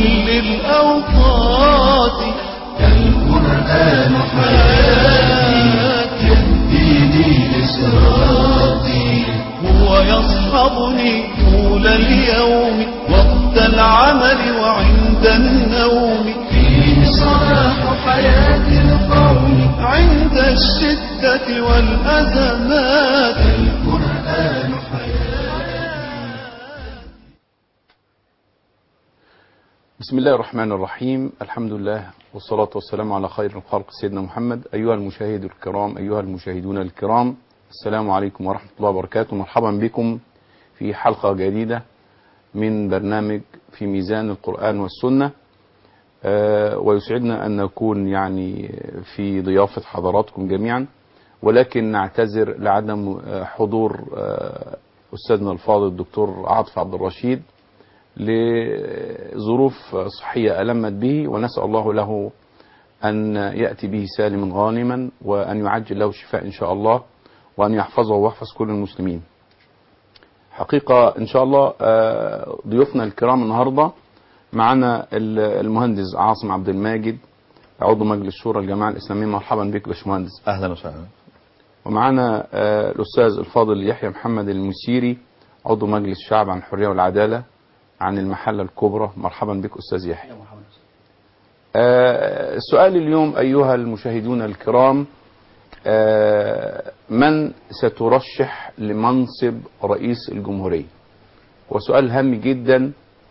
كل الأوقات القرآن حياتي يهديني لصراطي هو يصحبني طول اليوم وقت العمل وعند النوم فيه صلاح حياة القوم عند الشدة والأزمات القرآن حياتي بسم الله الرحمن الرحيم الحمد لله والصلاة والسلام على خير الخلق سيدنا محمد أيها المشاهد الكرام أيها المشاهدون الكرام السلام عليكم ورحمة الله وبركاته مرحبا بكم في حلقة جديدة من برنامج في ميزان القرآن والسنة آه، ويسعدنا أن نكون يعني في ضيافة حضراتكم جميعا ولكن نعتذر لعدم آه، حضور آه، أستاذنا الفاضل الدكتور عاطف عبد الرشيد لظروف صحية ألمت به ونسأل الله له أن يأتي به سالما غانما وأن يعجل له الشفاء إن شاء الله وأن يحفظه ويحفظ كل المسلمين حقيقة إن شاء الله آه، ضيوفنا الكرام النهاردة معنا ال- المهندس عاصم عبد الماجد عضو مجلس شورى الجماعة الإسلامية مرحبا بك باشمهندس اهلا وسهلا ومعنا آه، الأستاذ الفاضل يحيى محمد المسيري عضو مجلس الشعب عن الحرية والعدالة عن المحلة الكبرى مرحبا بك أستاذ يحيى آه، السؤال اليوم أيها المشاهدون الكرام آه، من سترشح لمنصب رئيس الجمهورية وسؤال هام جدا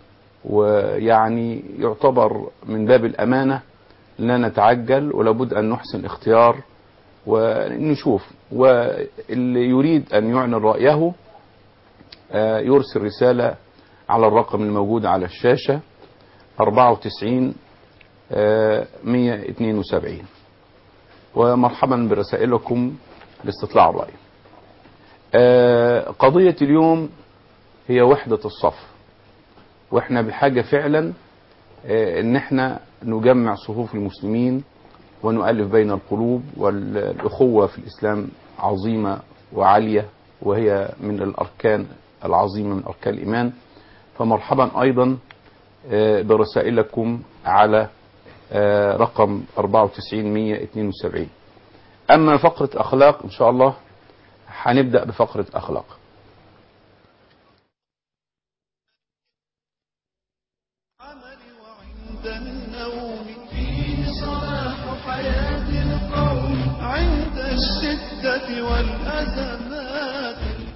ويعني يعتبر من باب الأمانة لا نتعجل ولابد أن نحسن اختيار ونشوف واللي يريد أن يعلن رأيه آه، يرسل رسالة على الرقم الموجود على الشاشة 94 آه، 172 ومرحبا برسائلكم لاستطلاع الرأي آه، قضية اليوم هي وحدة الصف واحنا بحاجة فعلا آه، ان احنا نجمع صفوف المسلمين ونؤلف بين القلوب والأخوة في الإسلام عظيمة وعالية وهي من الأركان العظيمة من أركان الإيمان فمرحبا أيضا آه، برسائلكم على آه، رقم 94172 أما فقرة أخلاق إن شاء الله هنبدأ بفقرة أخلاق العمل وعند النوم فيه صلاح حياة القوم عند الشدة والأزمات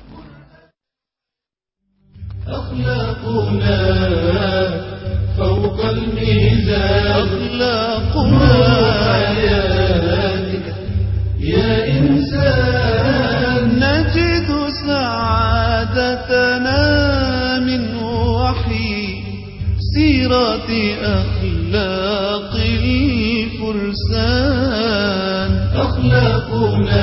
أخلاقنا فوق الميزان أخلاقنا حياتك يا إنسان نجد سعادتنا من وحي سيرة أخلاق الفرسان أخلاقنا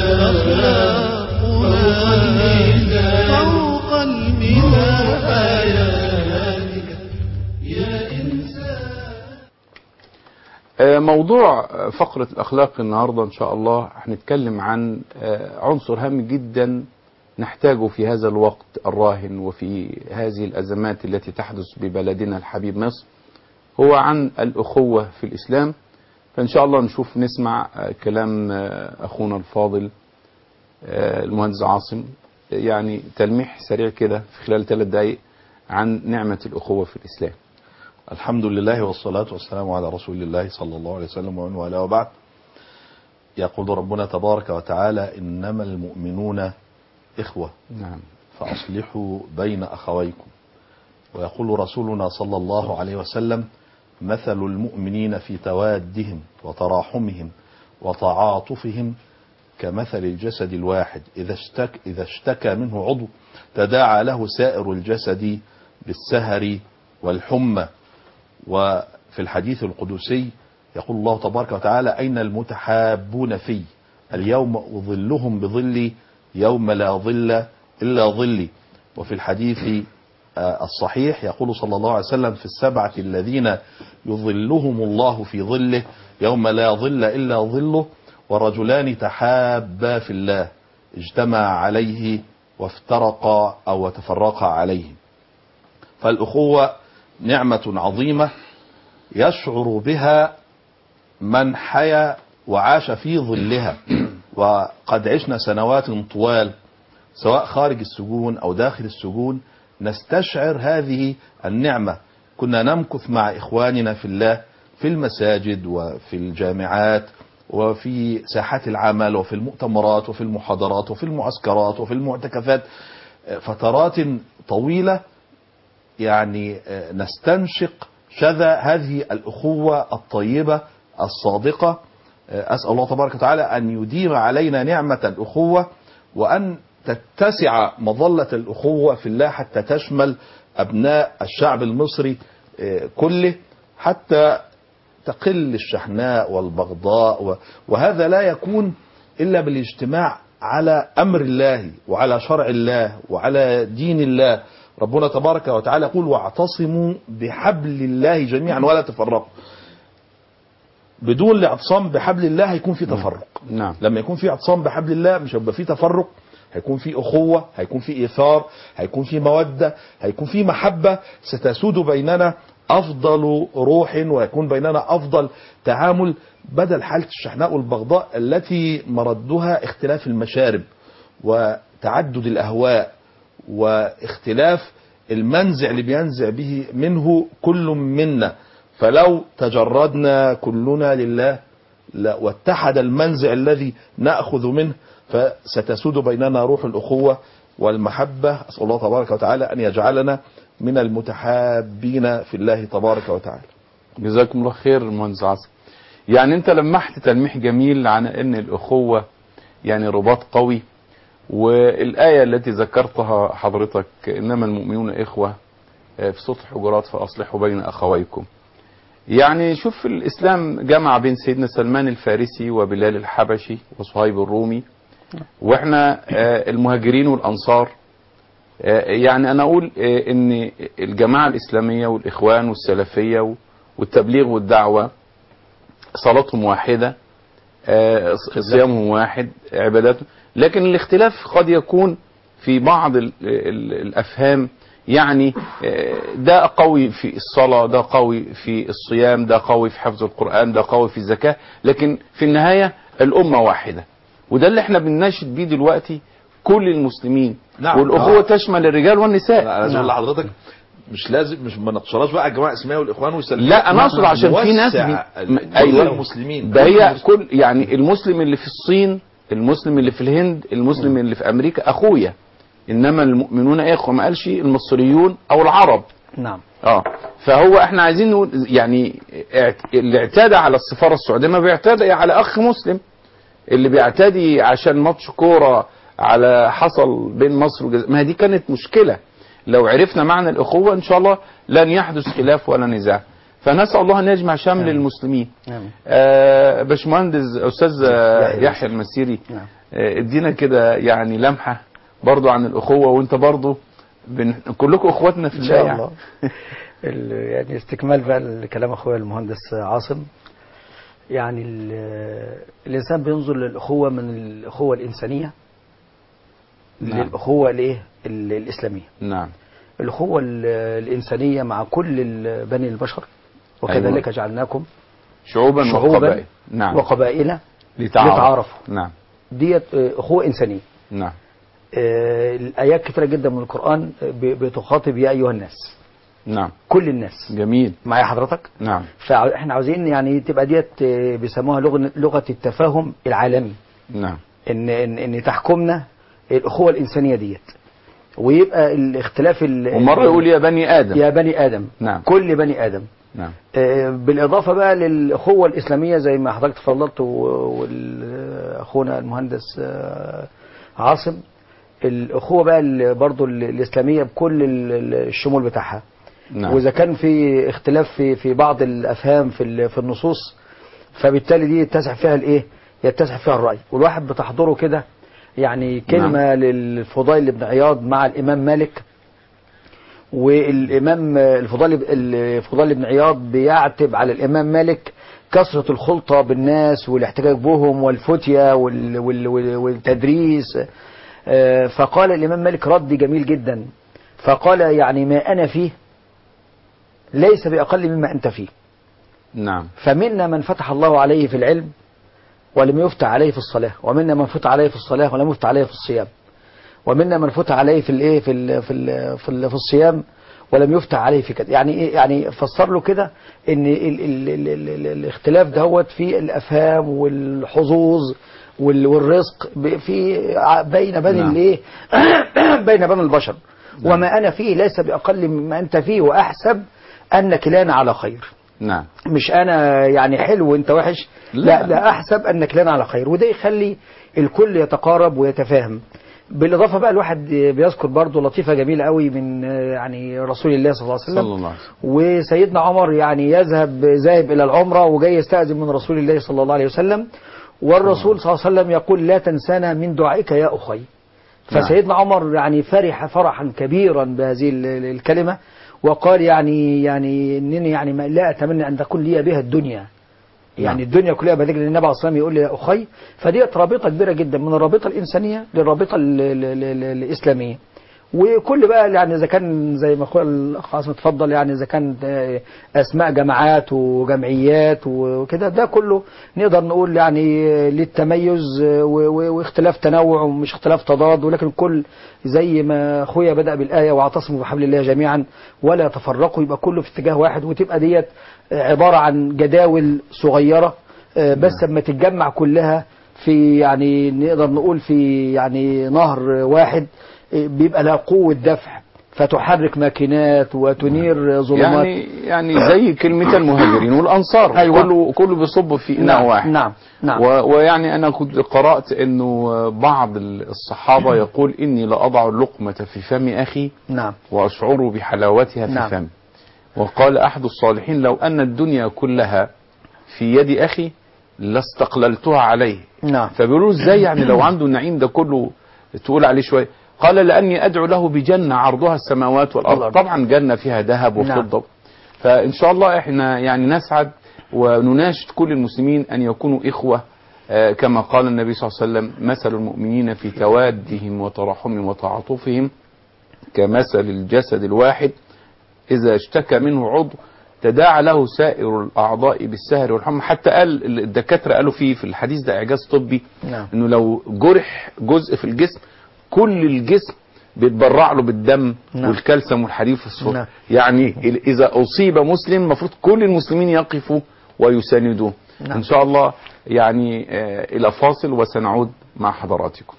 فوق الميزان فوق الميزان حياتك يا إنسان آه، موضوع آه، فقرة الأخلاق النهاردة إن شاء الله هنتكلم عن آه، عنصر هام جدا نحتاجه في هذا الوقت الراهن وفي هذه الأزمات التي تحدث ببلدنا الحبيب مصر هو عن الأخوة في الإسلام فإن شاء الله نشوف نسمع آه، كلام آه، أخونا الفاضل آه، المهندس عاصم يعني تلميح سريع كده في خلال ثلاث دقائق عن نعمة الأخوة في الإسلام الحمد لله والصلاة والسلام على رسول الله صلى الله عليه وسلم ومن والاه وبعد يقول ربنا تبارك وتعالى إنما المؤمنون إخوة نعم فأصلحوا بين أخويكم ويقول رسولنا صلى الله عليه وسلم مثل المؤمنين في توادهم وتراحمهم وتعاطفهم كمثل الجسد الواحد إذا اشتك إذا اشتكى منه عضو تداعى له سائر الجسد بالسهر والحمى وفي الحديث القدسي يقول الله تبارك وتعالى أين المتحابون في اليوم أظلهم بظلي يوم لا ظل إلا ظلي وفي الحديث آه، الصحيح يقول صلى الله عليه وسلم في السبعة الذين يظلهم الله في ظله يوم لا ظل إلا ظله ورجلان تحابا في الله اجتمع عليه وافترقا أو تفرقا عليه فالأخوة نعمة عظيمة يشعر بها من حيا وعاش في ظلها وقد عشنا سنوات طوال سواء خارج السجون أو داخل السجون نستشعر هذه النعمة كنا نمكث مع إخواننا في الله في المساجد وفي الجامعات وفي ساحات العمل وفي المؤتمرات وفي المحاضرات وفي المعسكرات وفي المعتكفات فترات طويلة يعني نستنشق شذا هذه الأخوة الطيبة الصادقة أسأل الله تبارك وتعالى أن يديم علينا نعمة الأخوة وأن تتسع مظلة الأخوة في الله حتى تشمل أبناء الشعب المصري كله حتى تقل الشحناء والبغضاء و- وهذا لا يكون إلا بالاجتماع على أمر الله وعلى شرع الله وعلى دين الله ربنا تبارك وتعالى يقول واعتصموا بحبل الله جميعا ولا تفرقوا بدون الاعتصام بحبل الله هيكون في تفرق نعم لما يكون في اعتصام بحبل الله مش هيبقى في تفرق هيكون في أخوة هيكون في إيثار هيكون في مودة هيكون في محبة ستسود بيننا أفضل روح ويكون بيننا أفضل تعامل بدل حالة الشحناء والبغضاء التي مردها اختلاف المشارب وتعدد الأهواء واختلاف المنزع اللي بينزع به منه كل منا فلو تجردنا كلنا لله لا واتحد المنزع الذي نأخذ منه فستسود بيننا روح الأخوة والمحبة أسأل الله تبارك وتعالى أن يجعلنا من المتحابين في الله تبارك وتعالى جزاكم الله خير المهندس عاصم يعني انت لمحت تلميح جميل عن ان الاخوة يعني رباط قوي والآية التي ذكرتها حضرتك إنما المؤمنون إخوة آه، في سطح حجرات فأصلحوا بين أخويكم يعني شوف الإسلام جمع بين سيدنا سلمان الفارسي وبلال الحبشي وصهيب الرومي وإحنا آه، المهاجرين والأنصار آه، يعني أنا أقول آه، إن الجماعة الإسلامية والإخوان والسلفية والتبليغ والدعوة صلاتهم واحدة آه، صيامهم واحد عباداتهم لكن الاختلاف قد يكون في بعض ال ال الافهام يعني آه، ده قوي في الصلاة ده قوي في الصيام ده قوي في حفظ القرآن ده قوي في الزكاة لكن في النهاية الأمة واحدة وده اللي احنا بنناشد بيه دلوقتي كل المسلمين نعم. والأخوة آه. تشمل الرجال والنساء انا عايز اقول لحضرتك مش لازم مش ما نقصراش بقى الجماعه الاسلاميه والاخوان والسلفيين لا انا اقصد عشان في ناس نوسع بي... ال- كل ايوه المسلمين ده هي كل يعني المسلم اللي في الصين المسلم اللي في الهند المسلم اللي في امريكا اخويا انما المؤمنون اخوه ما قالش المصريون او العرب نعم اه فهو احنا عايزين نقول يعني اعت- اللي اعتدى على السفاره السعوديه ما بيعتدي على اخ مسلم اللي بيعتدي عشان ماتش كوره على حصل بين مصر وجزائر ما هي دي كانت مشكله لو عرفنا معنى الاخوه ان شاء الله لن يحدث خلاف ولا نزاع فنسال الله ان يجمع شمل المسلمين نعم آه باشمهندس استاذ آه، يحيى يحيى المسيري نعم. آه، ادينا كده يعني لمحه برضو عن الاخوه وانت برضو بن... كلكم اخواتنا في ان الله شاء يعني. الله ال- يعني استكمال بقى لكلام اخويا المهندس عاصم يعني ال- الانسان بينظر للاخوه من الاخوه الانسانيه نعم. للاخوه الايه ال- الاسلاميه نعم الاخوه ال- الانسانيه مع كل ال- بني البشر وكذلك أيوة. جعلناكم شعوبا, شعوبا وقبائل نعم وقبائل لتعارف. لتعارفوا. نعم ديت آه، اخوه انسانيه نعم آه، الايات كثيره جدا من القران ب- بتخاطب يا ايها الناس نعم كل الناس جميل معايا حضرتك نعم فاحنا عاوزين يعني تبقى ديت آه، بيسموها لغه لغه التفاهم العالمي نعم ان ان ان تحكمنا الاخوه الانسانيه ديت ويبقى الاختلاف ال- ومره يقول يا بني ادم يا بني ادم نعم. كل بني ادم نعم آه، بالاضافه بقى للاخوه الاسلاميه زي ما حضرتك تفضلت واخونا المهندس آه، عاصم الاخوه بقى ال- برضو ال- الاسلاميه بكل ال- ال- الشمول بتاعها نعم واذا كان في اختلاف في في بعض الافهام في ال- في النصوص فبالتالي دي يتسع فيها الايه يتسع فيها الراي والواحد بتحضره كده يعني كلمه للفضيل بن عياض مع الامام مالك والامام الفضيل الفضيل بن عياض بيعتب على الامام مالك كثرة الخلطة بالناس والاحتجاج بهم والفتية وال- وال- وال- والتدريس آه، فقال الإمام مالك رد جميل جدا فقال يعني ما أنا فيه ليس بأقل مما أنت فيه نعم فمنا من فتح الله عليه في العلم ولم يفتح عليه في الصلاة ومنا من فتح عليه في الصلاة ولم يفتح عليه في الصيام ومنا من فتح عليه في الايه في ال في ال في, ال في الصيام ولم يفتح عليه في كده يعني ايه يعني فسر له كده ان ال ال ال ال ال الاختلاف دهوت في الافهام والحظوظ وال- والرزق ب- في ع- بين بني نعم. الايه بين بني البشر وما انا فيه ليس باقل مما انت فيه واحسب ان كلانا على خير نعم مش انا يعني حلو وانت وحش لا. لا لا احسب انك لنا على خير وده يخلي الكل يتقارب ويتفاهم بالاضافه بقى الواحد بيذكر برضه لطيفه جميله قوي من آه، يعني رسول الله صلى الله عليه صلى وسلم الله عليه وسلم وسيدنا عمر يعني يذهب ذاهب الى العمره وجاي يستاذن من رسول الله صلى الله عليه وسلم والرسول صلى الله عليه وسلم يقول لا تنسانا من دعائك يا اخي نعم. فسيدنا عمر يعني فرح فرحا كبيرا بهذه ال- ال- الكلمه وقال يعني يعني انني يعني ما لا اتمنى ان تكون لي بها الدنيا يعني نعم. الدنيا كلها بدل النبي عليه الصلاه والسلام يقول لي يا اخي فديت رابطه كبيره جدا من الرابطه الانسانيه للرابطه ال- ال- ال- ال- الاسلاميه وكل بقى يعني اذا كان زي ما اخويا الاخ عاصم اتفضل يعني اذا كان آه، اسماء جماعات وجمعيات وكده ده كله نقدر نقول يعني آه، للتميز آه، و- و- واختلاف تنوع ومش اختلاف تضاد ولكن كل زي ما اخويا بدا بالايه واعتصموا بحبل الله جميعا ولا تفرقوا يبقى كله في اتجاه واحد وتبقى ديت آه، عباره عن جداول صغيره آه، بس لما تتجمع كلها في يعني نقدر نقول في يعني نهر واحد آه، بيبقى لها قوة دفع فتحرك ماكينات وتنير ظلمات يعني يعني زي كلمة المهاجرين والأنصار أيوة. كله كله بيصب في إناء نعم واحد نعم نعم و ويعني أنا كنت قرأت إنه بعض الصحابة يقول إني لأضع اللقمة في فم أخي نعم وأشعر بحلاوتها في نعم. فمي وقال أحد الصالحين لو أن الدنيا كلها في يد أخي لاستقللتها عليه نعم فبيقولوا ازاي يعني لو عنده النعيم ده كله تقول عليه شويه قال لاني ادعو له بجنه عرضها السماوات والارض والأرض. طبعا جنه فيها ذهب نعم. وفضه فان شاء الله احنا يعني نسعد ونناشد كل المسلمين ان يكونوا اخوه آه، كما قال النبي صلى الله عليه وسلم مثل المؤمنين في توادهم وتراحمهم وتعاطفهم كمثل الجسد الواحد إذا اشتكى منه عضو تداعى له سائر الأعضاء بالسهر والحمى حتى قال الدكاترة قالوا فيه في الحديث ده إعجاز طبي نعم. إنه لو جرح جزء في الجسم كل الجسم بيتبرع له بالدم نعم. والكالسيوم والحديد والفوسفور نعم. يعني ال- إذا أصيب مسلم المفروض كل المسلمين يقفوا ويساندوه نعم. إن شاء الله يعني آه، إلى فاصل وسنعود مع حضراتكم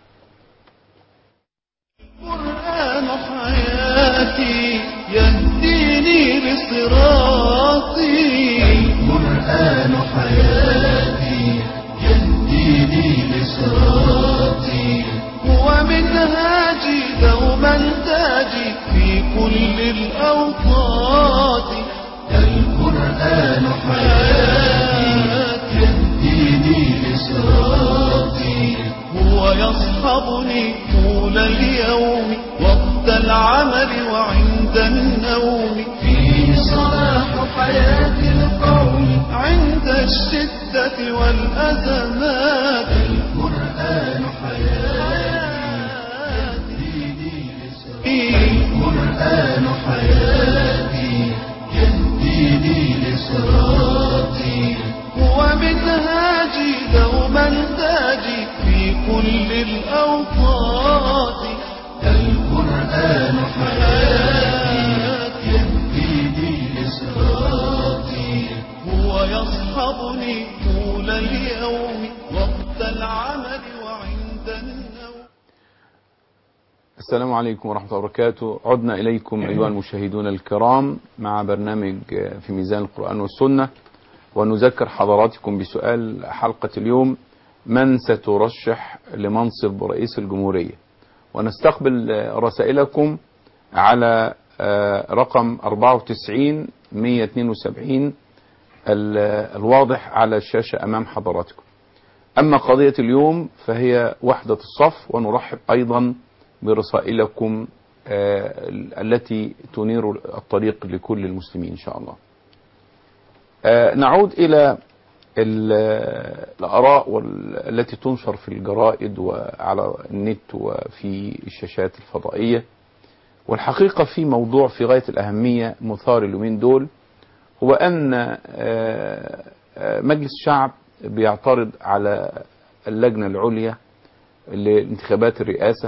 القرآن حياتي يهديني لصراطي القرآن حياتي يهديني لصراطي هو منهاجي دوما تاجي في كل الأوقات القرآن حياتي يهديني لصراطي هو يصحبني طول اليوم وقت العمل وعند النوم فيه صلاح حياة القوم عند الشدة والأزمات القرآن حياتي القرآن حياتي يهديني لصراطي هو منهاجي دوما تاجي في كل الأوقات القرآن حياتي يهديني لصراطي هو يصحبني طول اليوم وقت العمل وعند النوم السلام عليكم ورحمة الله وبركاته عدنا إليكم أيها المشاهدون الكرام مع برنامج في ميزان القرآن والسنة ونذكر حضراتكم بسؤال حلقة اليوم من سترشح لمنصب رئيس الجمهورية ونستقبل رسائلكم على آه، رقم 94 172 ال- الواضح على الشاشة أمام حضراتكم أما قضية اليوم فهي وحدة الصف ونرحب أيضا برسائلكم آه، التي تنير الطريق لكل المسلمين إن شاء الله آه، نعود إلى ال- الآراء وال- التي تنشر في الجرائد وعلى النت وفي الشاشات الفضائية والحقيقة في موضوع في غاية الأهمية مثار اليومين دول هو أن آه، آه، مجلس الشعب بيعترض على اللجنة العليا لانتخابات الرئاسة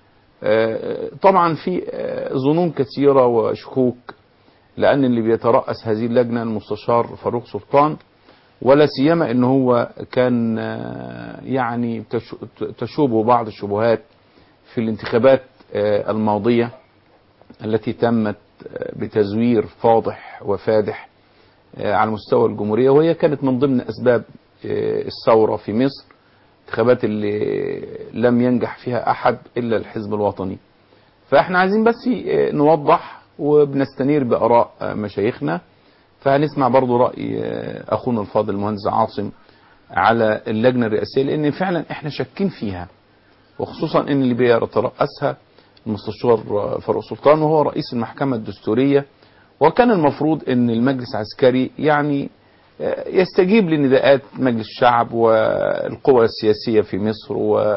آه، طبعا في آه، ظنون كثيرة وشكوك لأن اللي بيترأس هذه اللجنة المستشار فاروق سلطان ولا سيما ان هو كان آه، يعني تش- تشوبه بعض الشبهات في الانتخابات آه، الماضية التي تمت آه، بتزوير فاضح وفادح آه، على مستوى الجمهورية وهي كانت من ضمن أسباب آه، الثورة في مصر انتخابات اللي لم ينجح فيها أحد إلا الحزب الوطني فاحنا عايزين بس آه، نوضح وبنستنير بآراء آه، مشايخنا فهنسمع برضو رأي آه، أخونا الفاضل المهندس عاصم على اللجنة الرئاسية لأن فعلا احنا شاكين فيها وخصوصا ان اللي بيترأسها المستشار فاروق سلطان وهو رئيس المحكمة الدستورية وكان المفروض ان المجلس العسكري يعني آه، يستجيب لنداءات مجلس الشعب والقوى السياسية في مصر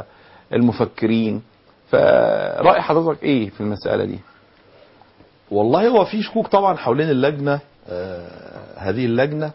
والمفكرين فرأي حضرتك ايه في المسألة دي والله هو في شكوك طبعا حوالين اللجنه آه هذه اللجنه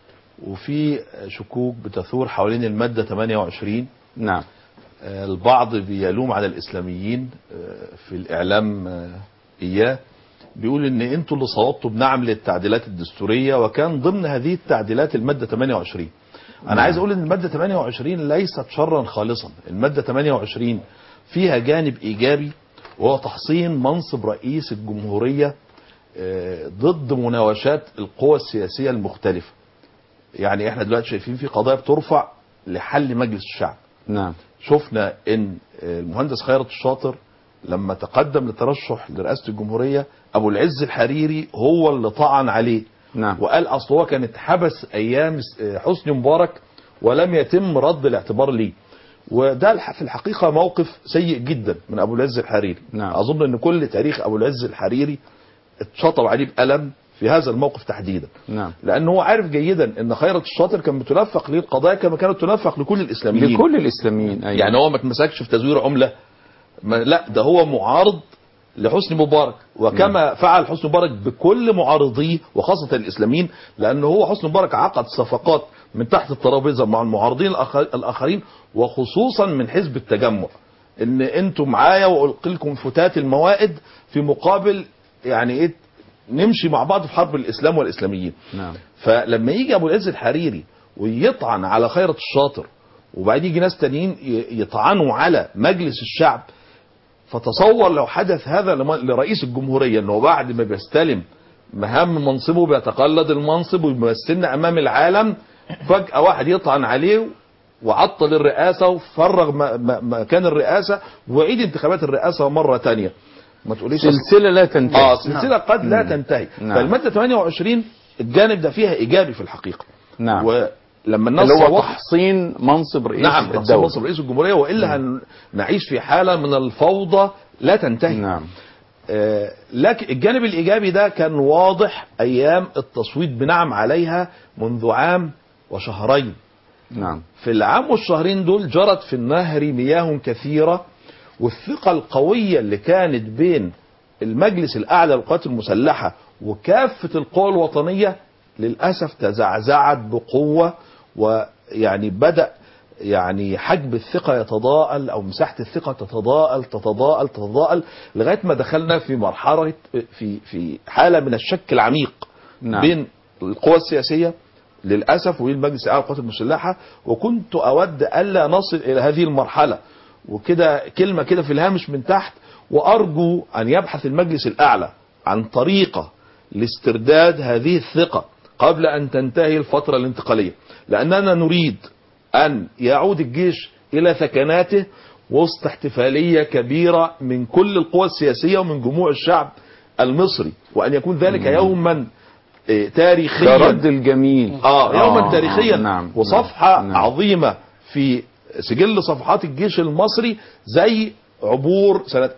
وفي شكوك بتثور حوالين الماده 28 نعم آه البعض بيلوم على الاسلاميين آه في الاعلام آه اياه بيقول ان انتوا اللي صوتوا بنعم للتعديلات الدستوريه وكان ضمن هذه التعديلات الماده 28 انا عايز اقول ان الماده 28 ليست شرا خالصا الماده 28 فيها جانب ايجابي وهو تحصين منصب رئيس الجمهوريه آه، ضد مناوشات القوى السياسيه المختلفه يعني احنا دلوقتي شايفين في قضايا بترفع لحل مجلس الشعب نعم شفنا ان المهندس خيرت الشاطر لما تقدم للترشح لرئاسه الجمهوريه ابو العز الحريري هو اللي طعن عليه نعم وقال اصل هو كان اتحبس ايام حسني مبارك ولم يتم رد الاعتبار ليه وده الح- في الحقيقه موقف سيء جدا من ابو العز الحريري نعم. اظن ان كل تاريخ ابو العز الحريري اتشطب عليه بقلم في هذا الموقف تحديدا نعم لان هو عارف جيدا ان خيرت الشاطر كان بتلفق ليه القضايا كما كانت تلفق لكل الاسلاميين لكل الاسلاميين ايوه يعني هو ما اتمسكش في تزوير عمله ما لا ده هو معارض لحسني مبارك وكما فعل حسني مبارك بكل معارضيه وخاصه الاسلاميين لان هو حسني مبارك عقد صفقات من تحت الترابيزه مع المعارضين الآخر- الاخرين وخصوصا من حزب التجمع ان انتوا معايا والقي لكم فتات الموائد في مقابل يعني ايه نمشي مع بعض في حرب الاسلام والاسلاميين نعم فلما يجي ابو العز الحريري ويطعن على خيرت الشاطر وبعدين يجي ناس تانيين ي- يطعنوا على مجلس الشعب فتصور لو حدث هذا لم- لرئيس الجمهورية انه بعد ما بيستلم مهام منصبه بيتقلد المنصب ويمثلنا امام العالم فجأة واحد يطعن عليه وعطل الرئاسة وفرغ م- م- مكان الرئاسة وعيد انتخابات الرئاسة مرة تانية ما تقوليش سلسلة لا تنتهي اه سلسلة قد لا تنتهي نعم. فالمادة 28 الجانب ده فيها ايجابي في الحقيقة نعم ولما الناس اللي هو صوتت تحصين منصب رئيس نعم تحصيل الدولة منصب رئيس الجمهورية والا هنعيش في حالة من الفوضى لا تنتهي نعم آه، لكن الجانب الايجابي ده كان واضح ايام التصويت بنعم عليها منذ عام وشهرين نعم في العام والشهرين دول جرت في النهر مياه كثيرة والثقة القوية اللي كانت بين المجلس الأعلى للقوات المسلحة وكافة القوى الوطنية للأسف تزعزعت بقوة ويعني بدأ يعني حجب الثقة يتضاءل أو مساحة الثقة تتضاءل تتضاءل تتضاءل لغاية ما دخلنا في مرحلة في في حالة من الشك العميق نعم. بين القوى السياسية للأسف والمجلس الأعلى للقوات المسلحة وكنت أود ألا نصل إلى هذه المرحلة وكده كلمة كده في الهامش من تحت وأرجو أن يبحث المجلس الأعلى عن طريقة لاسترداد هذه الثقة قبل أن تنتهي الفترة الانتقالية لأننا نريد أن يعود الجيش إلى ثكناته وسط احتفالية كبيرة من كل القوى السياسية ومن جموع الشعب المصري وأن يكون ذلك يوما إيه، تاريخيا كرد الجميل اه يوما آه، تاريخيا نعم وصفحة نعم. عظيمة في سجل صفحات الجيش المصري زي عبور سنة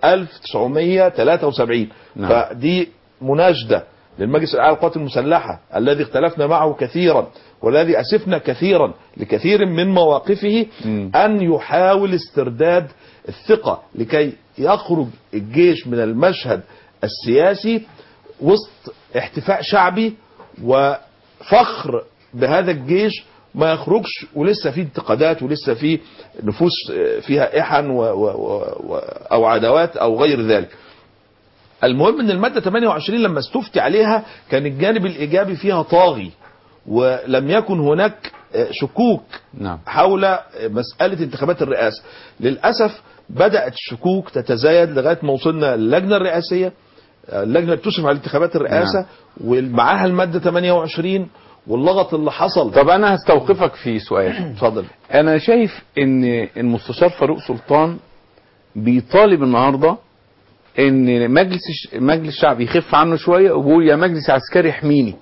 1973 نعم. فدي مناشدة للمجلس الأعلى للقوات المسلحة الذي اختلفنا معه كثيرا والذي أسفنا كثيرا لكثير من مواقفه مم. أن يحاول استرداد الثقة لكي يخرج الجيش من المشهد السياسي وسط احتفاء شعبي وفخر بهذا الجيش ما يخرجش ولسه في انتقادات ولسه في نفوس فيها إحن و و و أو عداوات أو غير ذلك المهم ان المادة 28 لما استفتي عليها كان الجانب الإيجابي فيها طاغي ولم يكن هناك شكوك نعم حول مسألة انتخابات الرئاسة للأسف بدأت الشكوك تتزايد لغاية ما وصلنا للجنة الرئاسية اللجنة اللي بتشرف على انتخابات الرئاسة نعم. ومعاها المادة 28 واللغط اللي حصل طب انا هستوقفك في سؤال اتفضل انا شايف ان المستشار فاروق سلطان بيطالب النهارده ان مجلس الش- مجلس الشعب يخف عنه شويه وبيقول يا مجلس عسكري احميني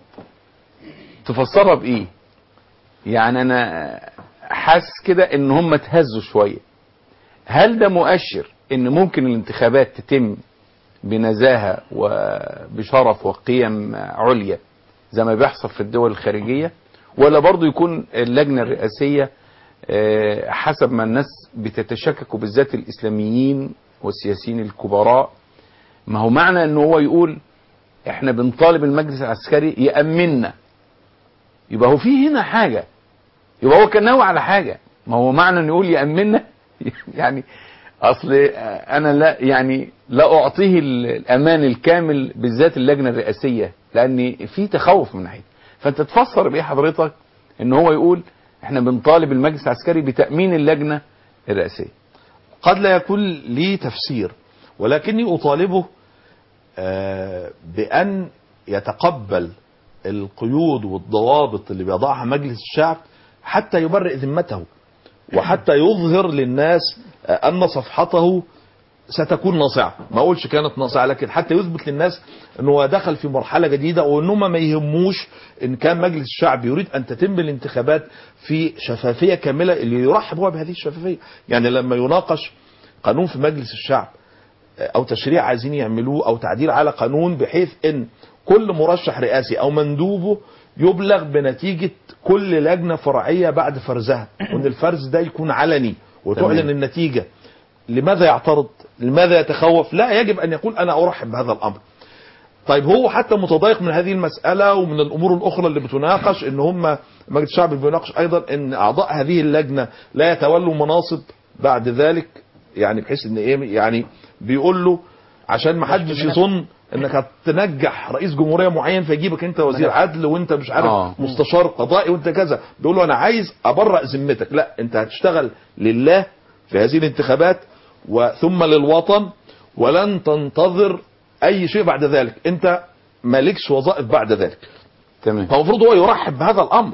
تفسرها بايه يعني انا حاسس كده ان هم اتهزوا شويه هل ده مؤشر ان ممكن الانتخابات تتم بنزاهه وبشرف وقيم عليا زي ما بيحصل في الدول الخارجيه ولا برضو يكون اللجنه الرئاسيه آه، حسب ما الناس بتتشكك وبالذات الاسلاميين والسياسيين الكبراء ما هو معنى ان هو يقول احنا بنطالب المجلس العسكري يأمننا يبقى هو في هنا حاجة يبقى هو كان ناوي على حاجة ما هو معنى انه يقول يأمننا يعني اصل انا لا يعني لا اعطيه ال- الامان الكامل بالذات اللجنة الرئاسية لان في تخوف من ناحية فانت تفسر بايه حضرتك ان هو يقول احنا بنطالب المجلس العسكري بتأمين اللجنة الرئاسية قد لا يكون لي تفسير ولكني أطالبه آه، بأن يتقبل القيود والضوابط اللي بيضعها مجلس الشعب حتى يبرئ ذمته وحتى يظهر للناس آه، أن صفحته ستكون ناصعة ما أقولش كانت ناصعة لكن حتى يثبت للناس أنه هو دخل في مرحلة جديدة وأنهم ما يهموش إن كان مجلس الشعب يريد أن تتم الانتخابات في شفافية كاملة اللي يرحب هو بهذه الشفافية يعني لما يناقش قانون في مجلس الشعب او تشريع عايزين يعملوه او تعديل على قانون بحيث ان كل مرشح رئاسي او مندوبه يبلغ بنتيجة كل لجنة فرعية بعد فرزها وان الفرز ده يكون علني وتعلن تمام. النتيجة لماذا يعترض لماذا يتخوف لا يجب ان يقول انا ارحب بهذا الامر طيب هو حتى متضايق من هذه المسألة ومن الأمور الأخرى اللي بتناقش إن هم مجلس الشعب بيناقش أيضا إن أعضاء هذه اللجنة لا يتولوا مناصب بعد ذلك يعني بحيث إن إيه يعني بيقول له عشان ما حدش يظن انك هتنجح رئيس جمهوريه معين فيجيبك انت وزير عدل وانت مش عارف آه. مستشار قضائي وانت كذا بيقول له انا عايز ابرأ ذمتك لا انت هتشتغل لله في هذه الانتخابات وثم للوطن ولن تنتظر اي شيء بعد ذلك انت مالكش وظائف بعد ذلك تمام فالمفروض هو يرحب بهذا الامر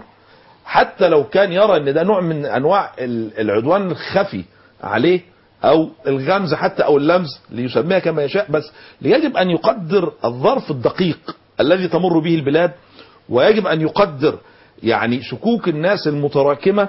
حتى لو كان يرى ان ده نوع من انواع ال- العدوان الخفي عليه او الغمز حتى او اللمز ليسميها كما يشاء بس يجب ان يقدر الظرف الدقيق الذي تمر به البلاد ويجب ان يقدر يعني شكوك الناس المتراكمه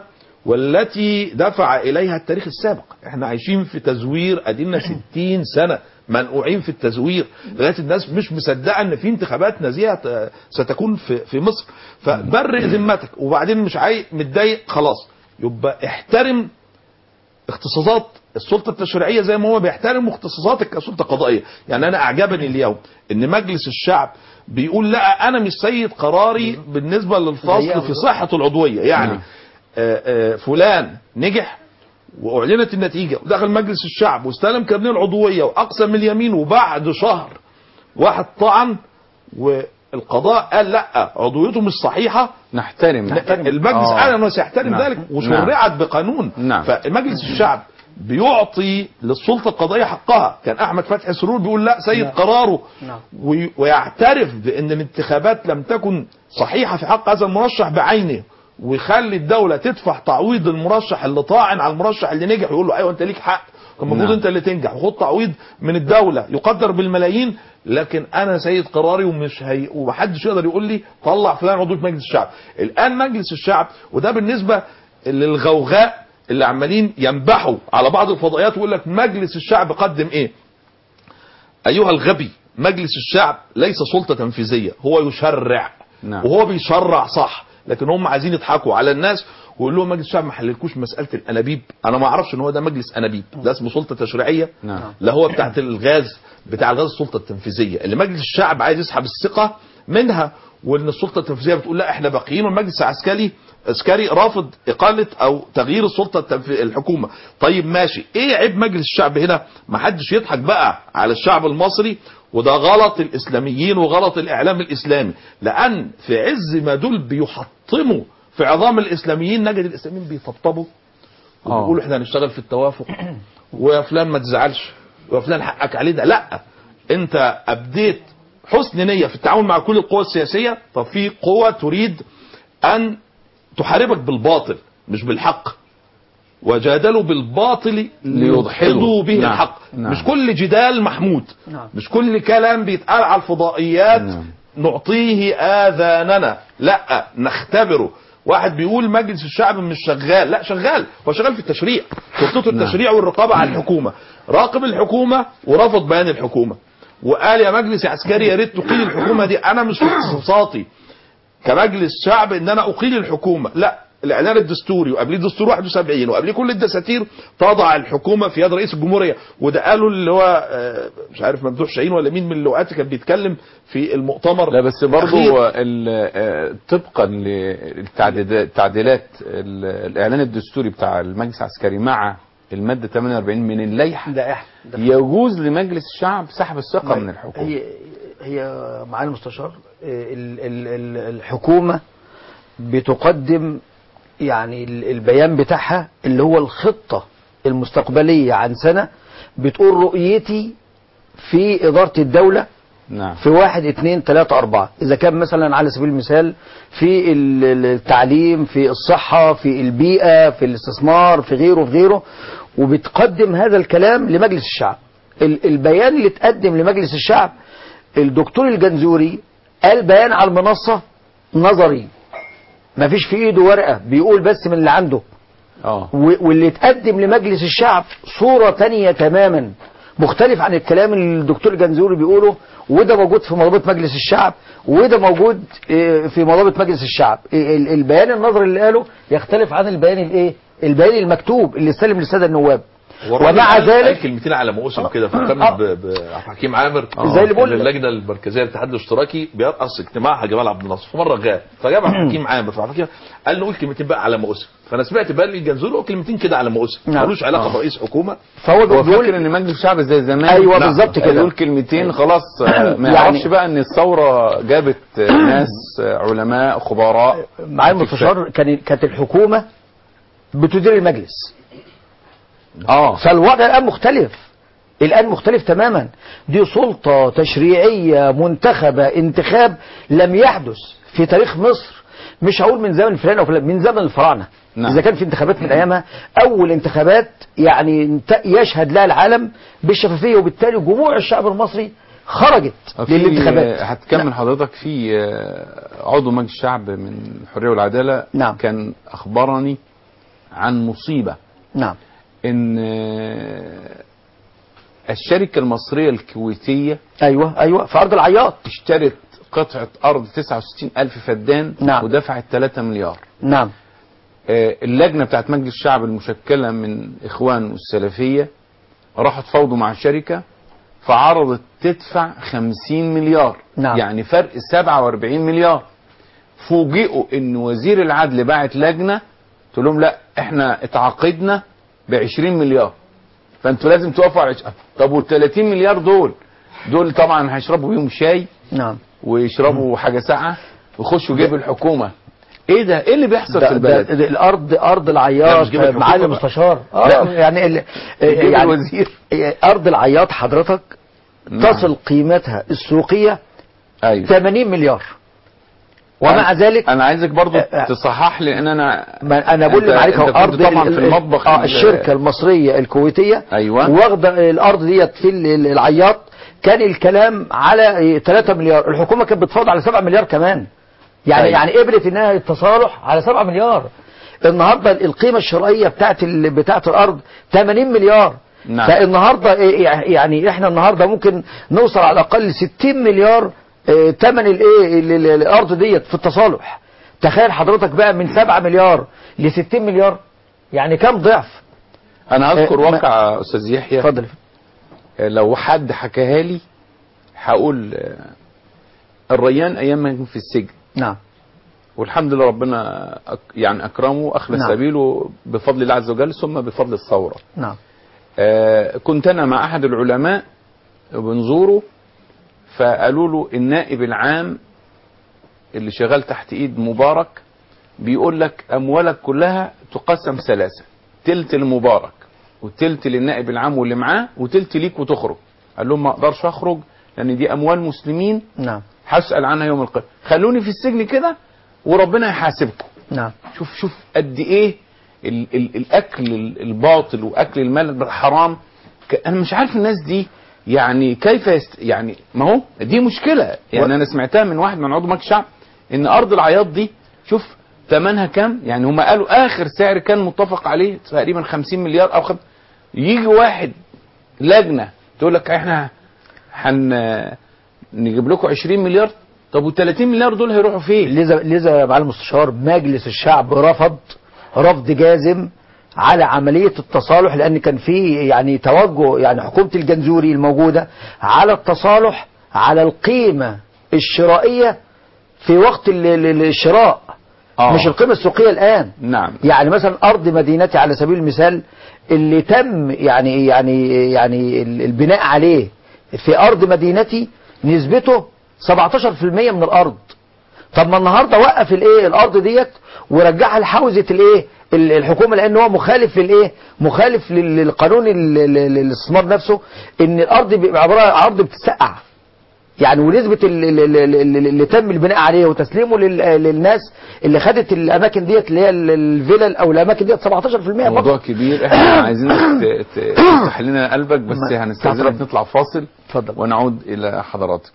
والتي دفع اليها التاريخ السابق احنا عايشين في تزوير ادينا 60 سنه منقوعين في التزوير لغايه الناس مش مصدقه ان في انتخابات نزيهه ت- ستكون في في مصر فبرئ ذمتك وبعدين مش عايز متضايق خلاص يبقى احترم اختصاصات السلطه التشريعيه زي ما هو بيحترم اختصاصاتك كسلطه قضائيه يعني انا اعجبني اليوم ان مجلس الشعب بيقول لا انا مش سيد قراري بالنسبه للفصل في صحه العضويه يعني نعم. آه، آه، فلان نجح واعلنت النتيجه ودخل مجلس الشعب واستلم كارنيه العضويه واقسم اليمين وبعد شهر واحد طعن والقضاء قال لا عضويته مش صحيحه نحترم المجلس آه. قال انه سيحترم نعم. ذلك وشرعت بقانون نعم. فمجلس الشعب بيعطي للسلطه القضائيه حقها كان احمد فتحي سرور بيقول لا سيد قراره نعم. وي- ويعترف بان الانتخابات لم تكن صحيحه في حق هذا المرشح بعينه ويخلي الدوله تدفع تعويض المرشح اللي طاعن على المرشح اللي نجح ويقول له ايوه انت ليك حق كان المفروض نعم. انت اللي تنجح وخد تعويض من الدوله يقدر بالملايين لكن انا سيد قراري ومش هي ومحدش يقدر يقول لي طلع فلان عضو في مجلس الشعب الان مجلس الشعب وده بالنسبه للغوغاء اللي عمالين ينبحوا على بعض الفضائيات ويقول لك مجلس الشعب قدم ايه ايها الغبي مجلس الشعب ليس سلطه تنفيذيه هو يشرع نعم. وهو بيشرع صح لكن هم عايزين يضحكوا على الناس ويقول لهم مجلس الشعب ما حللكوش مساله الانابيب انا ما اعرفش ان هو ده مجلس انابيب ده اسمه سلطه تشريعيه نعم. لا هو بتاعت الغاز بتاع الغاز السلطه التنفيذيه اللي مجلس الشعب عايز يسحب الثقه منها وان السلطه التنفيذيه بتقول لا احنا باقيين والمجلس العسكري عسكري رافض اقاله او تغيير السلطه التنف... الحكومه طيب ماشي ايه عيب مجلس الشعب هنا ما حدش يضحك بقى على الشعب المصري وده غلط الاسلاميين وغلط الاعلام الاسلامي لان في عز ما دول بيحطموا في عظام الاسلاميين نجد الاسلاميين بيطبطبوا وبيقولوا احنا هنشتغل في التوافق ويا فلان ما تزعلش ويا فلان حقك علينا لا انت ابديت حسن نيه في التعامل مع كل القوى السياسيه طب في قوه تريد ان تحاربك بالباطل مش بالحق وجادلوا بالباطل ليدحضوا به نعم. الحق نعم. مش كل جدال محمود نعم. مش كل كلام بيتقال على الفضائيات نعم. نعطيه آذاننا لا نختبره واحد بيقول مجلس الشعب مش شغال لا شغال هو شغال في التشريع سلطته نعم. التشريع والرقابة على الحكومة راقب الحكومة ورفض بيان الحكومة وقال يا مجلس يا عسكري يا ريت تقيل الحكومة دي انا مش في اختصاصاتي كمجلس شعب ان انا اقيل الحكومه لا الاعلان الدستوري وقبليه دستور 71 وقبليه كل الدساتير تضع الحكومه في يد رئيس الجمهوريه وده قالوا اللي هو آه، مش عارف ممدوح شاهين ولا مين من اللواءات كان بيتكلم في المؤتمر لا بس الأخير. برضو ال- آه، طبقا للتعديلات ال- الاعلان الدستوري بتاع المجلس العسكري مع الماده 48 من اللائحه ده احنا ده يجوز لمجلس الشعب سحب الثقه من الحكومه هي هي معالي المستشار ال- ال- ال- الحكومه بتقدم يعني ال- البيان بتاعها اللي هو الخطه المستقبليه عن سنه بتقول رؤيتي في اداره الدوله نعم في واحد اتنين تلاتة أربعة إذا كان مثلا على سبيل المثال في ال- ال- التعليم في الصحة في البيئة في الاستثمار في غيره في غيره وبتقدم هذا الكلام لمجلس الشعب ال- البيان اللي اتقدم لمجلس الشعب الدكتور الجنزوري قال بيان على المنصة نظري ما فيش في ايده ورقة بيقول بس من اللي عنده اه و- واللي اتقدم لمجلس الشعب صورة تانية تماما مختلف عن الكلام اللي الدكتور جنزوري بيقوله وده موجود في مضابط مجلس الشعب وده موجود آه، في مضابط مجلس الشعب ال- البيان النظري اللي قاله يختلف عن البيان الايه البيان المكتوب اللي استلم للساده النواب والراجل ومع قال- قال ذلك كلمتين على موسم كده آه. فكرني ب- ب- عبد الحكيم عامر زي اللي بقول- إن اللجنه المركزيه للاتحاد الاشتراكي بيرأس اجتماع جمال عبد الناصر فمره غاب فجاب عبد الحكيم عامر فعبد الحكيم قال له قول كلمتين بقى على موسم فانا سمعت بقى لي الجنزوري قول كلمتين كده على موسم نعم. ملوش علاقه آه. برئيس حكومه فهو هو بيقول فاكر ان مجلس الشعب زي زمان أيوة لا، بالظبط كده. يقول كلمتين خلاص آه، ما يعني- يعرفش بقى ان الثوره جابت آه، ناس آه، علماء خبراء معالي المستشار كان كانت الحكومه بتدير المجلس اه فالوضع الآن مختلف الآن مختلف تماما دي سلطة تشريعية منتخبة انتخاب لم يحدث في تاريخ مصر مش هقول من زمن فلان أو فلان من زمن الفراعنة نعم. إذا كان في انتخابات من أيامها أول انتخابات يعني انت- يشهد لها العالم بالشفافية وبالتالي جموع الشعب المصري خرجت في للانتخابات هتكمل حضرتك في آه، عضو مجلس الشعب من الحريه والعداله نعم. كان اخبرني عن مصيبه نعم ان آه، الشركه المصريه الكويتيه أيوة أيوة في أرض العياط اشترت قطعه ارض 69 الف فدان نعم. ودفعت 3 مليار نعم آه، اللجنه بتاعت مجلس الشعب المشكله من اخوان والسلفيه راحت فوضوا مع الشركه فعرضت تدفع 50 مليار نعم. يعني فرق 47 مليار فوجئوا ان وزير العدل باعت لجنه تقول لهم لا احنا اتعاقدنا ب 20 مليار فانتوا لازم توقفوا على 20 طب وال 30 مليار دول دول طبعا هيشربوا بيهم شاي نعم ويشربوا حاجه ساقعه ويخشوا جيب الحكومه ايه ده ايه اللي بيحصل ده في ده البلد ده الارض ارض لا، العياط مش جيب الحكومة معالي بقى. المستشار لا. اه يعني ال- جيب يعني الوزير. ارض العياط حضرتك نعم. تصل قيمتها السوقيه ايوه 80 مليار ومع أنا- ذلك انا عايزك برضو آه، آه. تصحح لي ان انا ما انا بقول أنت- لك عليك أنت هو كنت ارض طبعا ال- في ال- المطبخ اه ال- الشركه المصريه الكويتيه أيوة. واخده الارض ديت في ال- ال- العياط كان الكلام على 3 مليار الحكومه كانت بتفاوض على 7 مليار كمان يعني أيوة. يعني قبلت انها التصالح على 7 مليار النهارده القيمه الشرائيه بتاعت ال- بتاعت الارض 80 مليار نعم. فالنهارده إيه- يعني احنا النهارده ممكن نوصل على الاقل 60 مليار آه، ثمن الايه ال- ال- الارض ديت في التصالح تخيل حضرتك بقى من 7 مليار ل 60 مليار يعني كم ضعف انا هذكر آه، ما- واقع استاذ يحيى اتفضل آه، لو حد حكاها لي هقول آه، الريان ايام ما كان في السجن نعم والحمد لله ربنا أك يعني اكرمه اخلص نعم. سبيله بفضل الله عز وجل ثم بفضل الثوره نعم آه، كنت انا مع احد العلماء بنزوره فقالوا له النائب العام اللي شغال تحت ايد مبارك بيقول لك اموالك كلها تقسم ثلاثه تلت لمبارك وتلت للنائب العام واللي معاه وتلت ليك وتخرج قال لهم ما اقدرش اخرج لان دي اموال مسلمين نعم هسال عنها يوم القيامه خلوني في السجن كده وربنا يحاسبكم نعم شوف شوف قد ايه ال ال الاكل ال- الباطل واكل المال بالحرام ك- انا مش عارف الناس دي يعني كيف يست يعني ما هو دي مشكله يعني انا سمعتها من واحد من عضو مجلس الشعب ان ارض العياط دي شوف ثمنها كام يعني هم قالوا اخر سعر كان متفق عليه تقريبا 50 مليار او خم... يجي واحد لجنه تقول لك احنا هن نجيب لكم 20 مليار طب وال 30 مليار دول هيروحوا فين؟ لذا لذا يا معالي المستشار مجلس الشعب رفض رفض جازم على عملية التصالح لأن كان في يعني توجه يعني حكومة الجنزوري الموجودة على التصالح على القيمة الشرائية في وقت ال- ال- الشراء آه. مش القيمة السوقية الآن نعم يعني مثلا أرض مدينتي على سبيل المثال اللي تم يعني يعني يعني ال- البناء عليه في أرض مدينتي نسبته 17% من الأرض طب ما النهارده وقف الايه الارض ديت ورجعها لحوزه الايه ال- الحكومه لان هو مخالف للايه مخالف لل- للقانون ال- ال- ال- الاستثمار نفسه ان الارض بيبقى عباره عن ارض بتسقع يعني ونسبه ال- ال- ال- ال- ال- اللي تم البناء عليه وتسليمه لل- للناس اللي خدت الاماكن ديت اللي هي ال- الفلل او الاماكن ديت 17% موضوع برضه. كبير احنا عايزينك ت- ت- تفتح لنا قلبك بس ما- هنستاذنك اتفضل. نطلع فاصل اتفضل ونعود الى حضراتك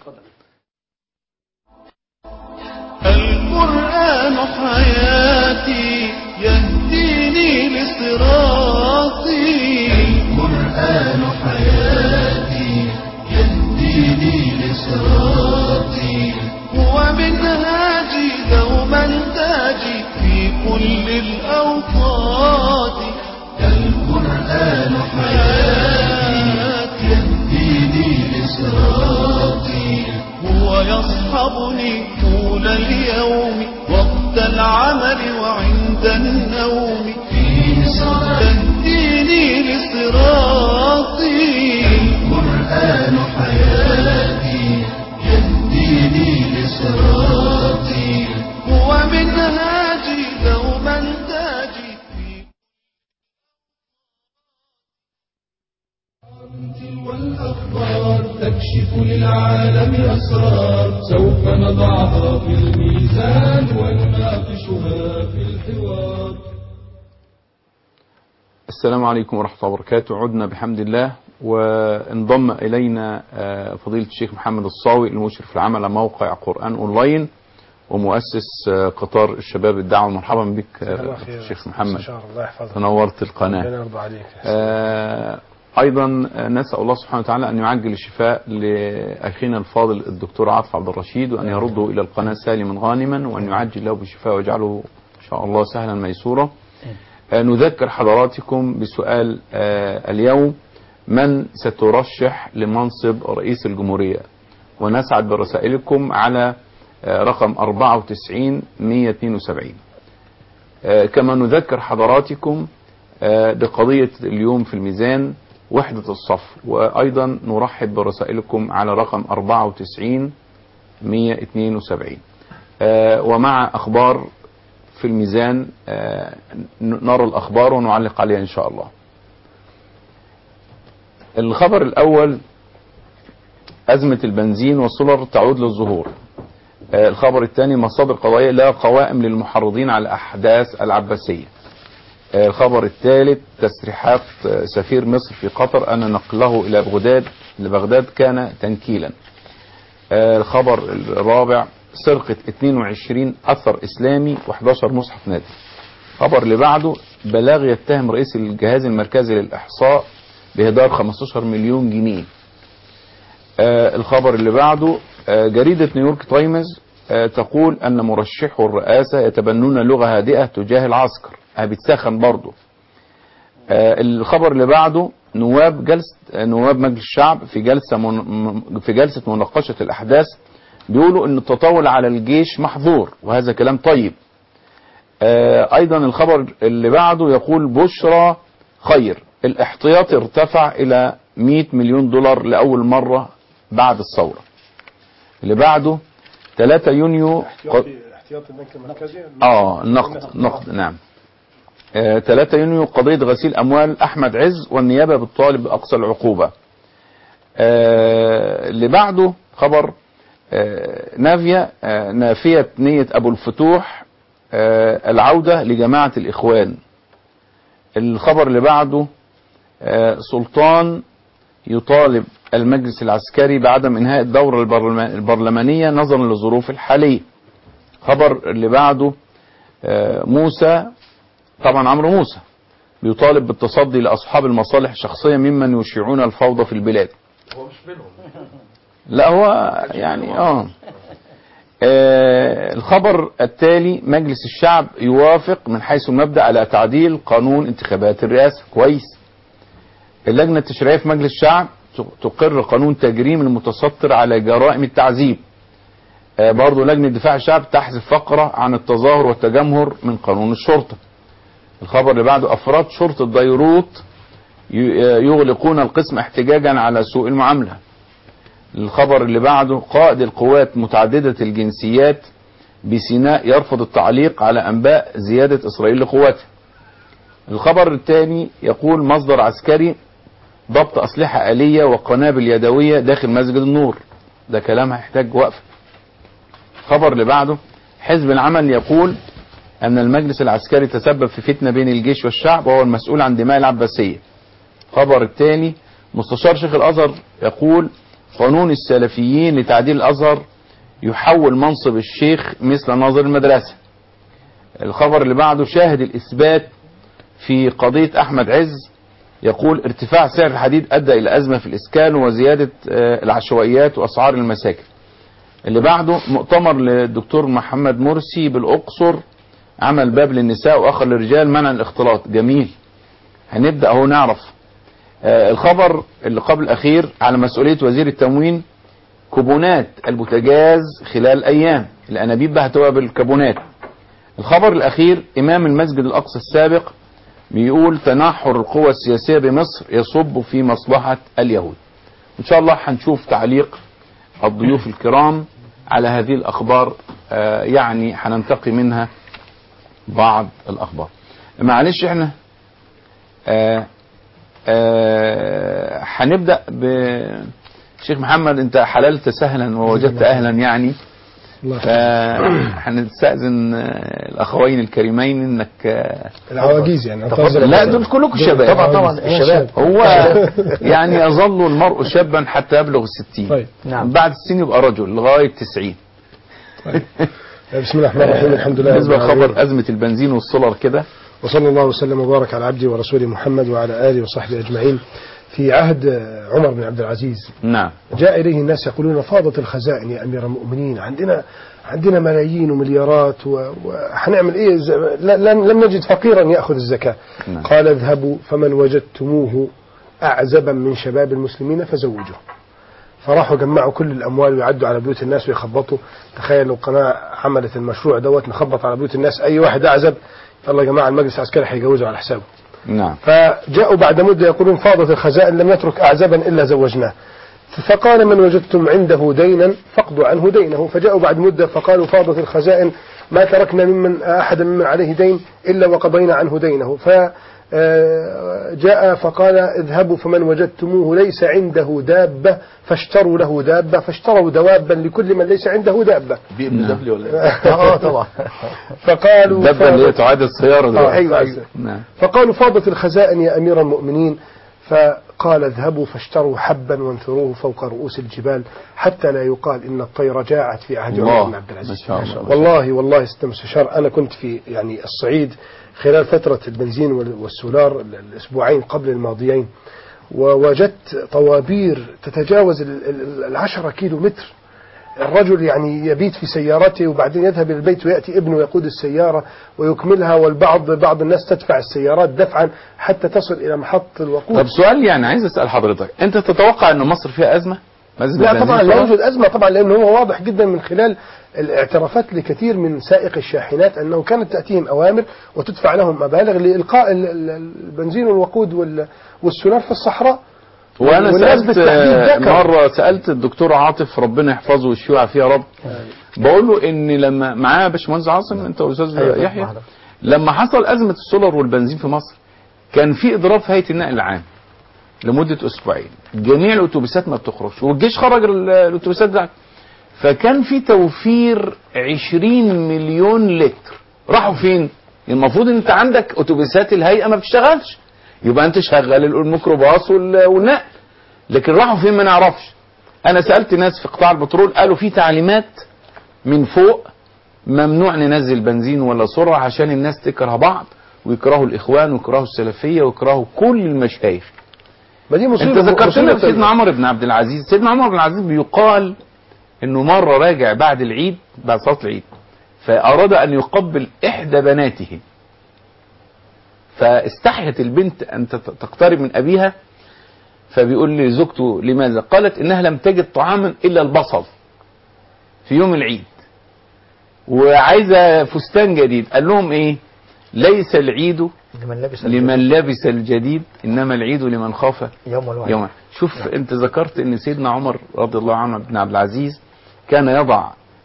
القرآن حياتي يهديني لصراطي القرآن حياتي يهديني لصراطي هو منهاجي دوما تاجي في كل الأوقات القرآن حياتي يهديني لصراطي هو يصحبني طول اليوم وقت العمل وعند النوم فيه صلاة يهديني لصراطي القرآن حياتي يهديني لصراطي هو منهاجي دوما تاجي في والأخبار تكشف للعالم أسرار سوف نضعها في الميزان ونناقشها في الحوار السلام عليكم ورحمة الله وبركاته عدنا بحمد الله وانضم إلينا آه، فضيلة الشيخ محمد الصاوي المشرف العام على موقع قرآن أونلاين ومؤسس آه، قطار الشباب الدعوة مرحبا بك آه، الله خير الشيخ محمد شاء الله يحفظك تنورت القناة ربنا يرضى عليك آه، ايضا آه، نسال الله سبحانه وتعالى ان يعجل الشفاء لاخينا الفاضل الدكتور عاطف عبد الرشيد وان يرده الى القناه سالما غانما وان يعجل له بالشفاء ويجعله ان شاء الله سهلا ميسورا آه، نذكر حضراتكم بسؤال آه، اليوم من سترشح لمنصب رئيس الجمهوريه ونسعد برسائلكم على آه، رقم 94 172 آه، كما نذكر حضراتكم آه، بقضية اليوم في الميزان وحدة الصف وأيضا نرحب برسائلكم على رقم 94 172 آه، ومع أخبار في الميزان آه، ن- نرى الأخبار ونعلق عليها إن شاء الله الخبر الأول أزمة البنزين والسولر تعود للظهور آه، الخبر الثاني مصادر قضائية لا قوائم للمحرضين على أحداث العباسية آه، الخبر الثالث تسريحات آه، سفير مصر في قطر أن نقله إلى بغداد لبغداد كان تنكيلا آه، الخبر الرابع سرقة 22 أثر إسلامي و11 مصحف نادي الخبر اللي بعده بلاغ يتهم رئيس الجهاز المركزي للإحصاء بإهدار 15 مليون جنيه آه، الخبر اللي بعده آه، جريدة نيويورك تايمز آه، تقول أن مرشحو الرئاسة يتبنون لغة هادئة تجاه العسكر آه، بتسخن برضه آه، الخبر اللي بعده نواب جلسة آه، نواب مجلس الشعب في جلسة من م- في جلسة مناقشة الأحداث بيقولوا ان التطاول على الجيش محظور وهذا كلام طيب آه، ايضا الخبر اللي بعده يقول بشرى خير الاحتياطي ارتفع الى 100 مليون دولار لاول مرة بعد الثورة اللي بعده 3 يونيو قد- احتياطي احتياطي البنك المركزي اه النقد نقد نعم آه 3 يونيو قضية غسيل أموال أحمد عز والنيابة بتطالب بأقصى العقوبة آه اللي بعده خبر آه نافية آه نافية نية أبو الفتوح آه العودة لجماعة الإخوان الخبر اللي بعده آه سلطان يطالب المجلس العسكري بعدم إنهاء الدورة البرلما- البرلمانية نظرا للظروف الحالية خبر اللي بعده آه، موسى طبعا عمرو موسى بيطالب بالتصدي لأصحاب المصالح الشخصية ممن يشيعون الفوضى في البلاد هو مش منهم لا هو يعني اه آه، الخبر التالي مجلس الشعب يوافق من حيث المبدأ على تعديل قانون انتخابات الرئاسة كويس اللجنة التشريعية في مجلس الشعب تقر قانون تجريم المتستر على جرائم التعذيب آه، برضو لجنة دفاع الشعب تحذف فقرة عن التظاهر والتجمهر من قانون الشرطة الخبر اللي بعده أفراد شرطة بيروت ي- آه، يغلقون القسم احتجاجا على سوء المعاملة الخبر اللي بعده قائد القوات متعددة الجنسيات بسيناء يرفض التعليق على أنباء زيادة إسرائيل لقواته الخبر الثاني يقول مصدر عسكري ضبط أسلحة آلية وقنابل يدوية داخل مسجد النور ده كلام هيحتاج وقفة الخبر اللي بعده حزب العمل يقول أن المجلس العسكري تسبب في فتنة بين الجيش والشعب وهو المسؤول عن دماء العباسية خبر الثاني مستشار شيخ الأزهر يقول قانون السلفيين لتعديل الأزهر يحول منصب الشيخ مثل ناظر المدرسة الخبر اللي بعده شاهد الإثبات في قضية أحمد عز يقول ارتفاع سعر الحديد أدى إلى أزمة في الإسكان وزيادة آه، العشوائيات وأسعار المساكن اللي بعده مؤتمر للدكتور محمد مرسي بالأقصر عمل باب للنساء وآخر للرجال منع الاختلاط جميل هنبدأ اهو نعرف آه، الخبر اللي قبل الأخير على مسؤولية وزير التموين كوبونات البوتاجاز خلال أيام الأنابيب بقى هتبقى بالكابونات الخبر الأخير إمام المسجد الأقصى السابق بيقول تنحر القوى السياسية بمصر يصب في مصلحة اليهود إن شاء الله هنشوف تعليق الضيوف الكرام على هذه الأخبار آه، يعني هننتقي منها بعض الأخبار معلش احنا آه، آه، هنبدأ بشيخ محمد انت حللت سهلا ووجدت اهلا يعني الله يخليك. فهنستأذن آه، الأخوين الكريمين انك آه، العواجيز يعني تفضل. لا دول كلكم شباب طبعا طبعا الشباب هو يعني يظل المرء شابا حتى يبلغ الستين طيب نعم. بعد السن يبقى رجل لغاية تسعين بسم الله الرحمن الرحيم الحمد لله بالنسبة رب العالمين. لخبر أزمة البنزين والسولر كده وصلى الله وسلم وبارك على عبده ورسوله محمد وعلى آله وصحبه أجمعين في عهد عمر بن عبد العزيز نعم جاء إليه الناس يقولون فاضت الخزائن يا أمير المؤمنين عندنا عندنا ملايين ومليارات و- وحنعمل إيه ز- لا- لم لم نجد فقيرا يأخذ الزكاة نعم. قال اذهبوا فمن وجدتموه أعزبا من شباب المسلمين فزوجوه فراحوا جمعوا كل الاموال ويعدوا على بيوت الناس ويخبطوا تخيل لو قناه عملت المشروع دوت نخبط على بيوت الناس اي واحد اعزب يلا يا جماعه المجلس العسكري هيجوزه على حسابه نعم فجاءوا بعد مده يقولون فاضت الخزائن لم نترك اعزبا الا زوجناه فقال من وجدتم عنده دينا فاقضوا عنه دينه فجاءوا بعد مده فقالوا فاضت الخزائن ما تركنا ممن احد ممن عليه دين الا وقضينا عنه دينه ف آه، جاء فقال اذهبوا فمن وجدتموه ليس عنده دابة فاشتروا له دابة فاشتروا دوابا لكل من ليس عنده دابة بي ام دبليو ولا ايه؟ اه طبعا فقالوا الدبة اللي هي فاضت- تعاد السيارة آه، دلوقتي أيوة أيوة نعم فقالوا فاضت الخزائن يا أمير المؤمنين فقال اذهبوا فاشتروا حبا وانثروه فوق رؤوس الجبال حتى لا يقال إن الطير جاعت في عهد عمر الله بن عبد العزيز ما شاء الله والله والله ست مستشار أنا كنت في يعني الصعيد خلال فترة البنزين وال- والسولار ال- الأسبوعين قبل الماضيين ووجدت طوابير تتجاوز ال- ال- العشرة كيلو متر الرجل يعني يبيت في سيارته وبعدين يذهب إلى البيت ويأتي ابنه يقود السيارة ويكملها والبعض بعض الناس تدفع السيارات دفعا حتى تصل إلى محط الوقود طب سؤال يعني عايز اسال حضرتك انت تتوقع ان مصر فيها ازمه أزمة لا بنزين طبعا لا خلاص؟ يوجد أزمة طبعا لأنه هو واضح جدا من خلال الاعترافات لكثير من سائق الشاحنات أنه كانت تأتيهم أوامر وتدفع لهم مبالغ لإلقاء ال- ال- البنزين والوقود وال- والسولار في الصحراء وانا والناس سالت بالتحديد آه، ذكر. مره سالت الدكتور عاطف ربنا يحفظه ويشفيه فيه يا رب بقول له ان لما معاه باشمهندس عاصم انت واستاذ أيوة، يحيى معنا. لما حصل ازمه السولار والبنزين في مصر كان في اضراب في هيئه النقل العام لمده اسبوعين جميع الاتوبيسات ما بتخرجش والجيش خرج ال- الاتوبيسات ده فكان في توفير 20 مليون لتر راحوا فين المفروض انت عندك اتوبيسات الهيئه ما بتشتغلش يبقى انت شغل الميكروباص وال- والنقل لكن راحوا فين ما نعرفش انا سالت ناس في قطاع البترول قالوا في تعليمات من فوق ممنوع ننزل بنزين ولا سرعه عشان الناس تكره بعض ويكرهوا الاخوان ويكرهوا السلفيه ويكرهوا كل المشايخ ما دي مصيبة انت ذكرتنا مصيبة بسيدنا عمر بن عبد العزيز سيدنا عمر بن عبد العزيز بيقال انه مره راجع بعد العيد بعد صلاه العيد فاراد ان يقبل احدى بناته فاستحيت البنت ان تت- تقترب من ابيها فبيقول لزوجته لماذا قالت انها لم تجد طعاما الا البصل في يوم العيد وعايزه فستان جديد قال لهم ايه ليس العيد لمن لبس لمن لبس الجديد انما العيد لمن خاف يوم الوعيد يوم شوف انت ذكرت ان سيدنا عمر رضي الله عنه بن عبد العزيز كان يضع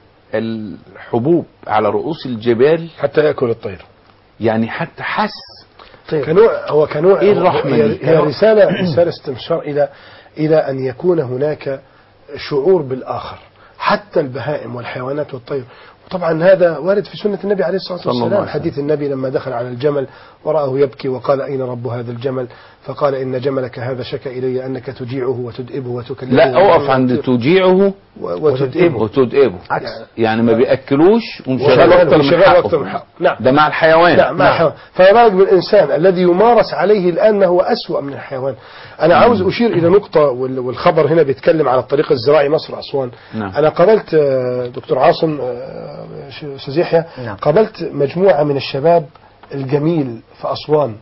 الحبوب على رؤوس الجبال حتى يأكل الطير يعني حتى حس طيب. كنوع هو كنوع إيه الرحمة هي, دي؟ هي رسالة رسالة استبشار إلى إلى أن يكون هناك شعور بالآخر حتى البهائم والحيوانات والطير وطبعا هذا وارد في سنة النبي عليه الصلاة صلى الله والسلام عليه وسلم. حديث النبي لما دخل على الجمل ورآه يبكي وقال أين رب هذا الجمل فقال إن جملك هذا شك إلي أنك تجيعه وتدئبه وتكلمه لا اقف عند تجيعه وتدئبه وتدئبه عكس يعني ما بياكلوش ومشغل وشغال اكتر من وشغال أكتر من حقه حقه نعم ده مع الحيوان نعم مع الحيوان فما بالك بالإنسان الذي يمارس عليه الآن ما هو أسوأ من الحيوان أنا عاوز أشير إلى نقطة وال- والخبر هنا بيتكلم على الطريق الزراعي مصر أسوان نعم. أنا قابلت آه، دكتور عاصم آه، ش- أستاذ يحيى نعم. قابلت مجموعة من الشباب الجميل في أسوان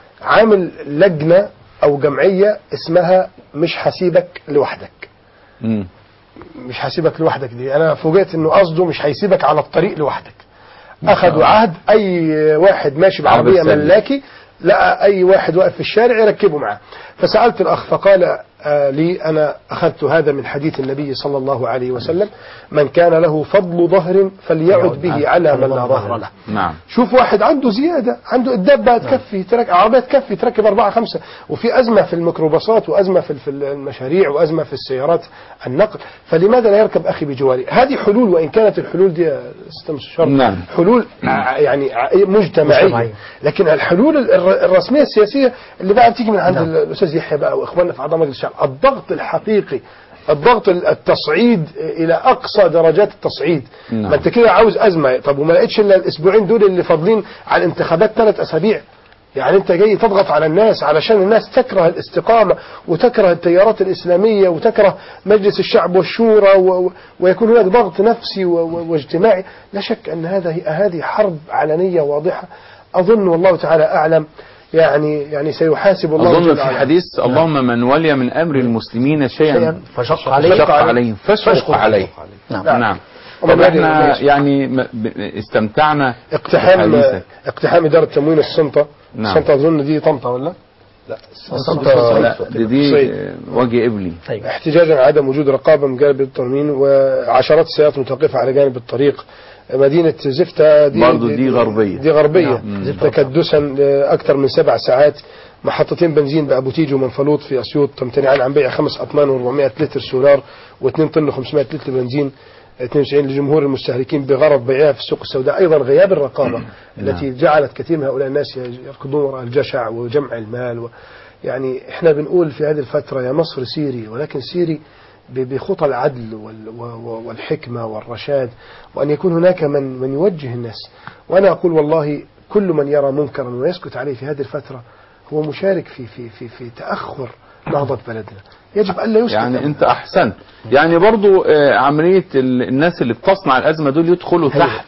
عامل لجنة أو جمعية اسمها مش هسيبك لوحدك مم. مش هسيبك لوحدك دي انا فوجئت انه قصده مش هيسيبك على الطريق لوحدك اخذوا عهد اي واحد ماشي بعربيه عربية سلة. ملاكي لقى اي واحد واقف في الشارع يركبه معاه فسالت الاخ فقال آه لي انا اخذت هذا من حديث النبي صلى الله عليه وسلم من كان له فضل ظهر فليعد به على من لا ظهر له نعم شوف واحد عنده زيادة عنده الدابة تكفي ترك عربية تكفي تركب أربعة خمسة وفي أزمة في الميكروباصات وأزمة في في المشاريع وأزمة في السيارات النقل فلماذا لا يركب أخي بجواري هذه حلول وإن كانت الحلول دي يا أستاذ مستشار نعم. حلول ع- يعني ع- مجتمعية مجتمعية. لكن الحلول الر- الرسمية السياسية اللي بقى بتيجي من عند الأستاذ يحيى بقى وإخواننا في أعضاء مجلس الشعب الضغط الحقيقي الضغط التصعيد الى اقصى درجات التصعيد نعم. ما انت كده عاوز ازمه طب وما لقيتش الا الاسبوعين دول اللي فاضلين على الانتخابات ثلاث اسابيع يعني انت جاي تضغط على الناس علشان الناس تكره الاستقامه وتكره التيارات الاسلاميه وتكره مجلس الشعب والشورى و... و- ويكون هناك ضغط نفسي و... و... واجتماعي لا شك ان هذا هذه حرب علنيه واضحه اظن والله تعالى اعلم يعني يعني سيحاسب الله اظن جل في وعلا. حديث اللهم من ولي من امر المسلمين شيئا شيئا فشق عليه شق عليهم فاشفق عليه نعم. نعم. نعم ومن طب هذه احنا الأمور. يعني م- ب- استمتعنا اقتحام بحديثك. اقتحام اداره تموين السلطه نعم. السلطه اظن دي طنطا ولا لا لا دي, دي صيد. آه، وجه ابلي طيب احتجاجا على عدم وجود رقابه من جانب التموين وعشرات السيارات متوقفه على جانب الطريق مدينه زفته دي برضو دي غربية. دي غربيه نعم. زفته. تكدسا اكثر من سبع ساعات محطتين بنزين بابو تيج ومنفلوط في اسيوط تمتنعان عن بيع خمس اطنان و400 لتر سولار و2 طن 500 لتر بنزين 92 لجمهور المستهلكين بغرض بيعها في السوق السوداء ايضا غياب الرقابه التي جعلت كثير من هؤلاء الناس يركضون وراء الجشع وجمع المال و يعني احنا بنقول في هذه الفتره يا مصر سيري ولكن سيري ب- بخطى العدل وال- و- و- والحكمه والرشاد وان يكون هناك من من يوجه الناس وانا اقول والله كل من يرى منكرا ويسكت عليه في هذه الفتره هو مشارك في في في في تاخر نهضه بلدنا يجب الا يسكت يعني أبداً. انت احسنت يعني برضو آه، عملية ال- الناس اللي بتصنع الازمة دول يدخلوا تحت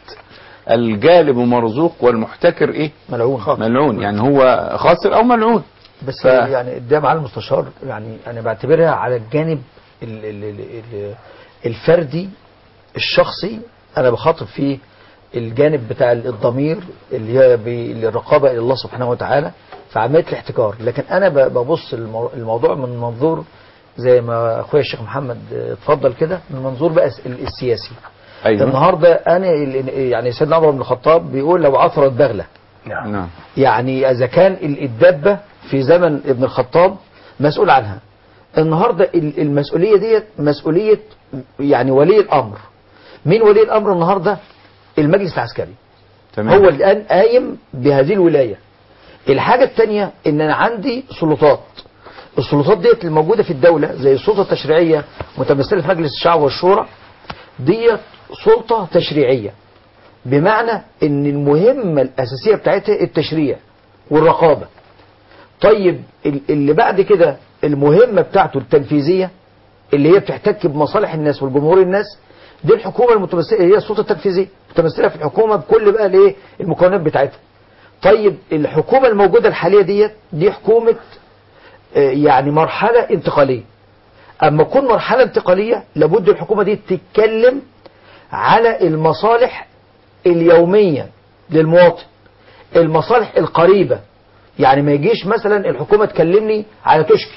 الجالب ومرزوق والمحتكر ايه ملعون ملعون يعني هو خاسر او ملعون بس ف- يعني ده مع المستشار يعني انا بعتبرها على الجانب ال- ال- ال- ال- الفردي الشخصي انا بخاطب فيه الجانب بتاع الضمير اللي هي ب- الرقابه الى الله سبحانه وتعالى في عمليه الاحتكار لكن انا ب- ببص المو- الموضوع من منظور زي ما اخويا الشيخ محمد اه، اتفضل كده من منظور بقى الس- السياسي ايوه النهارده انا ال- يعني سيدنا عمر بن الخطاب بيقول لو عثرت بغله نعم يعني اذا كان ال- الدابه في زمن ابن الخطاب مسؤول عنها النهارده ال- المسؤوليه ديت مسؤوليه يعني ولي الامر مين ولي الامر النهارده المجلس العسكري تمام هو الان قايم بهذه الولايه الحاجه الثانيه ان انا عندي سلطات السلطات ديت الموجوده في الدوله زي السلطه التشريعيه متمثله في مجلس الشعب والشورى ديت سلطه تشريعيه بمعنى ان المهمه الاساسيه بتاعتها التشريع والرقابه طيب ال- اللي بعد كده المهمه بتاعته التنفيذيه اللي هي بتحتك بمصالح الناس والجمهور الناس دي الحكومه المتمثله هي السلطه التنفيذيه متمثله في الحكومه بكل بقى الايه المكونات بتاعتها طيب الحكومه الموجوده الحاليه ديت دي حكومه آه، يعني مرحله انتقاليه اما تكون مرحله انتقاليه لابد الحكومه دي تتكلم على المصالح اليوميه للمواطن المصالح القريبه يعني ما يجيش مثلا الحكومه تكلمني على تشكي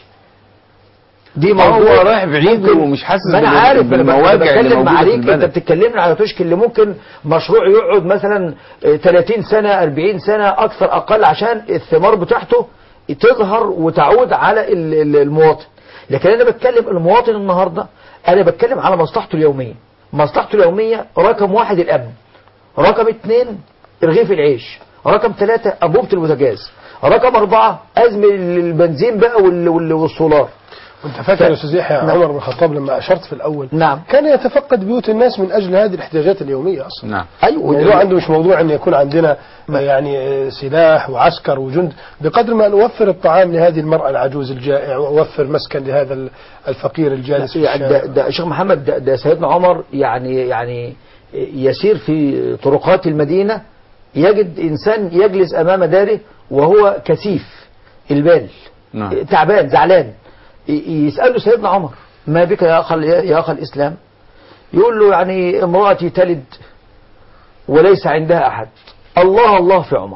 دي موضوع هو رايح بعيد ممكن- ومش حاسس ما انا بال- عارف أنا بالمواجع اللي بتكلم موجودة في عليك انت البلد. بتتكلمني على تشكي اللي ممكن مشروع يقعد مثلا آه، 30 سنه 40 سنه اكثر اقل عشان الثمار بتاعته تظهر وتعود على ال- ال- المواطن لكن انا بتكلم المواطن النهارده انا بتكلم على مصلحته اليوميه مصلحته اليوميه رقم واحد الامن رقم اثنين رغيف العيش رقم ثلاثة أنبوبة البوتاجاز رقم أربعة أزمة البنزين بقى وال- وال- والسولار وانت فاكر يا استاذ يحيى عمر بن الخطاب لما اشرت في الاول نعم كان يتفقد بيوت الناس من اجل هذه الاحتياجات اليوميه اصلا نعم أيوة الموضوع عنده مش موضوع ان يكون عندنا يعني آه، سلاح وعسكر وجند بقدر ما نوفر الطعام لهذه المراه العجوز الجائع واوفر مسكن لهذا ال- الفقير الجالس في يعني الشارع ده, ده شيخ محمد ده, ده سيدنا عمر يعني يعني يسير في طرقات المدينة يجد إنسان يجلس أمام داره وهو كثيف البال نعم. تعبان زعلان ي- يسأله سيدنا عمر ما بك يا أخ يا أخ الإسلام يقول له يعني امرأتي تلد وليس عندها أحد الله الله في عمر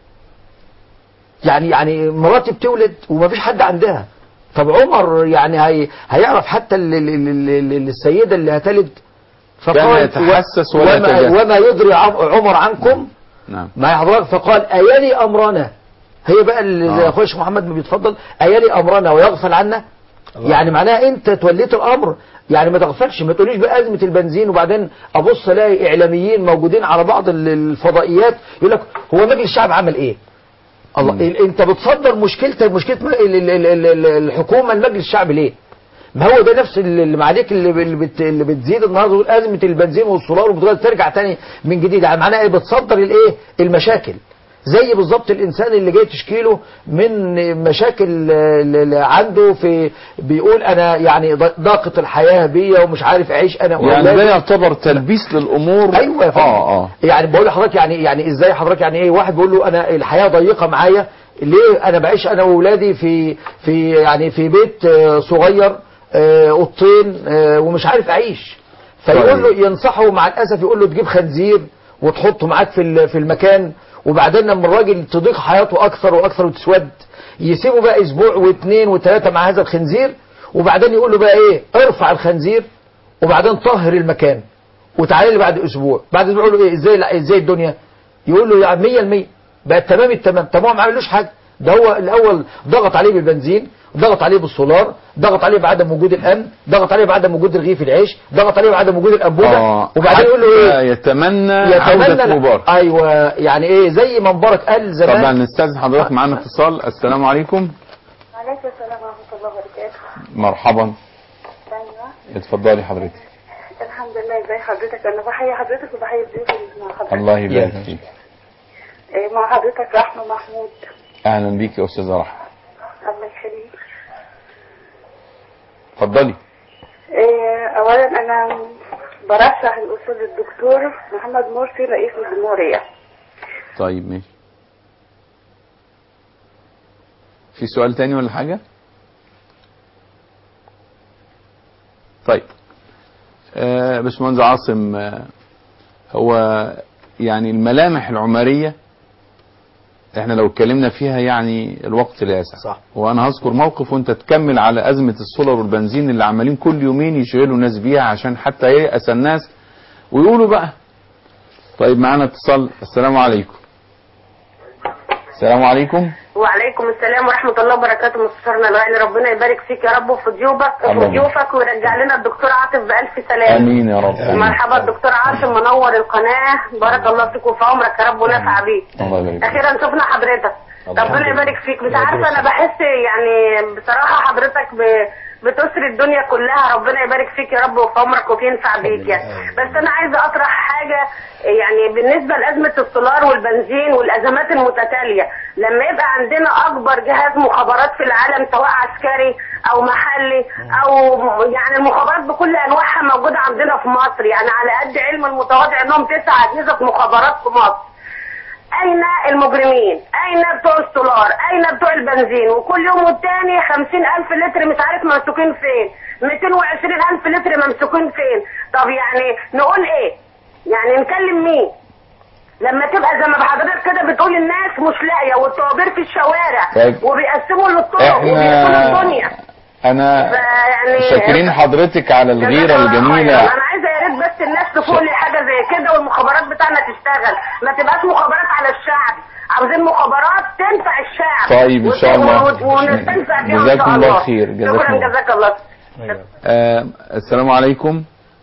يعني يعني مراتي بتولد وما فيش حد عندها طب عمر يعني هي هيعرف حتى ال ال ال ال ال السيدة اللي هتلد كان يتحسس ولا وما, يتجسس. وما يدري عم- عمر عنكم نعم ما حضرتك فقال أيلي أمرنا هي بقى اللي زي آه. أخويا الشيخ محمد ما بيتفضل أيلي أمرنا ويغفل عنا يعني معناها أنت توليت الأمر يعني ما تغفلش ما تقوليش بقى أزمة البنزين وبعدين أبص ألاقي إعلاميين موجودين على بعض ال- الفضائيات يقول لك هو مجلس الشعب عمل إيه؟ الله ال- انت بتصدر مشكلتك مشكله م- ال- ال- ال- ال- ال- الحكومه لمجلس الشعب ليه؟ ما هو ده نفس اللي اللي معاليك اللي, اللي, بت اللي بتزيد النهارده تقول ازمه البنزين والسولار والبوتاجاز ترجع تاني من جديد يعني معناها ايه بتصدر الايه؟ المشاكل زي بالظبط الانسان اللي جاي تشكيله من مشاكل اللي عنده في بيقول انا يعني ضاقه الحياه بيا ومش عارف اعيش انا يعني وأولادي. ده يعتبر تلبيس للامور ايوه يا فندم اه اه يعني بقول لحضرتك يعني يعني ازاي حضرتك يعني ايه واحد بيقول له انا الحياه ضيقه معايا ليه انا بعيش انا واولادي في في يعني في بيت آه، صغير آه، اوضتين آه، ومش عارف اعيش فيقول له ينصحه مع الاسف يقول له تجيب خنزير وتحطه معاك في ال- في المكان وبعدين لما الراجل تضيق حياته اكثر واكثر وتسود يسيبه بقى اسبوع واثنين وثلاثه مع هذا الخنزير وبعدين يقول له بقى ايه ارفع الخنزير وبعدين طهر المكان وتعالى لي بعد اسبوع بعد اسبوع يقول له ايه ازاي لا ازاي الدنيا يقول له يعني 100% بقى تمام التمام طب هو ما عملوش حاجه ده هو الاول ضغط عليه بالبنزين ضغط عليه بالسولار ضغط عليه بعدم وجود الامن ضغط عليه بعدم وجود رغيف العيش ضغط عليه بعدم وجود الانبوبه اه وبعدين يقول له ايه حتى يتمنى, يتمنى عودة مبارك ايوه يعني ايه زي ما مبارك قال طبعا زمان نستاذن حضرتك معانا اتصال السلام عليكم وعليكم السلام ورحمة الله وبركاته مرحبا أيوة اتفضلي حضرتك الحمد لله ازي حضرتك أنا بحيي حضرتك وبحيي الضيوف اللي مع حضرتك الله يبارك فيك إيه، مع حضرتك رحمة محمود اهلا بيك يا استاذه رحمه الله يخليك اتفضلي إيه، أولا أنا برشح الأستاذ الدكتور محمد مرسي رئيس الجمهورية طيب ماشي في سؤال تاني ولا حاجه طيب آه، باشمهندس عاصم آه، هو يعني الملامح العمرية احنا لو اتكلمنا فيها يعني الوقت لا يسع صح. وانا هذكر موقف وانت تكمل على ازمة السولار والبنزين اللي عمالين كل يومين يشغلوا الناس بيها عشان حتى ييأس الناس ويقولوا بقى طيب معانا اتصال السلام عليكم السلام عليكم وعليكم السلام ورحمة الله وبركاته مستشارنا الغالي ربنا يبارك فيك يا رب وفي ضيوفك اللهم. وفي ضيوفك ويرجع لنا الدكتور عاطف بألف سلامة امين يا رب آمين. مرحبا الدكتور عاصم منور القناة بارك الله فيك وفي عمرك يا رب ونفع بيك الله يبارك فيك. اخيرا شفنا حضرتك ربنا يبارك فيك مش عارفه انا بحس يعني بصراحه حضرتك ب... بتسري الدنيا كلها ربنا يبارك فيك يا رب وفي عمرك وفي ينفع بيك يعني بس انا عايزه اطرح حاجه يعني بالنسبه لازمه السولار والبنزين والازمات المتتاليه لما يبقى عندنا اكبر جهاز مخابرات في العالم سواء عسكري او محلي او يعني المخابرات بكل انواعها موجوده عندنا في مصر يعني على قد علم المتواضع انهم تسع اجهزه مخابرات في مصر اين المجرمين اين بتوع السولار اين بتوع البنزين وكل يوم والتاني خمسين الف لتر مش عارف ممسوكين فين ميتين وعشرين الف لتر ممسوكين فين طب يعني نقول ايه يعني نكلم مين لما تبقى زي ما حضرتك كده بتقول الناس مش لاقيه والطوابير في الشوارع طيب. وبيقسموا للطرق وبيقسموا الدنيا احنا انا فيعني شاكرين حضرتك على الغيرة جزاك الله الجميلة خيراً. انا عايزه يا ريت بس الناس تفوق لي حاجه زي كده والمخابرات بتاعنا تشتغل ما تبقاش مخابرات على الشعب عاوزين مخابرات تنفع الشعب طيب، إن شاء الله. وت- ونستنفع فيها ان جزاكم شاء الله الله خير، جزاكم شكرا الله. جزاك الله آه السلام عليكم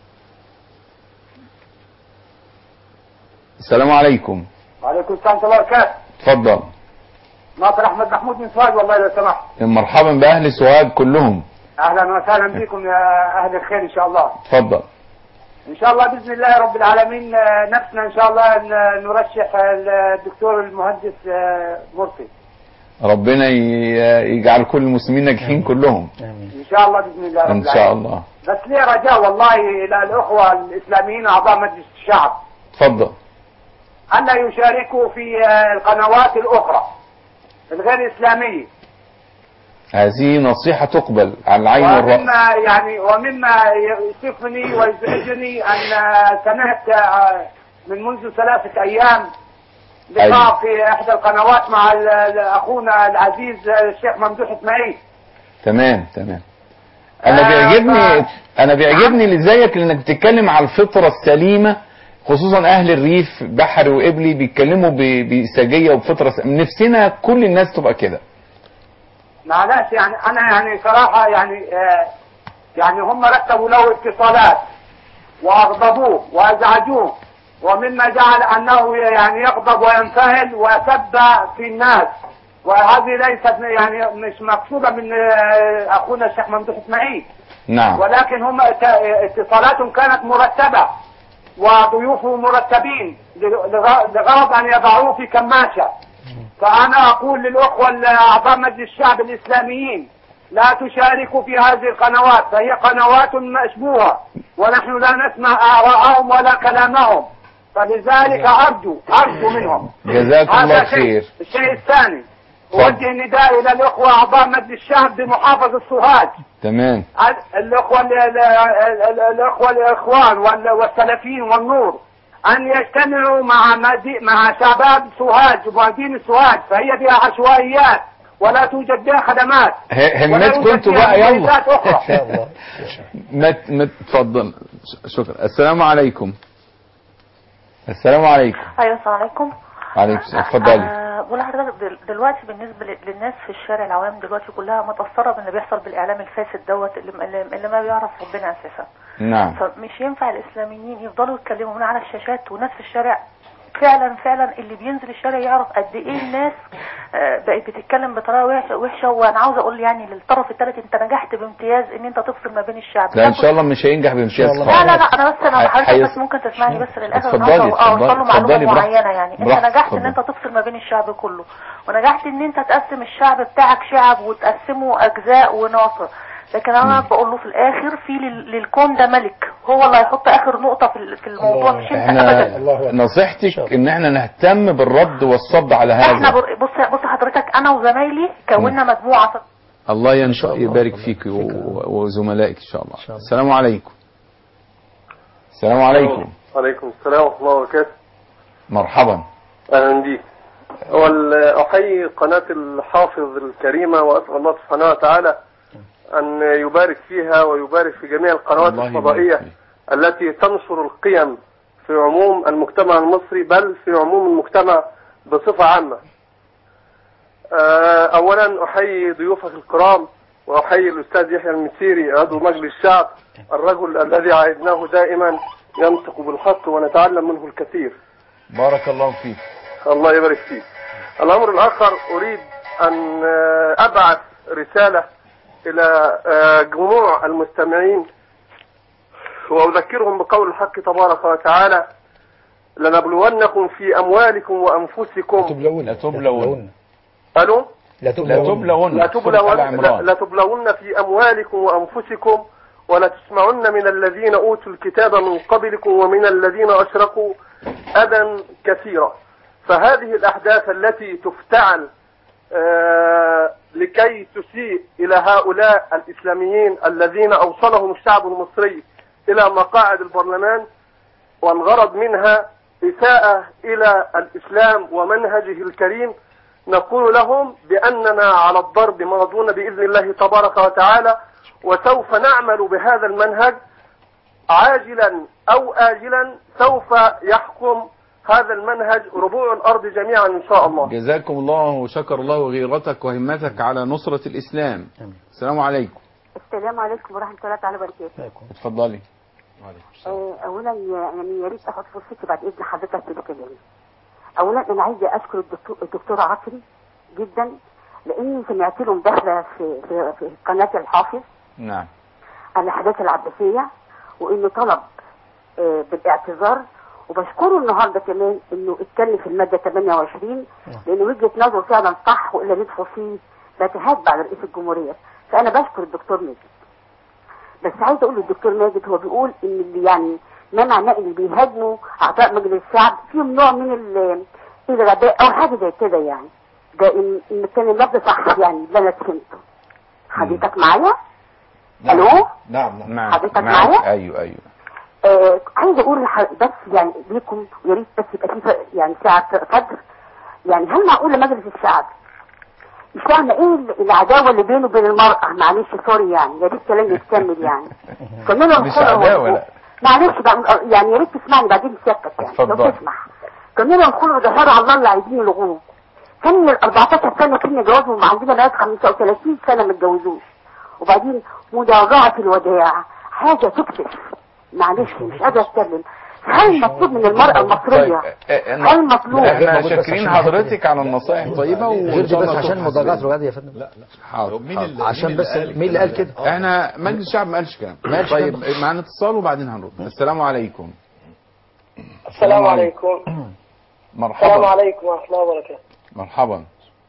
السلام عليكم وعليكم السلام ورحمة الله وبركاته اتفضل ناصر أحمد محمود من سوهاج والله لو سمحت مرحبا بأهل سوهاج كلهم أهلا وسهلا بكم يا أهل الخير إن شاء الله اتفضل إن شاء الله بإذن الله رب العالمين آه، نفسنا إن شاء الله ن- نرشح الدكتور المهندس آه، مرسي ربنا ي- يجعل كل المسلمين ناجحين كلهم إن شاء الله بإذن الله رب ان شاء العالمين. الله بس لي رجاء والله إلى الأخوة الإسلاميين أعضاء مجلس الشعب اتفضل ألا يشاركوا في آه، القنوات الأخرى الغير إسلامية هذه نصيحة تقبل على العين والرأس ومما يعني ومما يؤسفني ويزعجني ان سمعت آه، من منذ ثلاثة ايام أيوة. لقاء في احدى القنوات مع ال- ال- اخونا العزيز آه، الشيخ ممدوح اسماعيل تمام تمام انا آه، بيعجبني ف- انا بيعجبني اللي زيك لانك بتتكلم على الفطرة السليمة خصوصا اهل الريف بحري وقبلي بيتكلموا ب- بسجية وبفطرة س- نفسنا كل الناس تبقى كده معلش يعني انا يعني صراحة يعني آه، يعني هم رتبوا له اتصالات واغضبوه وازعجوه ومما جعل انه يعني يغضب وينفعل وسب في الناس وهذه ليست يعني مش مقصودة من آه، اخونا الشيخ ممدوح اسماعيل نعم ولكن هم ات- اتصالاتهم كانت مرتبة وضيوفه مرتبين لغ- لغرض ان يضعوه في كماشة فانا اقول للاخوة اعضاء مجلس الشعب الاسلاميين لا تشاركوا في هذه القنوات فهي قنوات مشبوهة ونحن لا نسمع آراءهم ولا كلامهم فلذلك أرجو أرجو منهم جزاكم هذا الله شيء. خير الشيء الثاني اتفضل. أوجه نداء إلى الأخوة أعضاء مجلس الشعب بمحافظة سوهاج تمام الأخوة ال- ال- ال- الأخوة الإخوان وال- والسلفيين والنور أن يجتمعوا مع مدي مع شباب سوهاج ومدينة سوهاج فهي فيها عشوائيات ولا توجد بها خدمات ه- ولا همتكم يوجد انتوا فيها بقى يلا مميزات أخرى ما ت- ما تفضل ش- شكرا السلام عليكم السلام عليكم ايوه السلام عليكم عليكم السلام اتفضلي آه، بقول لحضرتك دل- دلوقتي بالنسبه ل- للناس في الشارع العوام دلوقتي كلها متاثره باللي بيحصل بالاعلام الفاسد دوت اللي, اللي- اللي ما بيعرف ربنا اساسا نعم فمش ينفع الاسلاميين يفضلوا يتكلموا من على الشاشات وناس في الشارع فعلا فعلا اللي بينزل الشارع يعرف قد ايه الناس آه، بقت بتتكلم بطريقه وحشه وحشه وانا عاوزه اقول يعني للطرف الثالث انت نجحت بامتياز ان انت تفصل ما بين الشعب لا ان تاخد- شاء الله مش هينجح بامتياز لا خالص لا لا انا بس انا حي- حضرتك حيص- بس ممكن تسمعني بس للاخر اتفضلي، النهارده اه اتفضلي، اوصل له معلومه اتفضلي براحتك. معينه يعني انت براحتك، نجحت ان اتفضلي. انت تفصل ما بين الشعب كله ونجحت ان انت تقسم الشعب بتاعك شعب وتقسمه اجزاء وناصر لكن انا بقول له في الاخر في لل- للكون ده ملك هو اللي هيحط اخر نقطه في ال- في الموضوع مش انت احنا ابدا نصيحتك ان احنا نهتم بالرد والصد على احنا هذا بر- بص بص حضرتك انا وزمايلي كونا مجموعه الله ينشأ يبارك فيك و- وزملائك إن شاء الله السلام عليكم السلام عليكم وعليكم السلام ورحمة الله وبركاته مرحبا أهلا بيك أول أحيي قناة الحافظ الكريمة وأسأل الله سبحانه وتعالى أن يبارك فيها ويبارك في جميع القنوات الله يبارك الفضائية فيك. التي تنشر القيم في عموم المجتمع المصري بل في عموم المجتمع بصفة عامة آه، أولا أحيي ضيوفك الكرام وأحيي الأستاذ يحيى المسيري عضو مجلس الشعب الرجل الذي عهدناه دائما ينطق بالحق ونتعلم منه الكثير بارك الله فيك الله يبارك فيك الأمر الآخر أريد أن آه، أبعث رسالة إلى آه، جموع المستمعين وأذكرهم بقول الحق تبارك وتعالى لنبلونكم في أموالكم وأنفسكم تبلون لا تبلون ألو لا لا تبلون تبلون لا سورة آل تبلون عمران. لا تبلون في أموالكم وأنفسكم ولا تسمعن من الذين أوتوا الكتاب من قبلكم ومن الذين أشركوا أذى كثيرا فهذه الأحداث التي تفتعل آه، لكي تسيء إلى هؤلاء الإسلاميين الذين أوصلهم الشعب المصري إلى مقاعد البرلمان والغرض منها إساءة إلى الإسلام ومنهجه الكريم نقول لهم بأننا على الضرب ماضون بإذن الله تبارك وتعالى وسوف نعمل بهذا المنهج عاجلا أو آجلا سوف يحكم هذا المنهج ربوع الأرض جميعا إن شاء الله جزاكم الله وشكر الله غيرتك وهمتك على نصرة الإسلام السلام عليكم السلام عليكم ورحمة الله تعالى وبركاته اتفضلي آه، أولا يعني يا ريت أخد فرصتي بعد إذن حضرتك في الكلام أولا أنا عايزة أشكر الدكتور, الدكتور عصري جدا لأني سمعت له مداخلة في, في, في قناة الحافظ نعم عن الأحداث العباسية وإنه طلب آه، بالاعتذار وبشكره النهارده كمان انه اتكلم في الماده 28 لان وجهه نظره فعلا صح والا ندخل فيه متاهات بعد رئيس الجمهوريه فانا بشكر الدكتور ماجد بس عايز اقول للدكتور ماجد هو بيقول ان اللي يعني ما معناه اللي بيهاجموا اعضاء مجلس الشعب فيهم نوع من ال- الغباء او حاجه زي كده يعني ده ان إن كان اللفظ صح يعني اللي انا فهمته حضرتك معايا؟ الو؟ نعم نعم معك حضرتك معك. معايا؟ ايوه ايوه آه عايز اقول لح- بس يعني ليكم يا ريت بس يبقى في ف- يعني ساعه فجر يعني هل معقول مجلس الشعب مش فاهمه ايه ال- العداوه اللي بينه وبين المراه معلش سوري يعني يا ريت كلامي يكمل يعني كملوا مش الخلق عداوة، والخلق. لا. معلش بقى يعني يا ريت تسمعني بعدين سيادتك يعني لو اتفضل. تسمح كملوا الخلق ظهروا على الله اللي عايزين يلغوه كان من 14 سنه كنا جوازهم عندنا بنات 35 سنه ما اتجوزوش وبعدين مداجعه الوداع حاجه تكسف معلش مش قادره اتكلم هل مطلوب من المراه المصريه طيب آه، آه، هل مطلوب احنا موجود بس شاكرين عشان حضرتك على النصائح الطيبة غير وإن دي شاء بس الله عشان تبحث مداجعات بإذن الرجال يا فندم لا لا حاضر مين حاضر. اللي عشان مين بس قال مين اللي قال الكلام كده؟ ده؟ احنا مجلس الشعب ما قالش كلام ما قالش طيب كلام. معانا اتصال وبعدين هنرد السلام عليكم السلام عليكم السلام مرحبا عليكم ورحمة الله وبركاته مرحبا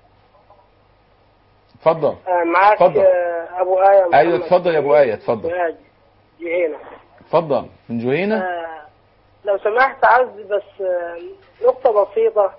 اتفضل آه، معاك اتفضل. آه، أبو آية محمد ايوه اتفضل يا ابو ايه اتفضل سراج جهينة اتفضل من جهينة آه، لو سمحت عاوز بس آه، نقطة بسيطة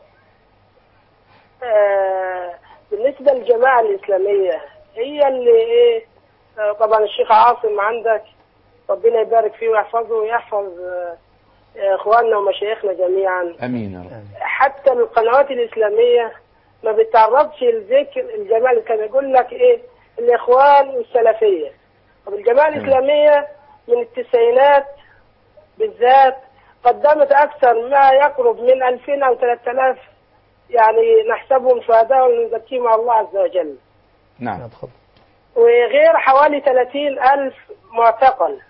آه، بالنسبة للجماعة الإسلامية هي اللي إيه آه، طبعا الشيخ عاصم عندك ربنا يبارك فيه ويحفظه ويحفظ آه، آه، إخواننا ومشايخنا جميعا امين يا رب حتى القنوات الإسلامية ما بتعرضش لذكر الجماعة الإسلامية يقول لك إيه الإخوان والسلفية طب الجماعة الإسلامية من التسعينات بالذات قدمت أكثر ما يقرب من 2000 أو 3000 يعني نحسبهم شهداء ونزكيهم على الله عز وجل نعم اتفضل وغير حوالي 30 ألف معتقل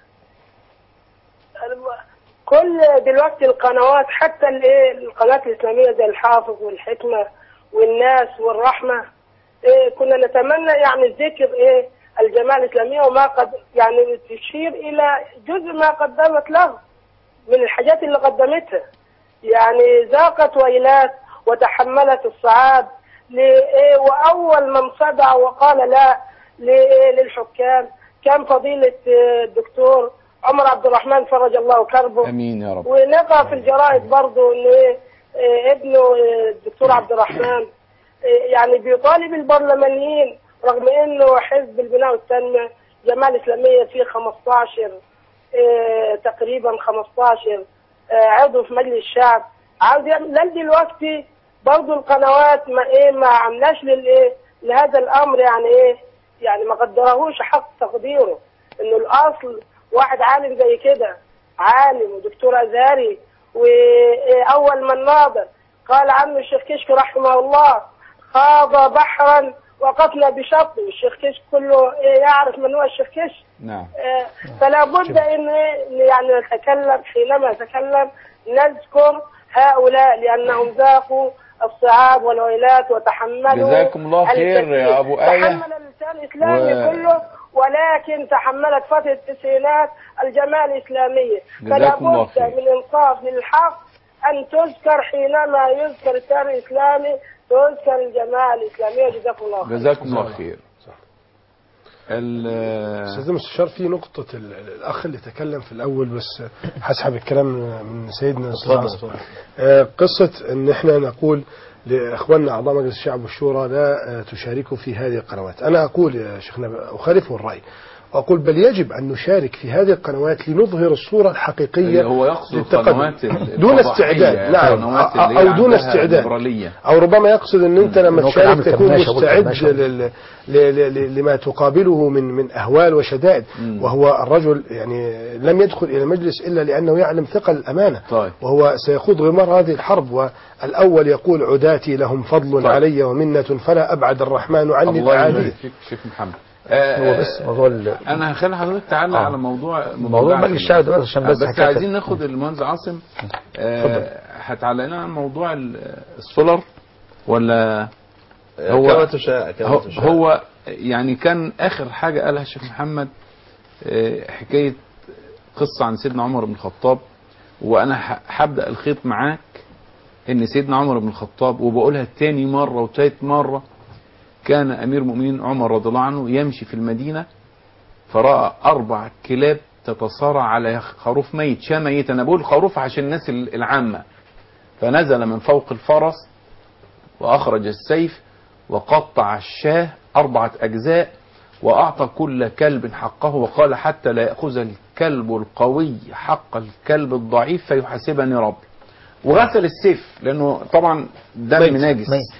كل دلوقتي القنوات حتى الايه القنوات الإسلامية زي الحافظ والحكمة والناس والرحمة إيه كنا نتمنى يعني ذكر ايه الجماعة الإسلامية وما قد يعني تشير إلى جزء ما قدمت له من الحاجات اللي قدمتها يعني ذاقت ويلات وتحملت الصعاب لإيه وأول من صدع وقال لا لإيه للحكام كان فضيلة آه، الدكتور عمر عبد الرحمن فرج الله كربه امين يا رب ونقرا في الجرائد برضه ان إيه، إيه، ابنه إيه، الدكتور عبد الرحمن إيه، يعني بيطالب البرلمانيين رغم انه حزب البناء والتنميه جماعه الاسلاميه فيه 15 آه، تقريبا 15 آه، عضو في مجلس الشعب عاوز يعمل لان دلوقتي برضه القنوات ما ايه ما عملاش للايه لهذا الامر يعني ايه يعني ما قدرهوش حق تقديره انه الاصل واحد عالم زي كده عالم ودكتور ازهري واول من ناظر قال عنه الشيخ كشك رحمه الله خاض بحرا وقفنا بشطه الشيخ كشك كله إيه يعرف من هو الشيخ كشك نعم آه، فلا بد ان إن يعني نتكلم حينما نتكلم نذكر هؤلاء لانهم ذاقوا الصعاب والويلات وتحملوا جزاكم الله خير الكثير. يا أبو آية. تحمل اللسان الاسلامي و- كله ولكن تحملت فتره التسعينات الجماعه الاسلاميه فلا جزاكم الله بد خير. من انصاف للحق ان تذكر حينما يذكر التيار الاسلامي تذكر الجماعه الاسلاميه جزاكم الله خير جزاكم الله خير ال- استاذ مستشار في نقطة ال- ال- الأخ اللي تكلم في الأول بس هسحب الكلام من سيدنا الأستاذ اتفضل، عاصم. اتفضل. آه، قصة إن إحنا نقول لإخواننا أعضاء مجلس الشعب والشورى لا آه، تشاركوا في هذه القنوات أنا أقول يا شيخنا أخالفه الرأي وأقول بل يجب أن نشارك في هذه القنوات لنظهر الصورة الحقيقية اللي هو يقصد للتقدم. القنوات ال- دون الفضائية، استعداد نعم القنوات اللي هي أو دون عندها استعداد ليبرالية. أو ربما يقصد أن أنت لما إنه كان تشارك عامل تكون كماشة، أقول مستعد كماشة. لل- ل- ل- ل- لما تقابله من من أهوال وشدائد وهو الرجل يعني لم يدخل إلى المجلس إلا لأنه يعلم ثقل الأمانة طيب. وهو سيخوض غمار هذه الحرب والأول يقول عداتي لهم فضل طيب. علي ومنة فلا أبعد الرحمن عني الله يبارك الأعادي فيك شيخ محمد هو بس موضوع ال- انا هخلي حضرتك تعلق آه. على موضوع موضوع مجلس الشعب ده بس عشان بس بس حكاية- عايزين ناخد المهندس عاصم آه، هتعلق لنا عن موضوع ال- السولار ولا هو كما تشاء كما هو, تشاء. هو يعني كان اخر حاجه قالها الشيخ محمد آه، حكايه قصه عن سيدنا عمر بن الخطاب وانا ح- هبدا الخيط معاك ان سيدنا عمر بن الخطاب وبقولها تاني مره وتالت مره كان امير المؤمنين عمر رضي الله عنه يمشي في المدينه فراى اربع كلاب تتصارع على خروف ميت شاه ميت انا بقول خروف عشان الناس ال- العامه فنزل من فوق الفرس واخرج السيف وقطع الشاه اربعه اجزاء واعطى كل كلب حقه وقال حتى لا ياخذ الكلب القوي حق الكلب الضعيف فيحاسبني ربي وغسل السيف لانه طبعا دم ميت. ناجس ميت.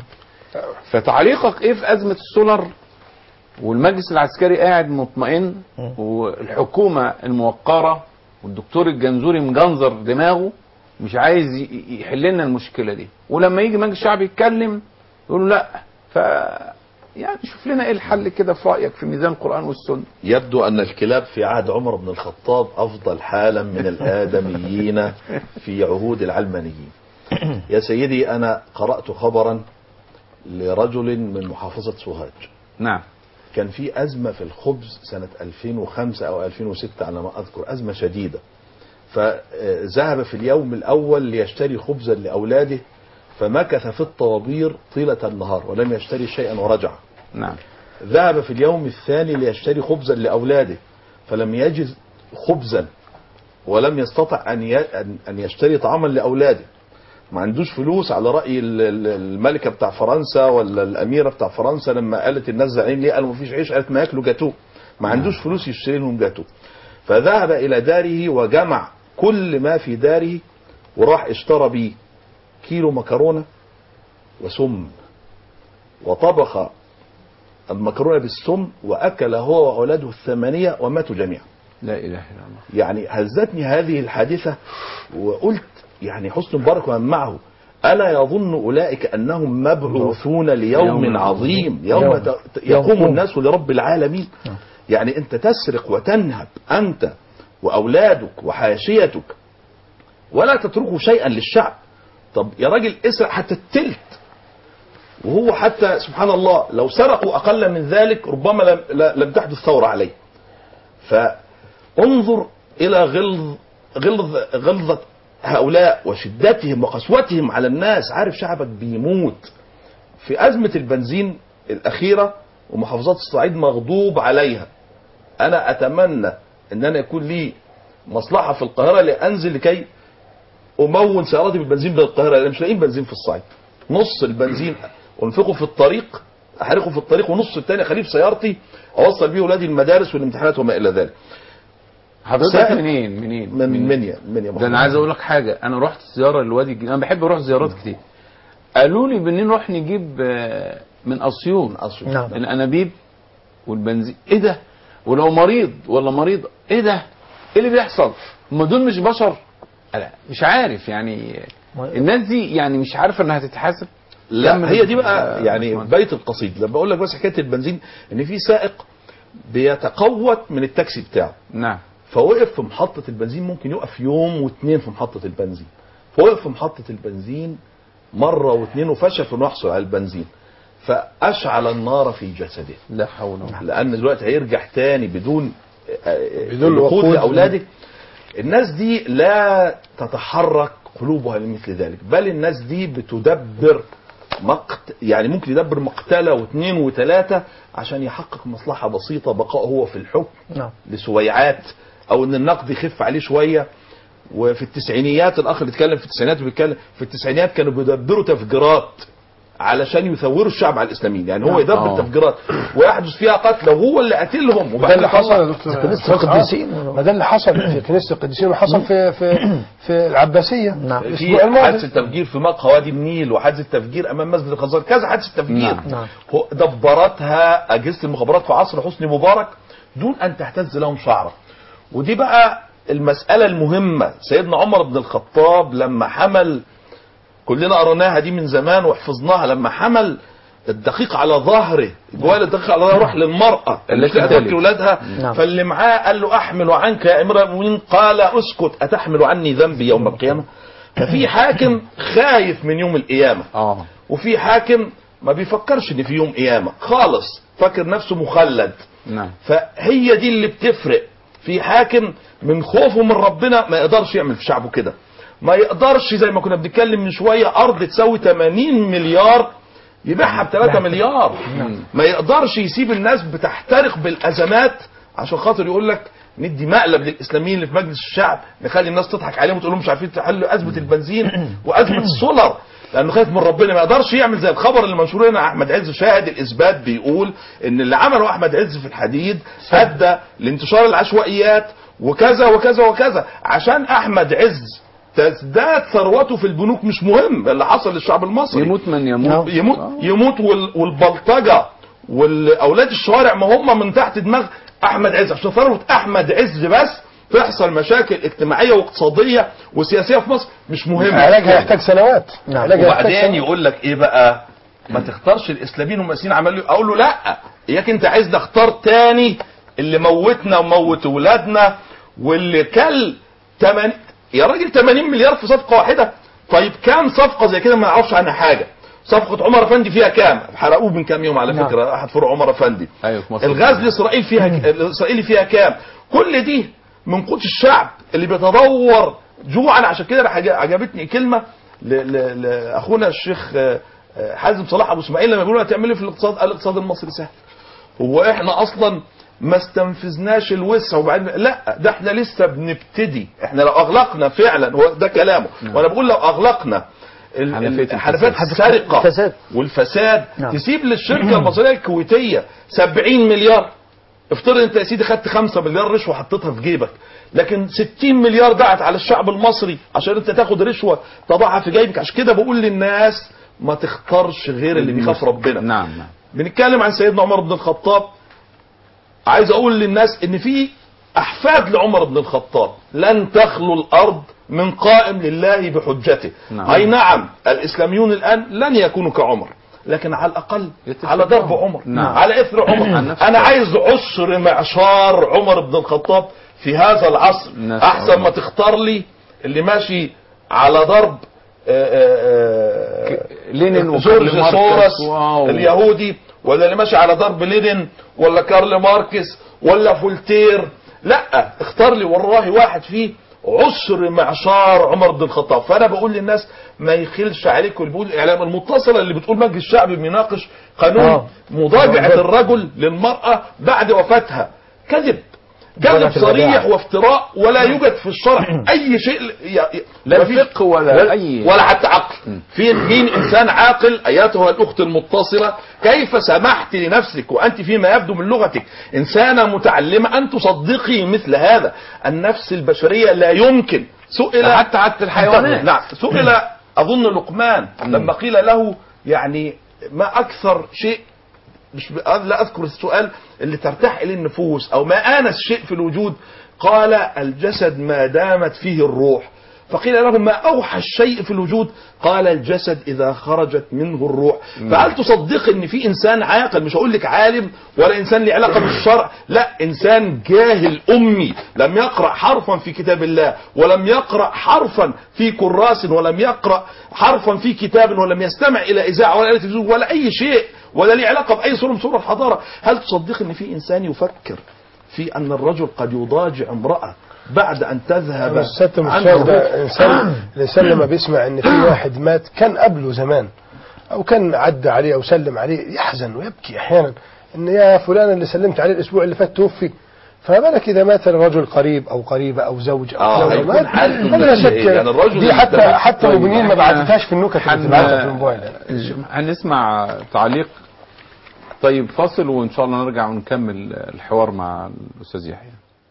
فتعليقك ايه في ازمه السولر والمجلس العسكري قاعد مطمئن والحكومه الموقره والدكتور الجنزوري مجنزر دماغه مش عايز ي- يحل لنا المشكله دي ولما يجي مجلس الشعب يتكلم يقولوا لا ف يعني شوف لنا ايه الحل كده في رايك في ميزان القران والسنه يبدو أن الكلاب في عهد عمر بن الخطاب أفضل حالا من الآدميين في عهود العلمانيين يا سيدي أنا قرأت خبرا لرجل من محافظة سوهاج نعم كان في أزمة في الخبز سنة 2005 أو 2006 على ما أذكر أزمة شديدة فذهب في اليوم الأول ليشتري خبزا لأولاده فمكث في الطوابير طيلة النهار ولم يشتري شيئا ورجع نعم ذهب في اليوم الثاني ليشتري خبزا لأولاده فلم يجد خبزا ولم يستطع أن ي- أن- أن يشتري طعاما لأولاده ما عندوش فلوس على رأي ال- ال- الملكة بتاع فرنسا ولا الأميرة بتاع فرنسا لما قالت الناس زعلانين ليه قالوا مفيش عيش قالت ما ياكلوا جاتوه ما عندوش فلوس يشتري لهم جاتوه فذهب إلى داره وجمع كل ما في داره وراح اشترى بيه كيلو مكرونة وسم وطبخ المكرونة بالسم وأكل هو وأولاده الثمانية وماتوا جميعا لا اله الا الله يعني هزتني هذه الحادثة وقلت يعني حسن مبارك ومن معه ألا يظن أولئك أنهم مبعوثون ليوم يوم عظيم يوم يوم. ت- يوم يقوم قوم. الناس لرب العالمين يعني أنت تسرق وتنهب أنت وأولادك وحاشيتك ولا تتركوا شيئا للشعب طب يا راجل اسرق حتى التلت وهو حتى سبحان الله لو سرقوا أقل من ذلك ربما لم, لم تحدث ثورة عليه فانظر إلى غلظ غلظ غلظة هؤلاء وشدتهم وقسوتهم على الناس عارف شعبك بيموت في أزمة البنزين الأخيرة ومحافظات الصعيد مغضوب عليها أنا أتمنى أن أنا يكون لي مصلحة في القاهرة لأنزل لكي أمون سياراتي بالبنزين من القاهرة لأن مش لاقيين بنزين في الصعيد نص البنزين أنفقه في الطريق احرقه في الطريق ونص الثاني اخليه في سيارتي اوصل بيه اولادي المدارس والامتحانات وما الى ذلك حضرتك سائق- منين منين من منيا منيا ده انا عايز اقول لك حاجه انا رحت زياره لوادي الجديد انا بحب اروح زيارات كتير قالوا لي بنين نروح نجيب آه، من اسيوط نعم. الانابيب والبنزين ايه ده ولو مريض ولا مريض ايه ده ايه اللي بيحصل هم دول مش بشر لا مش عارف يعني الناس دي يعني مش عارفه انها تتحاسب لا كمل. هي دي بقى آه، يعني باشمهندس. بيت القصيد لما بقول لك بس حكايه البنزين ان في سائق بيتقوت من التاكسي بتاعه نعم فوقف في محطة البنزين ممكن يقف يوم واثنين في محطة البنزين فوقف في محطة البنزين مرة واثنين وفشل في انه يحصل على البنزين فأشعل النار في جسده لا حول ولا قوه لأن دلوقتي هيرجع تاني بدون بدون وقود وقود. لأولاده الناس دي لا تتحرك قلوبها لمثل ذلك بل الناس دي بتدبر مقت يعني ممكن يدبر مقتلة واثنين وثلاثة عشان يحقق مصلحة بسيطة بقاء هو في الحكم نعم لسويعات او ان النقد يخف عليه شويه وفي التسعينيات الاخ اللي اتكلم في التسعينيات بيتكلم في التسعينيات كانوا بيدبروا تفجيرات علشان يثوروا الشعب على الاسلاميين يعني هو نعم. يدبر آه. تفجيرات ويحدث فيها قتل وهو اللي قتلهم ده وبعدين اللي حصل يا طلع- دكتور كنيسة القديسين. ما ده اللي حصل في كنيسه القديسين وحصل في في في العباسيه نعم في الاسبوع الماضي حادثه تفجير في مقهى وادي النيل وحادثه تفجير امام مسجد الخزار كذا حادثه تفجير نعم. نعم. هو دبرتها اجهزه المخابرات في عصر حسني مبارك دون ان تهتز لهم شعره ودي بقى المساله المهمه سيدنا عمر بن الخطاب لما حمل كلنا قريناها دي من زمان وحفظناها لما حمل الدقيق على ظهره جوال الدقيق على ظهره راح للمرأة اللي التي لا تلد. تبكي ولادها نعم. فاللي معاه قال له أحمل عنك يا أمير المؤمنين قال اسكت أتحمل عني ذنبي يوم القيامة ففي حاكم خايف من يوم القيامة اه وفي حاكم ما بيفكرش ان في يوم قيامة خالص فاكر نفسه مخلد نعم فهي دي اللي بتفرق في حاكم من خوفه من ربنا ما يقدرش يعمل في شعبه كده ما يقدرش زي ما كنا بنتكلم من شوية أرض تساوي 80 مليار يبيعها ب 3 مليار ما يقدرش يسيب الناس بتحترق بالأزمات عشان خاطر يقول لك ندي مقلب للاسلاميين اللي في مجلس الشعب نخلي الناس تضحك عليهم وتقول لهم مش عارفين تحلوا ازمه البنزين وازمه السولر لانه خايف من ربنا ما يقدرش يعمل زي الخبر اللي منشور هنا احمد عز شاهد الاثبات بيقول ان اللي عمله احمد عز في الحديد ادى لانتشار العشوائيات وكذا وكذا وكذا عشان احمد عز تزداد ثروته في البنوك مش مهم اللي حصل للشعب المصري يموت من يموت يموت يموت وال- والبلطجه والاولاد الشوارع ما هم من تحت دماغ احمد عز عشان ثروه احمد عز بس تحصل مشاكل اجتماعيه واقتصاديه وسياسيه في مصر مش مهم علاجها يحتاج سنوات علاجها يحتاج وبعدين سنوات. يقول لك ايه بقى ما تختارش الاسلاميين والمسيحيين عملوا إيه؟ اقول له لا اياك انت عايز نختار تاني اللي موتنا وموت ولادنا واللي كل 8 يا راجل 80 مليار في صفقه واحده طيب كام صفقه زي كده ما نعرفش عنها حاجه صفقه عمر افندي فيها كام حرقوه من كام يوم على نعم. فكره احد فروع عمر افندي ايوه في مصر الغاز الاسرائيلي فيها الاسرائيلي فيها كام كل دي من قوت الشعب اللي بيتدور جوعا عشان كده أنا عج- عجبتني كلمه ل- ل- لاخونا الشيخ آه، آه، حازم صلاح ابو اسماعيل لما بيقولوا هتعمل ايه في الاقتصاد قال الاقتصاد المصري سهل هو احنا اصلا ما استنفذناش الوسع وبعدين لا ده احنا لسه بنبتدي احنا لو اغلقنا فعلا هو ده كلامه وانا بقول لو اغلقنا ال- حنفية ال- حنفيات الفساد. السرقه الفساد. والفساد نعم. تسيب للشركه المصريه الكويتيه 70 مليار افترض انت يا سيدي خدت 5 مليار رشوه حطيتها في جيبك لكن 60 مليار ضاعت على الشعب المصري عشان انت تاخد رشوه تضعها في جيبك عشان كده بقول للناس ما تختارش غير اللي بيخاف ربنا نعم نعم بنتكلم عن سيدنا عمر بن الخطاب عايز اقول للناس ان في احفاد لعمر بن الخطاب لن تخلو الارض من قائم لله بحجته نعم. اي نعم الاسلاميون الان لن يكونوا كعمر لكن على الاقل يتفق على درب معهم. عمر نعم. على اثر عمر عن نفس انا الشيء. عايز عشر معشار عمر بن الخطاب في هذا العصر نسأل احسن الله. ما تختار لي اللي ماشي على ضرب آه، آه، آه، لينين جورج وكارل ماركس. سورس واو. اليهودي ولا اللي ماشي على ضرب لينين ولا كارل ماركس ولا فولتير لا اختار لي والله واحد فيه عسر معشار عمر بن الخطاب فانا بقول للناس ما يخلش عليكم اللي بيقول الاعلام المتصله اللي بتقول مجلس الشعب بيناقش قانون آه. مضاجعه الرجل للمراه بعد وفاتها كذب كذب درجة صريح الوداع. وافتراء ولا يوجد في الشرع اي شيء ي- ي- لا ما فيش- فقه ولا أي- ولا حتى عقل في مين انسان عاقل ايتها الاخت المتصله كيف سمحت لنفسك وانت فيما يبدو من لغتك انسانه متعلمه ان تصدقي مثل هذا النفس البشريه لا يمكن سئل حتى حتى الحيوانات. نعم سئل اظن لقمان لما قيل له يعني ما اكثر شيء مش ب- لا اذكر السؤال اللي ترتاح اليه النفوس او ما انس شيء في الوجود قال الجسد ما دامت فيه الروح فقيل له ما اوحش شيء في الوجود قال الجسد اذا خرجت منه الروح فهل تصدق ان في انسان عاقل مش هقول لك عالم ولا انسان له علاقه بالشرع لا انسان جاهل امي لم يقرا حرفا في كتاب الله ولم يقرا حرفا في كراس ولم يقرا حرفا في كتاب ولم يستمع الى اذاعه ولا الى تلفزيون ولا اي شيء ولا ليه علاقه باي صوره من صور الحضاره هل تصدق ان في انسان يفكر في ان الرجل قد يضاجع امراه بعد ان تذهب بس ست عنه مشاهد الروح؟ ده انسان الانسان لما بيسمع ان في واحد مات كان قبله زمان او كان عدى عليه او سلم عليه يحزن ويبكي احيانا ان يا فلان اللي سلمت عليه الاسبوع اللي فات توفي فما بالك اذا مات الرجل قريب او قريبه او زوج او آه، زوجة هيكون مات حالته هذا لا مثل شك إيه؟ يعني الرجل دي حتى ده- حتى طيب، المؤمنين ما إحنا بعتتهاش في النكت اللي حن- بتبعتها في الموبايل هنسمع تعليق طيب فاصل وان شاء الله نرجع ونكمل الحوار مع الاستاذ يحيى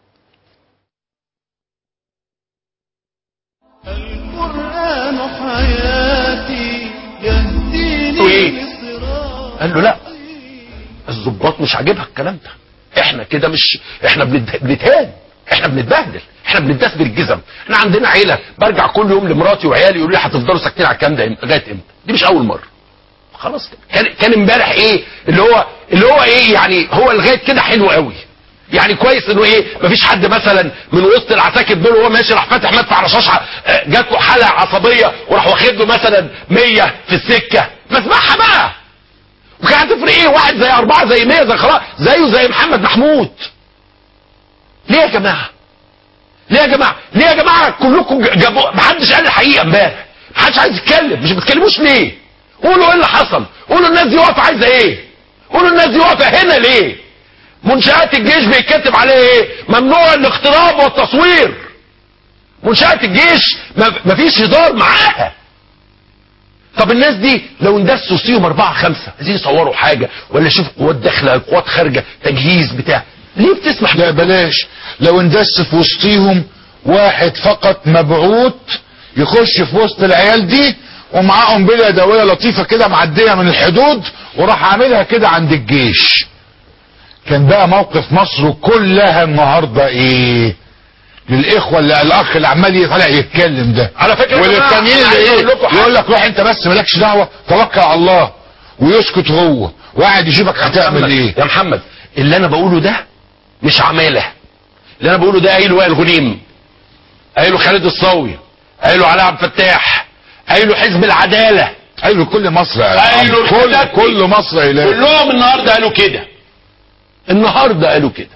القرآن حياتي يهديني إيه؟ لصراط قال له لا الضباط مش عاجبها الكلام ده احنا كده مش احنا بنت- بنتهان احنا بنتبهدل احنا بنداس بالجزم احنا عندنا عيله برجع كل يوم لمراتي وعيالي يقولوا لي هتفضلوا ساكتين على الكلام ده إم- لغايه امتى دي مش اول مره خلاص كده. كان كان امبارح ايه اللي هو اللي هو ايه يعني هو لغايه كده حلو قوي يعني كويس انه ايه مفيش حد مثلا من وسط العساكر دول وهو ماشي راح فاتح مدفع رشاش ع- آه، جات له حاله عصبيه وراح واخد له مثلا 100 في السكه ما اسمعها بقى وكان هتفرق ايه واحد زي اربعه زي 100 زي خلاص زيه زي محمد محمود ليه يا جماعه ليه يا جماعه ليه يا جماعه كلكم ج- جابوا محدش قال الحقيقه امبارح محدش عايز يتكلم مش بتكلموش ليه قولوا ايه اللي حصل قولوا الناس دي واقفه عايزه ايه قولوا الناس دي واقفه هنا ليه منشآت الجيش بيتكتب عليه ايه ممنوع الاقتراب والتصوير منشآت الجيش ما- مفيش هزار معاها طب الناس دي لو اندس وسطيهم أربعة خمسة عايزين يصوروا حاجة ولا يشوفوا قوات داخلة قوات خارجة تجهيز بتاع ليه بتسمح لا بلاش لو اندس في وسطيهم واحد فقط مبعوث يخش في وسط العيال دي ومعاه قنبله يدويه لطيفه كده معديه من الحدود وراح عاملها كده عند الجيش كان بقى موقف مصر كلها النهارده ايه للاخوه اللي الاخ اللي عمال طالع يتكلم ده على فكرة يا جماعة، وللتانيين أنا اللي عايز ايه أقول لكم حاجة. يقول لك روح انت بس مالكش دعوه توكل على الله ويسكت هو وقاعد يشوفك هتعمل محمد، ايه يا محمد اللي انا بقوله ده مش عماله اللي انا بقوله ده قايله وائل غنيم قايله خالد الصاوي قايله علاء عبد الفتاح قايله حزب العداله قايله كل مصر يا قايله عم. كل الحاجات دي. كل مصر إله كلهم النهارده قالوا كده النهارده قالوا كده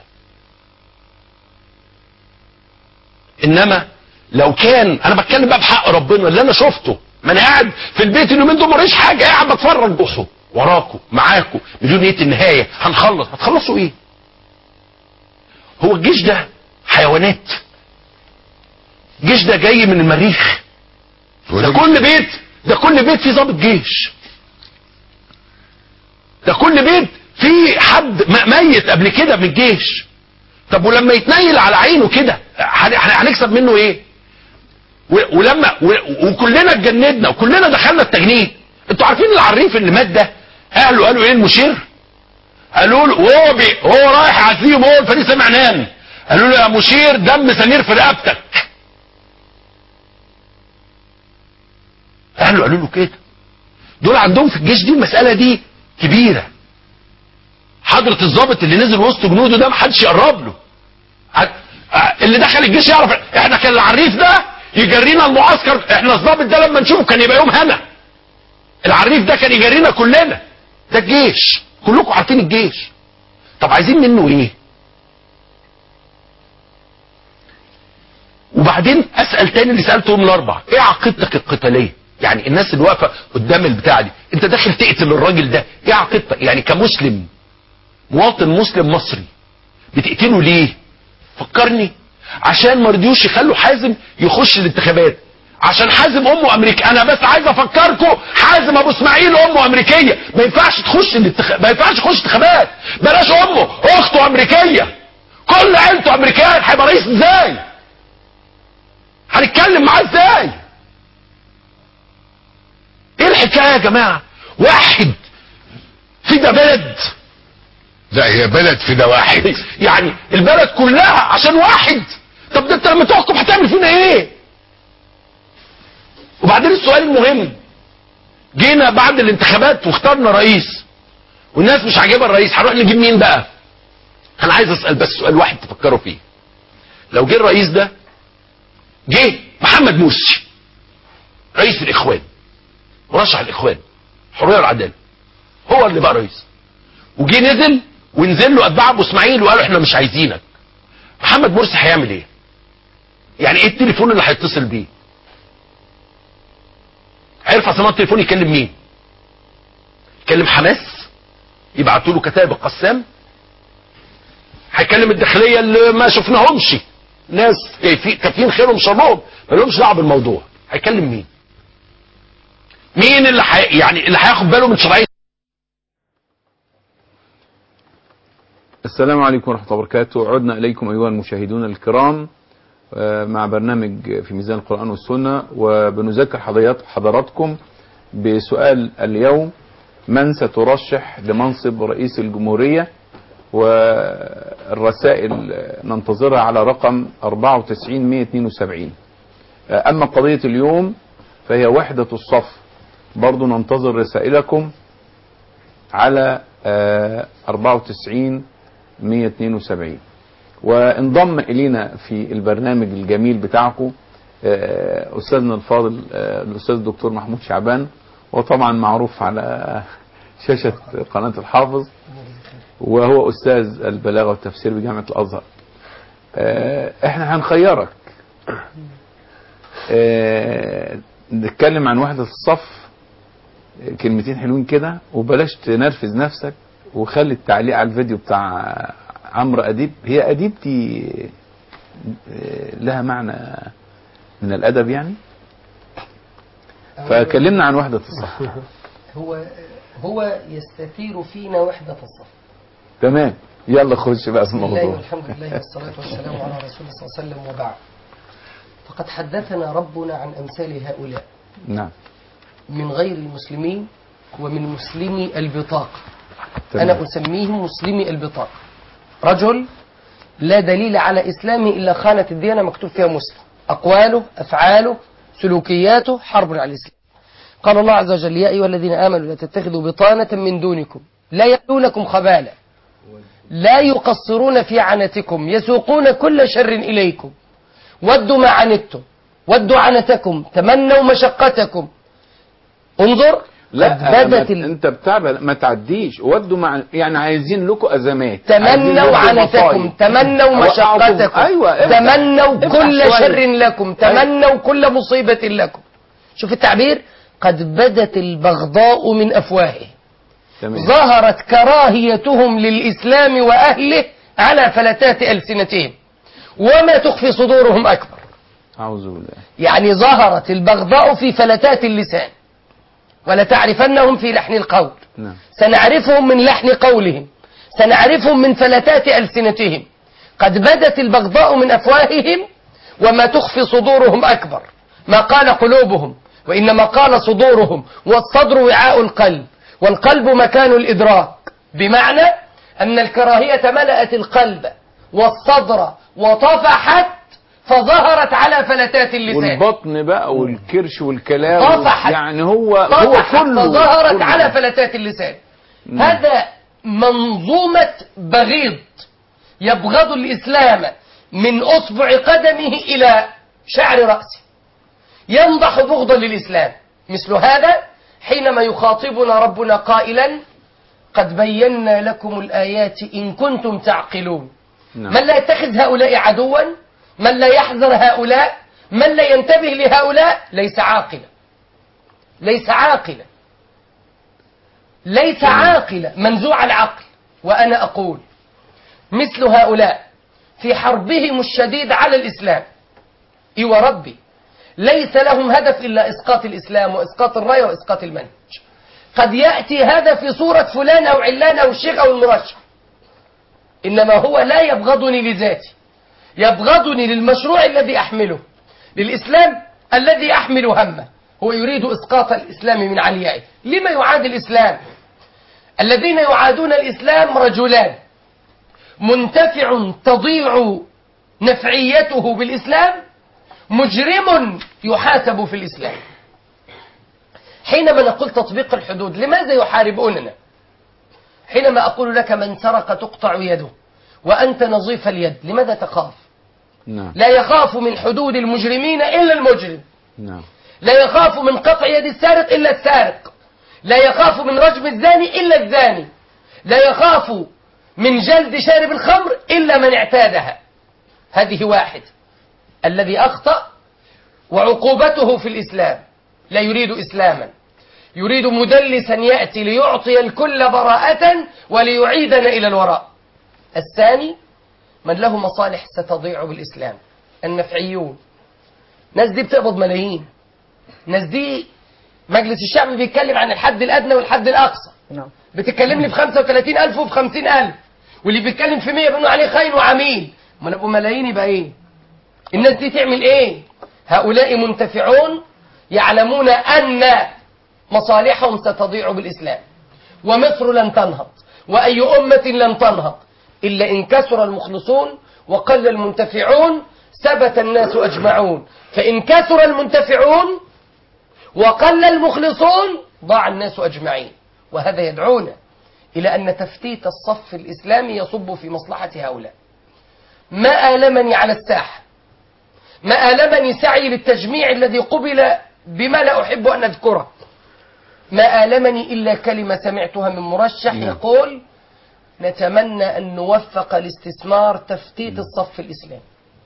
انما لو كان انا بتكلم بقى بحق ربنا اللي انا شفته ما انا قاعد في البيت اليومين دول موريش حاجه قاعد بتفرج بصوا وراكم معاكم بدون نيه النهايه هنخلص هتخلصوا ايه هو الجيش ده حيوانات الجيش ده جاي من المريخ ده كل بيت ده كل بيت فيه ضابط جيش ده كل بيت فيه حد م- ميت قبل كده من الجيش طب ولما يتنيل على عينه كده هن- هن- هنكسب منه ايه و- ولما و- وكلنا اتجندنا وكلنا دخلنا التجنيد انتوا عارفين العريف اللي مات ده اهله قالوا ايه المشير قالوا له وهو بي وهو رايح يعزيهم هو الفريق سمع نام قالوا له يا مشير دم سمير في رقبتك اهله قالوا له كده دول عندهم في الجيش دي المساله دي كبيره حضرة الضابط اللي نزل وسط جنوده ده محدش يقرب له ع- ع- اللي دخل الجيش يعرف احنا كان العريف ده يجرينا المعسكر احنا الضابط ده لما نشوفه كان يبقى يوم هنا العريف ده كان يجرينا كلنا ده الجيش كلكم عارفين الجيش طب عايزين منه ايه وبعدين اسال تاني اللي سالته يوم الاربع ايه عقيدتك القتاليه يعني الناس اللي واقفه قدام البتاع دي انت داخل تقتل الراجل ده ايه عقيدتك يعني كمسلم مواطن مسلم مصري بتقتله ليه فكرني عشان ما رضيوش يخلوا حازم يخش الانتخابات عشان حازم امه امريكا انا بس عايز افكركم حازم ابو اسماعيل امه امريكيه ما ينفعش تخش الانتخ... ما ينفعش يخش انتخابات بلاش امه اخته امريكيه كل عيلته امريكان هيبقى رئيس ازاي هنتكلم معاه ازاي ايه الحكايه يا جماعه واحد في ده بلد لا هي بلد في ده واحد يعني البلد كلها عشان واحد طب ده انت لما تحكم هتعمل فينا ايه وبعدين السؤال المهم جينا بعد الانتخابات واخترنا رئيس والناس مش عاجبها الرئيس هنروح نجيب مين بقى انا عايز اسال بس سؤال واحد تفكروا فيه لو جه الرئيس ده جه محمد مرسي رئيس الاخوان مرشح الاخوان حريه والعداله هو اللي بقى رئيس وجه نزل ونزل له اتباع ابو اسماعيل وقالوا احنا مش عايزينك محمد مرسي هيعمل ايه يعني ايه التليفون اللي هيتصل بيه هيرفع سماعه التليفون يكلم مين يكلم حماس يبعتوا له كتائب القسام هيكلم الداخليه اللي ما شفناهمش ناس في كافيين خيرهم شرهم ما لهمش دعوه بالموضوع هيكلم مين مين اللي حي... يعني اللي هياخد باله من شرعيه السلام عليكم ورحمة الله وبركاته عدنا إليكم أيها المشاهدون الكرام آه، مع برنامج في ميزان القرآن والسنة وبنذكر حضرات حضراتكم بسؤال اليوم من سترشح لمنصب رئيس الجمهورية والرسائل ننتظرها على رقم 94172 آه، أما قضية اليوم فهي وحدة الصف برضو ننتظر رسائلكم على آه، 94 172 وانضم إلينا في البرنامج الجميل بتاعكم آه، أستاذنا الفاضل آه، الأستاذ الدكتور محمود شعبان وطبعا معروف على شاشة قناة الحافظ وهو أستاذ البلاغة والتفسير بجامعة الأزهر آه، احنا هنخيرك آه، نتكلم عن وحدة الصف كلمتين حلوين كده وبلاش تنرفز نفسك وخلي التعليق على الفيديو بتاع عمرو أديب هي أديب دي آه، لها معنى من الأدب يعني فكلمنا عن وحدة الصف هو هو يستثير فينا وحدة الصف تمام يلا خش بقى في بسم الله الموضوع والحمد لله والصلاة والسلام على رسول الله صلى الله عليه وسلم وبعد فقد حدثنا ربنا عن أمثال هؤلاء نعم من غير المسلمين ومن مسلمي البطاقة تمام. أنا أسميهم مسلمي البطاقة رجل لا دليل على إسلامه إلا خانة الديانة مكتوب فيها مسلم أقواله أفعاله سلوكياته حرب على الإسلام قال الله عز وجل يا أيها الذين آمنوا لا تتخذوا بطانة من دونكم لا يألونكم خبالا لا يقصرون في عنتكم يسوقون كل شر إليكم ودوا ما عنتم ودوا عنتكم تمنوا مشقتكم انظر لا قد بدت ما انت بتاع ما تعديش ودوا مع يعني عايزين لكم ازمات تمنوا عايزين لكم عنتكم مصايب. تمنوا أوقعكم- مشقتكم ايوه افتح- تمنوا افتح كل شوية. شر لكم تمنوا كل مصيبة لكم شوف التعبير قد بدت البغضاء من أفواههم تمام. ظهرت كراهيتهم للإسلام وأهله على فلتات ألسنتهم وما تخفي صدورهم أكبر اعوذ بالله يعني ظهرت البغضاء في فلتات اللسان ولتعرفنهم في لحن القول نعم سنعرفهم من لحن قولهم سنعرفهم من فلتات ألسنتهم قد بدت البغضاء من أفواههم وما تخفي صدورهم أكبر ما قال قلوبهم وإنما قال صدورهم والصدر وعاء القلب والقلب مكان الإدراك بمعنى أن الكراهية ملأت القلب والصدر وطفحت فظهرت على فلتات اللسان والبطن بقى والكرش والكلام طفحت يعني هو هو طفحت كله فظهرت كله. على فلتات اللسان نعم. هذا منظومة بغيض يبغض الإسلام من أصبع قدمه إلى شعر رأسه ينضح بغضا للإسلام مثل هذا حينما يخاطبنا ربنا قائلا قد بينا لكم الآيات إن كنتم تعقلون نعم. من لا يتخذ هؤلاء عدوا من لا يحذر هؤلاء من لا ينتبه لهؤلاء ليس عاقلا ليس عاقلا ليس عاقلا منزوع العقل وأنا أقول مثل هؤلاء في حربهم الشديد على الإسلام إي وربي ليس لهم هدف إلا إسقاط الإسلام وإسقاط الراية وإسقاط المنهج قد يأتي هذا في صورة فلان أو علان أو الشيخ أو المرشح إنما هو لا يبغضني لذاتي يبغضني للمشروع الذي أحمله للإسلام الذي أحمل همه هو يريد إسقاط الإسلام من عليائه لما يعاد الإسلام الذين يعادون الإسلام رجلان منتفع تضيع نفعيته بالإسلام مجرم يحاسب في الإسلام حينما نقول تطبيق الحدود لماذا يحاربوننا حينما أقول لك من سرق تقطع يده وأنت نظيف اليد لماذا تخاف نعم لا يخاف من حدود المجرمين إلا المجرم نعم لا يخاف من قطع يد السارق إلا السارق لا يخاف من رجم الزاني إلا الزاني لا يخاف من جلد شارب الخمر إلا من اعتادها هذه واحد الذي أخطأ وعقوبته في الإسلام لا يريد إسلاما يريد مدلسا يأتي ليعطي الكل براءة وليعيدنا إلى الوراء الثاني من له مصالح ستضيع بالإسلام النفعيون ناس دي بتقبض ملايين ناس دي مجلس الشعب بيتكلم عن الحد الأدنى والحد الأقصى نعم بتتكلم لي في 35000 وفي 50000 واللي بيتكلم في 100 بيقولوا عليه خاين وعميل ما ابو ملايين يبقى ايه الناس دي تعمل ايه هؤلاء منتفعون يعلمون ان مصالحهم ستضيع بالاسلام ومصر لن تنهض واي امه لن تنهض الا ان كثر المخلصون وقل المنتفعون ثبت الناس اجمعون فان كثر المنتفعون وقل المخلصون ضاع الناس اجمعين وهذا يدعونا إلى أن تفتيت الصف الإسلامي يصب في مصلحة هؤلاء ما آلمني على الساحة ما آلمني سعي للتجميع الذي قبل بما لا أحب أن أذكره ما آلمني إلا كلمة سمعتها من مرشح نعم. يقول نتمنى أن نوفق لاستثمار تفتيت الصف الإسلامي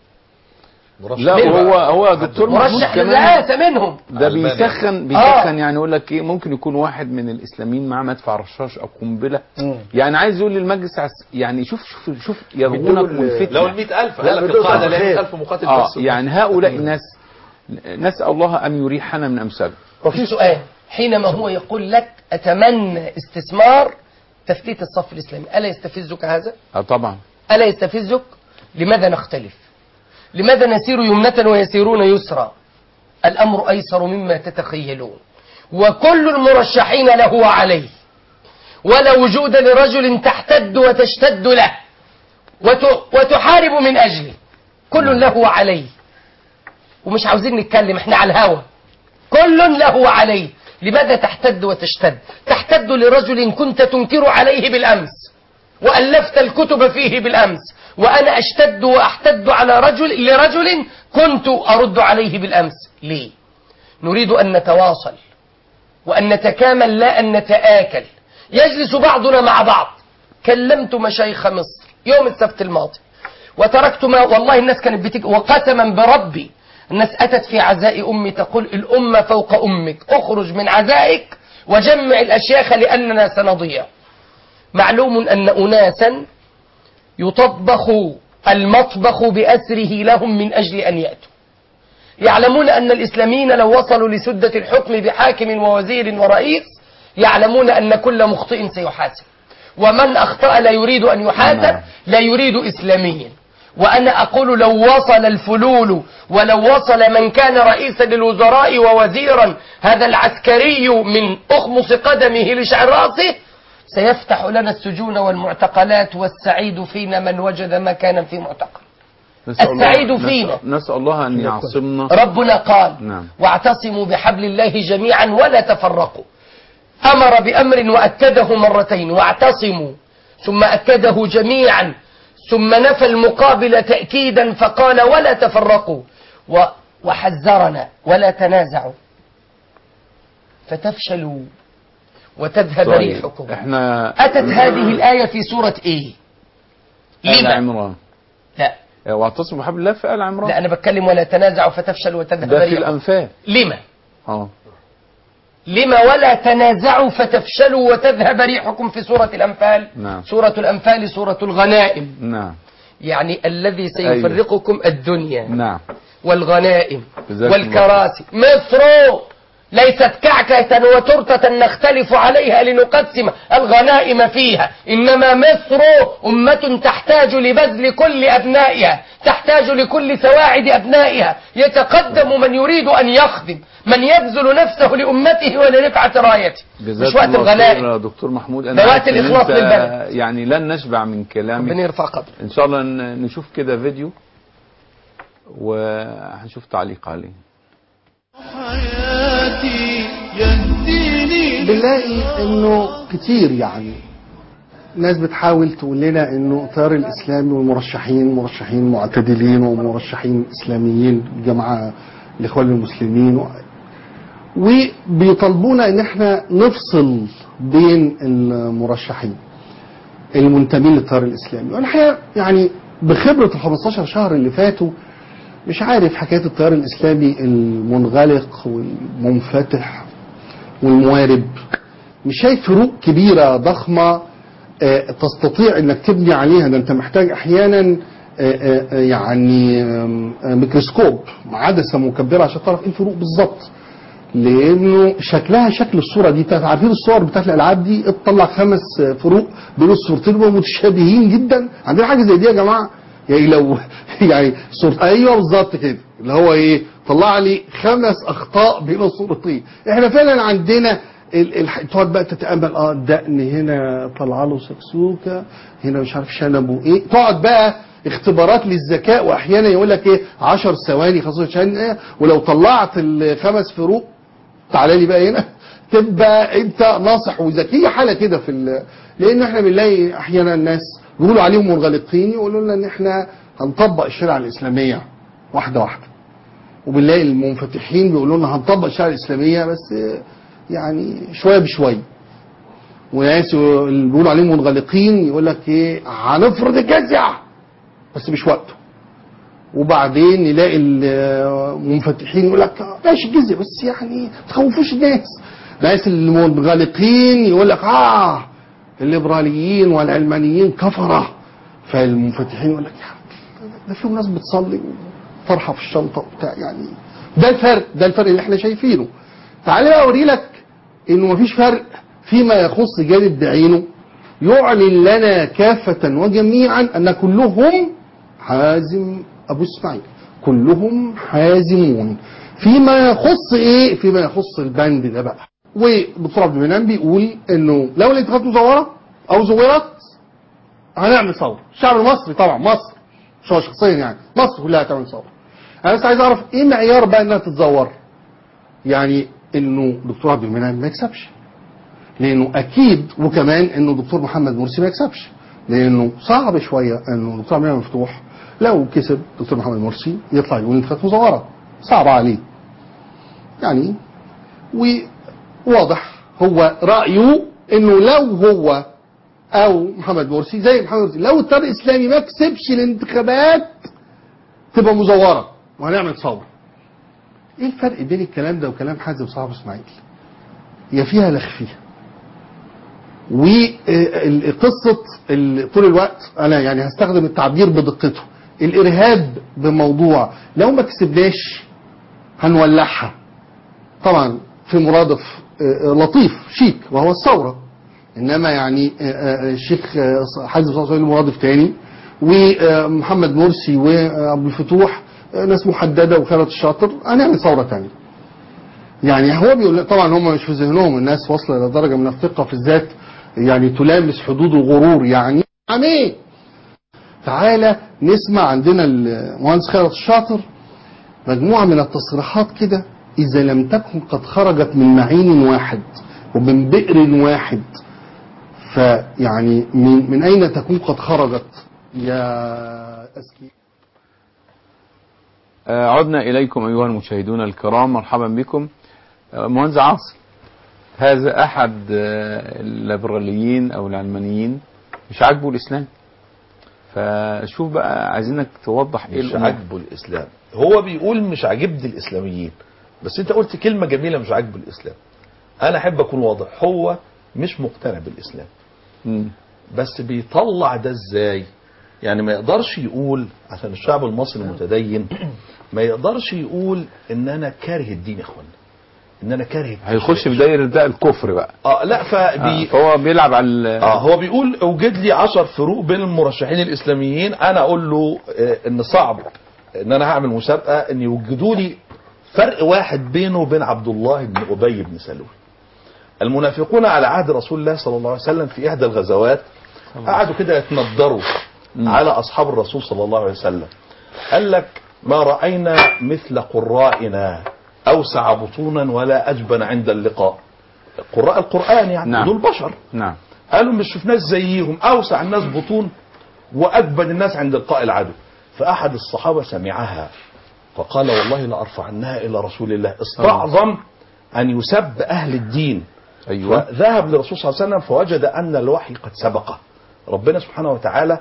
لا هو هو دكتور محمود مرشح كمان للرئاسة منهم ده ألمانيا. بيسخن بيسخن يعني يقول لك ايه ممكن يكون واحد من الاسلاميين معاه مدفع رشاش او قنبله يعني عايز يقول للمجلس عس- يعني شوف شوف شوف يرغونكم بدون- الفتنه لو ال 100000 لا، قال لك بدون القاعده صرف لا خير. 100000 مقاتل اه بس يعني هؤلاء الناس نسال الله ان يريحنا من امثالهم وفي سؤال حينما هو يقول لك أتمنى استثمار تفتيت الصف الإسلامي ألا يستفزك هذا؟ اه طبعا ألا يستفزك؟ لماذا نختلف؟ لماذا نسير يمنة ويسيرون يسرا؟ الأمر أيسر مما تتخيلون وكل المرشحين له وعليه ولا وجود لرجل تحتد وتشتد له وت- وتحارب من أجله كل له وعليه ومش عاوزين نتكلم احنا على الهوى كل له وعليه لماذا تحتد وتشتد تحتد لرجل كنت تنكر عليه بالأمس وألفت الكتب فيه بالأمس وأنا أشتد وأحتد على رجل لرجل كنت أرد عليه بالأمس ليه نريد أن نتواصل وأن نتكامل لا أن نتآكل يجلس بعضنا مع بعض كلمت مشايخ مصر يوم السبت الماضي وتركت ما والله الناس كانت بتج... وقسما بربي الناس أتت في عزاء أمي تقول الأمة فوق أمك اخرج من عزائك وجمع الأشياخ لأننا سنضيع معلوم أن أناسا يطبخ المطبخ بأسره لهم من أجل أن يأتوا يعلمون أن الإسلاميين لو وصلوا لسدة الحكم بحاكم ووزير ورئيس يعلمون أن كل مخطئ سيحاسب ومن أخطأ لا يريد أن يحاسب لا يريد إسلاميا وأنا أقول لو وصل الفلول ولو وصل من كان رئيسا للوزراء ووزيرا هذا العسكري من أخمص قدمه لشعر رأسه سيفتح لنا السجون والمعتقلات والسعيد فينا من وجد مكانا في معتقل نسأل الله- السعيد نسأل- فينا. نسأل الله أن يعصمنا ربنا قال نعم واعتصموا بحبل الله جميعا ولا تفرقوا أمر بأمر وأكده مرتين واعتصموا ثم أكده جميعا ثم نفى المقابل تأكيدا فقال ولا تفرقوا و- وحذرنا ولا تنازعوا فتفشلوا وتذهب طيب، ريحكم احنا أتت هذه الآية في سورة إيه آل لما عمران لا واعتصموا بحبل الله في آل عمران لا أنا بتكلم ولا تنازعوا فتفشلوا وتذهب ده في ريحكم الأنفال لما اه لما ولا تنازعوا فتفشلوا وتذهب ريحكم في سورة الأنفال نعم سورة الأنفال سورة الغنائم نعم يعني الذي سيفرقكم الدنيا نعم والغنائم جزاكم والكراسي مصر ليست كعكة وترتة نختلف عليها لنقسم الغنائم فيها إنما مصر أمة تحتاج لبذل كل أبنائها تحتاج لكل سواعد أبنائها يتقدم من يريد أن يخدم من يبذل نفسه لأمته ولرفعة رايته مش وقت الله الغنائم خير يا دكتور محمود ده انا وقت عارف إن الإخلاص أنت للبلد. يعني لن نشبع من كلامك ربنا يرفع قدرك ان شاء الله ن- نشوف كده فيديو وهنشوف تعليق عليه حياتي يهديني بنلاقي انه كتير يعني ناس بتحاول تقول لنا انه التيار الاسلامي والمرشحين مرشحين معتدلين ومرشحين اسلاميين جماعه الاخوان المسلمين و... وبيطالبونا ان احنا نفصل بين المرشحين المنتمين للتيار الاسلامي والحقيقه يعني بخبره ال 15 شهر اللي فاتوا مش عارف حكايه التيار الاسلامي المنغلق والمنفتح والموارب مش شايف فروق كبيره ضخمه آه، تستطيع انك تبني عليها ده انت محتاج احيانا آه، آه، آه، يعني آم، آه، ميكروسكوب عدسه مكبره عشان تعرف ايه الفروق بالظبط لانه شكلها شكل الصوره دي بتاعت عارفين الصور بتاعت الالعاب دي تطلع خمس فروق بين الصورتين بيبقوا متشابهين جدا عندنا حاجه زي دي يا جماعه يعني لو يعني صورة ايوه بالظبط كده اللي هو ايه طلع لي خمس اخطاء بين الصورتين احنا فعلا عندنا ال- ال- تقعد بقى تتامل اه الدقن هنا طلع له سكسوكه هنا مش عارف شنبه ايه تقعد بقى اختبارات للذكاء واحيانا يقول لك ايه 10 ثواني خاصه عشان ايه ولو طلعت الخمس فروق تعالى لي بقى هنا تبقى انت ناصح وذكي حاله كده في ال- لان احنا بنلاقي احيانا الناس بيقولوا عليهم منغلقين يقولوا لنا ان احنا هنطبق الشريعه الاسلاميه واحده واحده وبنلاقي المنفتحين بيقولوا لنا هنطبق الشريعه الاسلاميه بس يعني شويه بشويه وناس اللي بيقولوا عليهم منغلقين يقول لك ايه هنفرض الجزيه بس مش وقته وبعدين نلاقي المنفتحين يقول لك ماشي الجزيه بس يعني ما تخوفوش الناس ناس المنغلقين يقول لك اه الليبراليين والعلمانيين كفره فالمنفتحين يقول لك يا ده في ناس بتصلي وفرحه في الشنطه وبتاع يعني ده الفرق ده الفرق اللي احنا شايفينه تعالى بقى اوري لك انه مفيش فرق فيما يخص جانب بعينه يعلن لنا كافة وجميعا أن كلهم حازم أبو إسماعيل كلهم حازمون فيما يخص إيه فيما يخص البند ده بقى ودكتور عبد المنعم بيقول إنه لو الانتخابات مزورة أو زورت هنعمل ثورة الشعب المصري طبعا مصر مش هو شخصيا يعني مصر كلها هتعمل ثورة أنا بس عايز أعرف إيه معيار بقى إنها تتزور يعني إنه دكتور عبد المنعم ما يكسبش لانه اكيد وكمان انه دكتور محمد مرسي ما يكسبش لانه صعب شويه انه دكتور عبد المنعم مفتوح لو كسب دكتور محمد مرسي يطلع يقول انتخابات مزوره صعب عليه يعني وواضح هو رايه انه لو هو او محمد مرسي زي محمد مرسي لو التيار الاسلامي ما كسبش الانتخابات تبقى مزوره وهنعمل ثوره ايه الفرق بين الكلام ده وكلام حازم صاحب اسماعيل هي فيها لخ فيها وقصة طول الوقت أنا يعني هستخدم التعبير بدقته الإرهاب بموضوع لو ما كسبناش هنولعها طبعا في مرادف آه، لطيف شيك وهو الثورة إنما يعني آه، آه، الشيخ آه، حازم صلى الله عليه وسلم مرادف تاني ومحمد مرسي وأبو الفتوح آه، ناس محددة وخالد الشاطر هنعمل ثورة تانية يعني هو بيقول طبعا هم مش في ذهنهم الناس واصله الى درجه من الثقه في الذات يعني تلامس حدود الغرور يعني عميه تعالى نسمع عندنا المهندس خالد الشاطر مجموعه من التصريحات كده اذا لم تكن قد خرجت من معين واحد ومن بئر واحد فيعني من, من اين تكون قد خرجت يا اسكي آه، عدنا إليكم أيها المشاهدون الكرام مرحبا بكم آه، مهندس عاصم هذا أحد آه، الليبراليين أو العلمانيين مش عاجبه الإسلام فشوف بقى عايزينك توضح إيه مش الأمور. عاجبه الاسلام هو بيقول مش عاجبني الاسلاميين بس انت قلت كلمه جميله مش عاجبه الاسلام انا احب اكون واضح هو مش مقتنع بالاسلام مم. بس بيطلع ده ازاي يعني ما يقدرش يقول عشان الشعب المصري متدين ما يقدرش يقول ان انا كاره الدين يا اخوانا ان انا كاره هيخش في دايره ده الكفر بقى اه لا فبي آه، فهو بيلعب على ال- اه هو بيقول اوجد لي عشر فروق بين المرشحين الاسلاميين انا اقول له آه ان صعب ان انا هعمل مسابقه ان يوجدوا لي فرق واحد بينه وبين عبد الله بن ابي بن سلول المنافقون على عهد رسول الله صلى الله عليه وسلم في احدى الغزوات قعدوا كده يتندروا على اصحاب الرسول صلى الله عليه وسلم قال لك ما راينا مثل قرائنا اوسع بطونا ولا اجبن عند اللقاء قراء القران يعني نعم. دول بشر نعم قالوا مش شفناش زيهم اوسع الناس بطون واجبن الناس عند لقاء العدو فاحد الصحابه سمعها فقال والله لارفعنها الى رسول الله استعظم ان يسب اهل الدين ايوه فذهب للرسول صلى الله عليه وسلم فوجد ان الوحي قد سبقه ربنا سبحانه وتعالى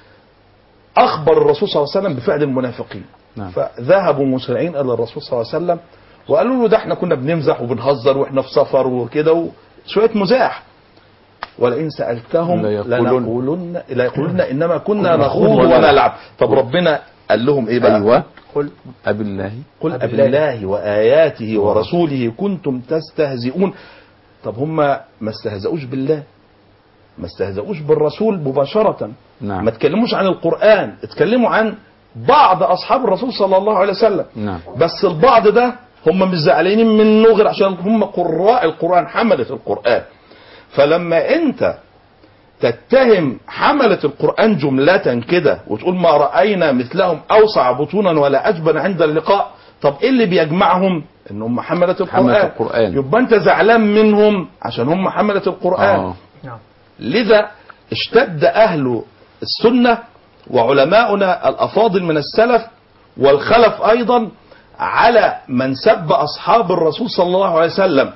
اخبر الرسول صلى الله عليه وسلم بفعل المنافقين نعم. فذهبوا مسرعين الى الرسول صلى الله عليه وسلم وقالوا له ده احنا كنا بنمزح وبنهزر واحنا في سفر وكده وشويه مزاح ولئن سالتهم ليقولن- لنقولن لا يقولن انما كنا نخوض نخوض ونلعب. ونلعب طب ربنا قال لهم ايه بقى ايوه قل ابي الله قل أبالله وآياته ورسوله كنتم تستهزئون طب هم ما استهزئوش بالله ما استهزئوش بالرسول مباشرة نعم ما تكلموش عن القرآن اتكلموا عن بعض أصحاب الرسول صلى الله عليه وسلم نعم بس البعض ده هم مش زعلانين منه غير عشان هم قراء القرآن حملة القرآن فلما انت تتهم حملة القرآن جملة كده وتقول ما رأينا مثلهم أوسع بطونا ولا أجبن عند اللقاء طب إيه اللي بيجمعهم إن هم حملة القرآن, حملة القرآن. يبقى أنت زعلان منهم عشان هم حملة القرآن آه. لذا اشتد أهل السنة وعلماؤنا الأفاضل من السلف والخلف أيضا على من سب أصحاب الرسول صلى الله عليه وسلم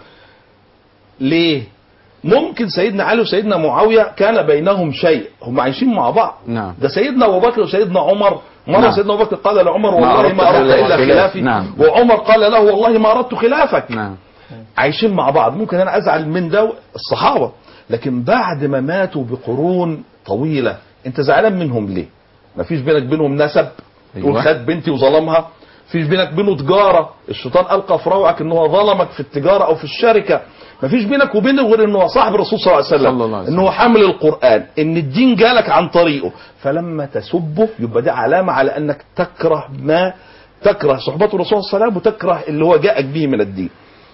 ليه؟ ممكن سيدنا علي وسيدنا معاوية كان بينهم شيء هم عايشين مع بعض نعم ده سيدنا أبو بكر وسيدنا عمر مرة نعم. سيدنا أبو بكر قال لعمر ما والله أردت ما أردت إلا إلا خلافي. خلافي نعم. وعمر قال له والله ما أردت خلافك نعم عايشين مع بعض ممكن انا ازعل من ده الصحابه لكن بعد ما ماتوا بقرون طويله انت زعلان منهم ليه ما فيش بينك بينهم نسب تقول أيوة. خد بنتي وظلمها فيش بينك بينه تجاره الشيطان القى في روعك ان هو ظلمك في التجاره او في الشركه ما فيش بينك وبينه غير ان هو صاحب الرسول صلى الله عليه وسلم صلى الله عليه ان هو حامل القران ان الدين جالك عن طريقه فلما تسبه يبقى دي علامه على انك تكره ما تكره صحبته الرسول صلى الله عليه وسلم وتكره اللي هو جاءك به من الدين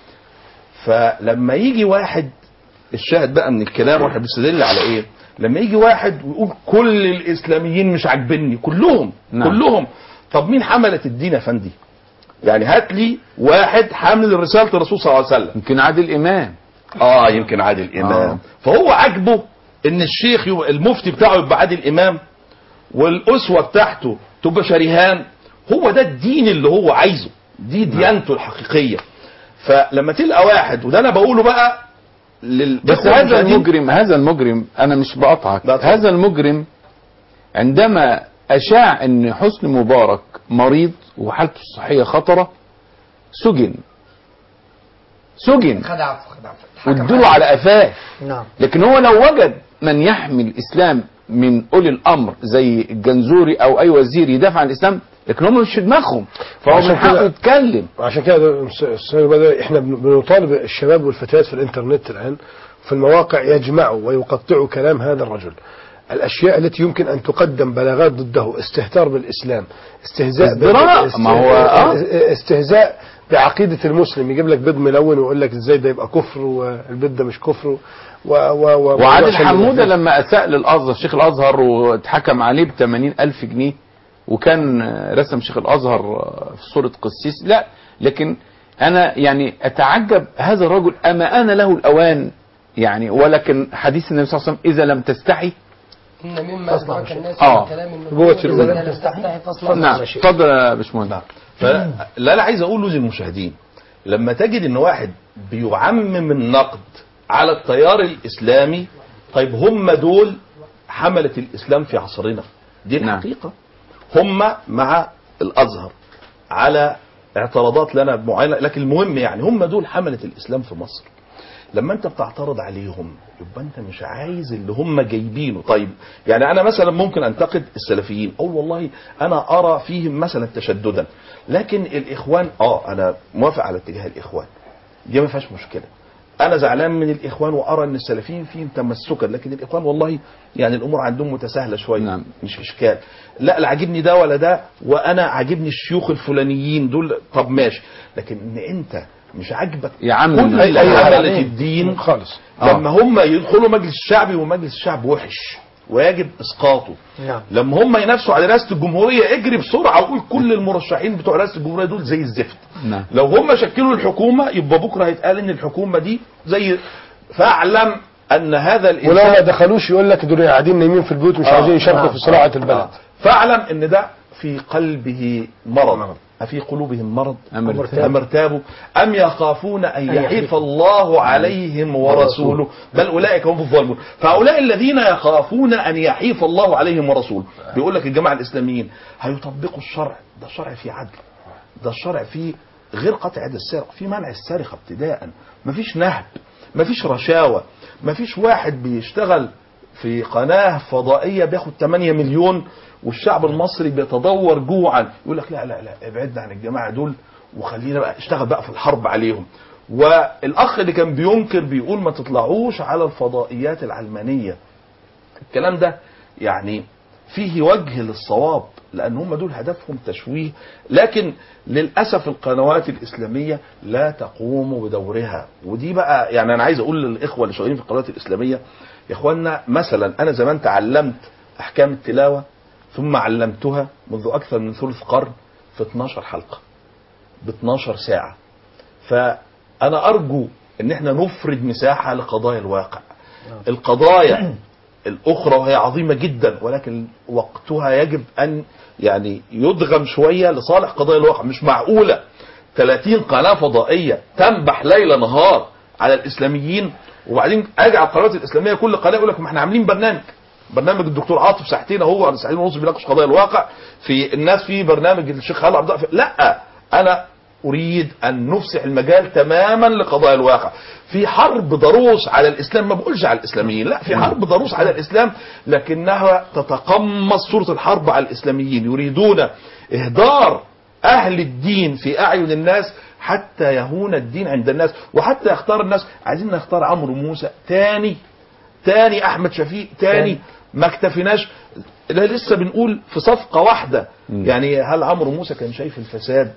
فلما يجي واحد الشاهد بقى من الكلام واحنا بنستدل على ايه لما يجي واحد ويقول كل الاسلاميين مش عاجبني كلهم نعم. كلهم طب مين حملت الدين يا فندي يعني هات لي واحد حامل رساله الرسول صلى الله عليه وسلم يمكن عادل امام اه يمكن عادل امام آه. فهو عاجبه ان الشيخ يبقى المفتي بتاعه يبقى عادل امام والاسوه بتاعته تبقى شريهان هو ده الدين اللي هو عايزه دي ديانته الحقيقيه فلما تلقى واحد وده انا بقوله بقى لل... بس هذا المجرم هذا المجرم انا مش بقطعك لا طبعا. هذا المجرم عندما اشاع ان حسني مبارك مريض وحالته الصحيه خطره سجن سجن خدع خدع وادوله على قفاه نعم لكن هو لو وجد من يحمي الاسلام من اولي الامر زي الجنزوري او اي وزير يدافع عن الاسلام لكن هم مش في دماغهم فهو عشان من حقه كده- يتكلم عشان كده أستاذ بدر احنا بن- بنطالب الشباب والفتيات في الانترنت الان في المواقع يجمعوا ويقطعوا كلام هذا الرجل الاشياء التي يمكن ان تقدم بلاغات ضده استهتار بالاسلام استهزاء بال- ازدراء، است- ما هو- آه. استهزاء بعقيده المسلم يجيب لك بيض ملون ويقول لك ازاي ده يبقى كفر والبيض ده مش كفر و و و وعادل وعشان حموده يبقى- لما اساء للازهر شيخ الازهر واتحكم عليه ب 80 الف جنيه وكان رسم شيخ الازهر في صوره قسيس لا لكن انا يعني اتعجب هذا الرجل اما انا له الاوان يعني ولكن حديث النبي صلى الله عليه وسلم اذا لم تستحي إن مما أدرك الناس آه. من كلام النبي جوه إذا الرواية. لم تستحي فاصنع نعم ما شئت. اتفضل يا باشمهندس فلا انا عايز اقوله للمشاهدين لما تجد ان واحد بيعمم النقد على التيار الاسلامي طيب هم دول حملة الاسلام في عصرنا دي الحقيقة هم مع الازهر على اعتراضات لنا معينة لكن المهم يعني هم دول حملة الاسلام في مصر لما انت بتعترض عليهم يبقى انت مش عايز اللي هم جايبينه طيب يعني انا مثلا ممكن انتقد السلفيين اقول والله انا ارى فيهم مثلا تشددا لكن الاخوان اه انا موافق على اتجاه الاخوان دي ما فيهاش مشكله انا زعلان من الاخوان وارى ان السلفيين فيهم تمسكا لكن الاخوان والله يعني الامور عندهم متساهله شويه نعم. مش اشكال لا لا عاجبني ده ولا ده وانا عاجبني الشيوخ الفلانيين دول طب ماشي لكن ان انت مش عاجبك يا عم كل الناس. اللي أيوة. عملت الدين خالص لما هم يدخلوا مجلس الشعبي ومجلس الشعب وحش ويجب اسقاطه نعم لما هم ينافسوا على رئاسه الجمهوريه اجري بسرعه وقول كل المرشحين بتوع رئاسه الجمهوريه دول زي الزفت نعم لو هم شكلوا الحكومه يبقى بكره هيتقال ان الحكومه دي زي فاعلم ان هذا الانسان ولو ما دخلوش يقول لك دول قاعدين نايمين في البيوت مش آه. عايزين يشاركوا آه. في صناعه آه. البلد فاعلم ان ده في قلبه مرض أفي قلوبهم مرض أم ارتابوا؟ أم ارتابوا أم يخافون أن أن يحيف يحيف الله عليهم ورسوله بل أولئك هم الظالمون فهؤلاء الذين يخافون أن يحيف الله عليهم ورسوله بيقول لك الجماعة الإسلاميين هيطبقوا الشرع ده الشرع فيه عدل ده الشرع فيه غير قطع يد السرقة في منع السرقة ابتداء مفيش نهب مفيش رشاوى مفيش واحد بيشتغل في قناة فضائية بياخد 8 مليون والشعب المصري بيتدور جوعا يقول لك لا لا لا ابعدنا عن الجماعة دول وخلينا بقى اشتغل بقى في الحرب عليهم والاخ اللي كان بينكر بيقول ما تطلعوش على الفضائيات العلمانية الكلام ده يعني فيه وجه للصواب لان هم دول هدفهم تشويه لكن للاسف القنوات الاسلاميه لا تقوم بدورها ودي بقى يعني انا عايز اقول للاخوه اللي شغالين في القنوات الاسلاميه يا اخوانا مثلا انا زمان تعلمت احكام التلاوه ثم علمتها منذ اكثر من ثلث قرن في 12 حلقه ب 12 ساعه فانا ارجو ان احنا نفرد مساحه لقضايا الواقع القضايا الأخرى وهي عظيمة جدا ولكن وقتها يجب أن يعني يدغم شوية لصالح قضايا الواقع مش معقولة 30 قناة فضائية تنبح ليل نهار على الإسلاميين وبعدين أجي على القنوات الإسلامية كل قناة يقول لك ما احنا عاملين برنامج برنامج الدكتور عاطف ساعتين اهو على ساعتين ونص بيناقش قضايا الواقع في الناس في برنامج الشيخ خالد عبد الله لا انا اريد ان نفسح المجال تماما لقضايا الواقع في حرب ضروس على الاسلام ما بقولش على الاسلاميين لا في حرب ضروس على الاسلام لكنها تتقمص صوره الحرب على الاسلاميين يريدون اهدار اهل الدين في اعين الناس حتى يهون الدين عند الناس وحتى يختار الناس عايزين نختار عمرو موسى تاني تاني احمد شفيق تاني ما اكتفيناش لا لسه بنقول في صفقه واحده يعني هل عمرو موسى كان شايف الفساد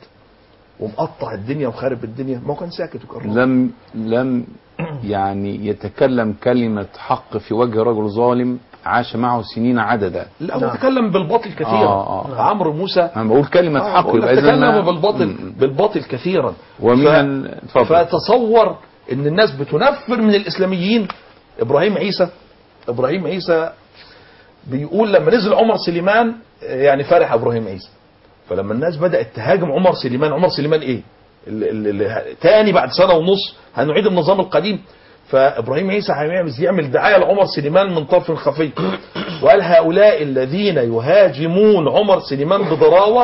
ومقطع الدنيا وخارب الدنيا ما هو كان ساكت وكان لم لم يعني يتكلم كلمة حق في وجه رجل ظالم عاش معه سنين عددا لا هو تكلم بالباطل كثيرا آه، آه. عمرو موسى انا بقول كلمة آه، حق بقول لك يبقى تكلم اذا بالباطل بالباطل كثيرا ومن ف- ال- اتفضل. فتصور ان الناس بتنفر من الاسلاميين ابراهيم عيسى ابراهيم عيسى بيقول لما نزل عمر سليمان يعني فرح ابراهيم عيسى فلما الناس بدات تهاجم عمر سليمان عمر سليمان ايه ال- ال- ال- تاني بعد سنه ونص هنعيد النظام القديم فابراهيم عيسى هيعمل يعمل دعايه لعمر سليمان من طرف خفي وقال هؤلاء الذين يهاجمون عمر سليمان بضراوه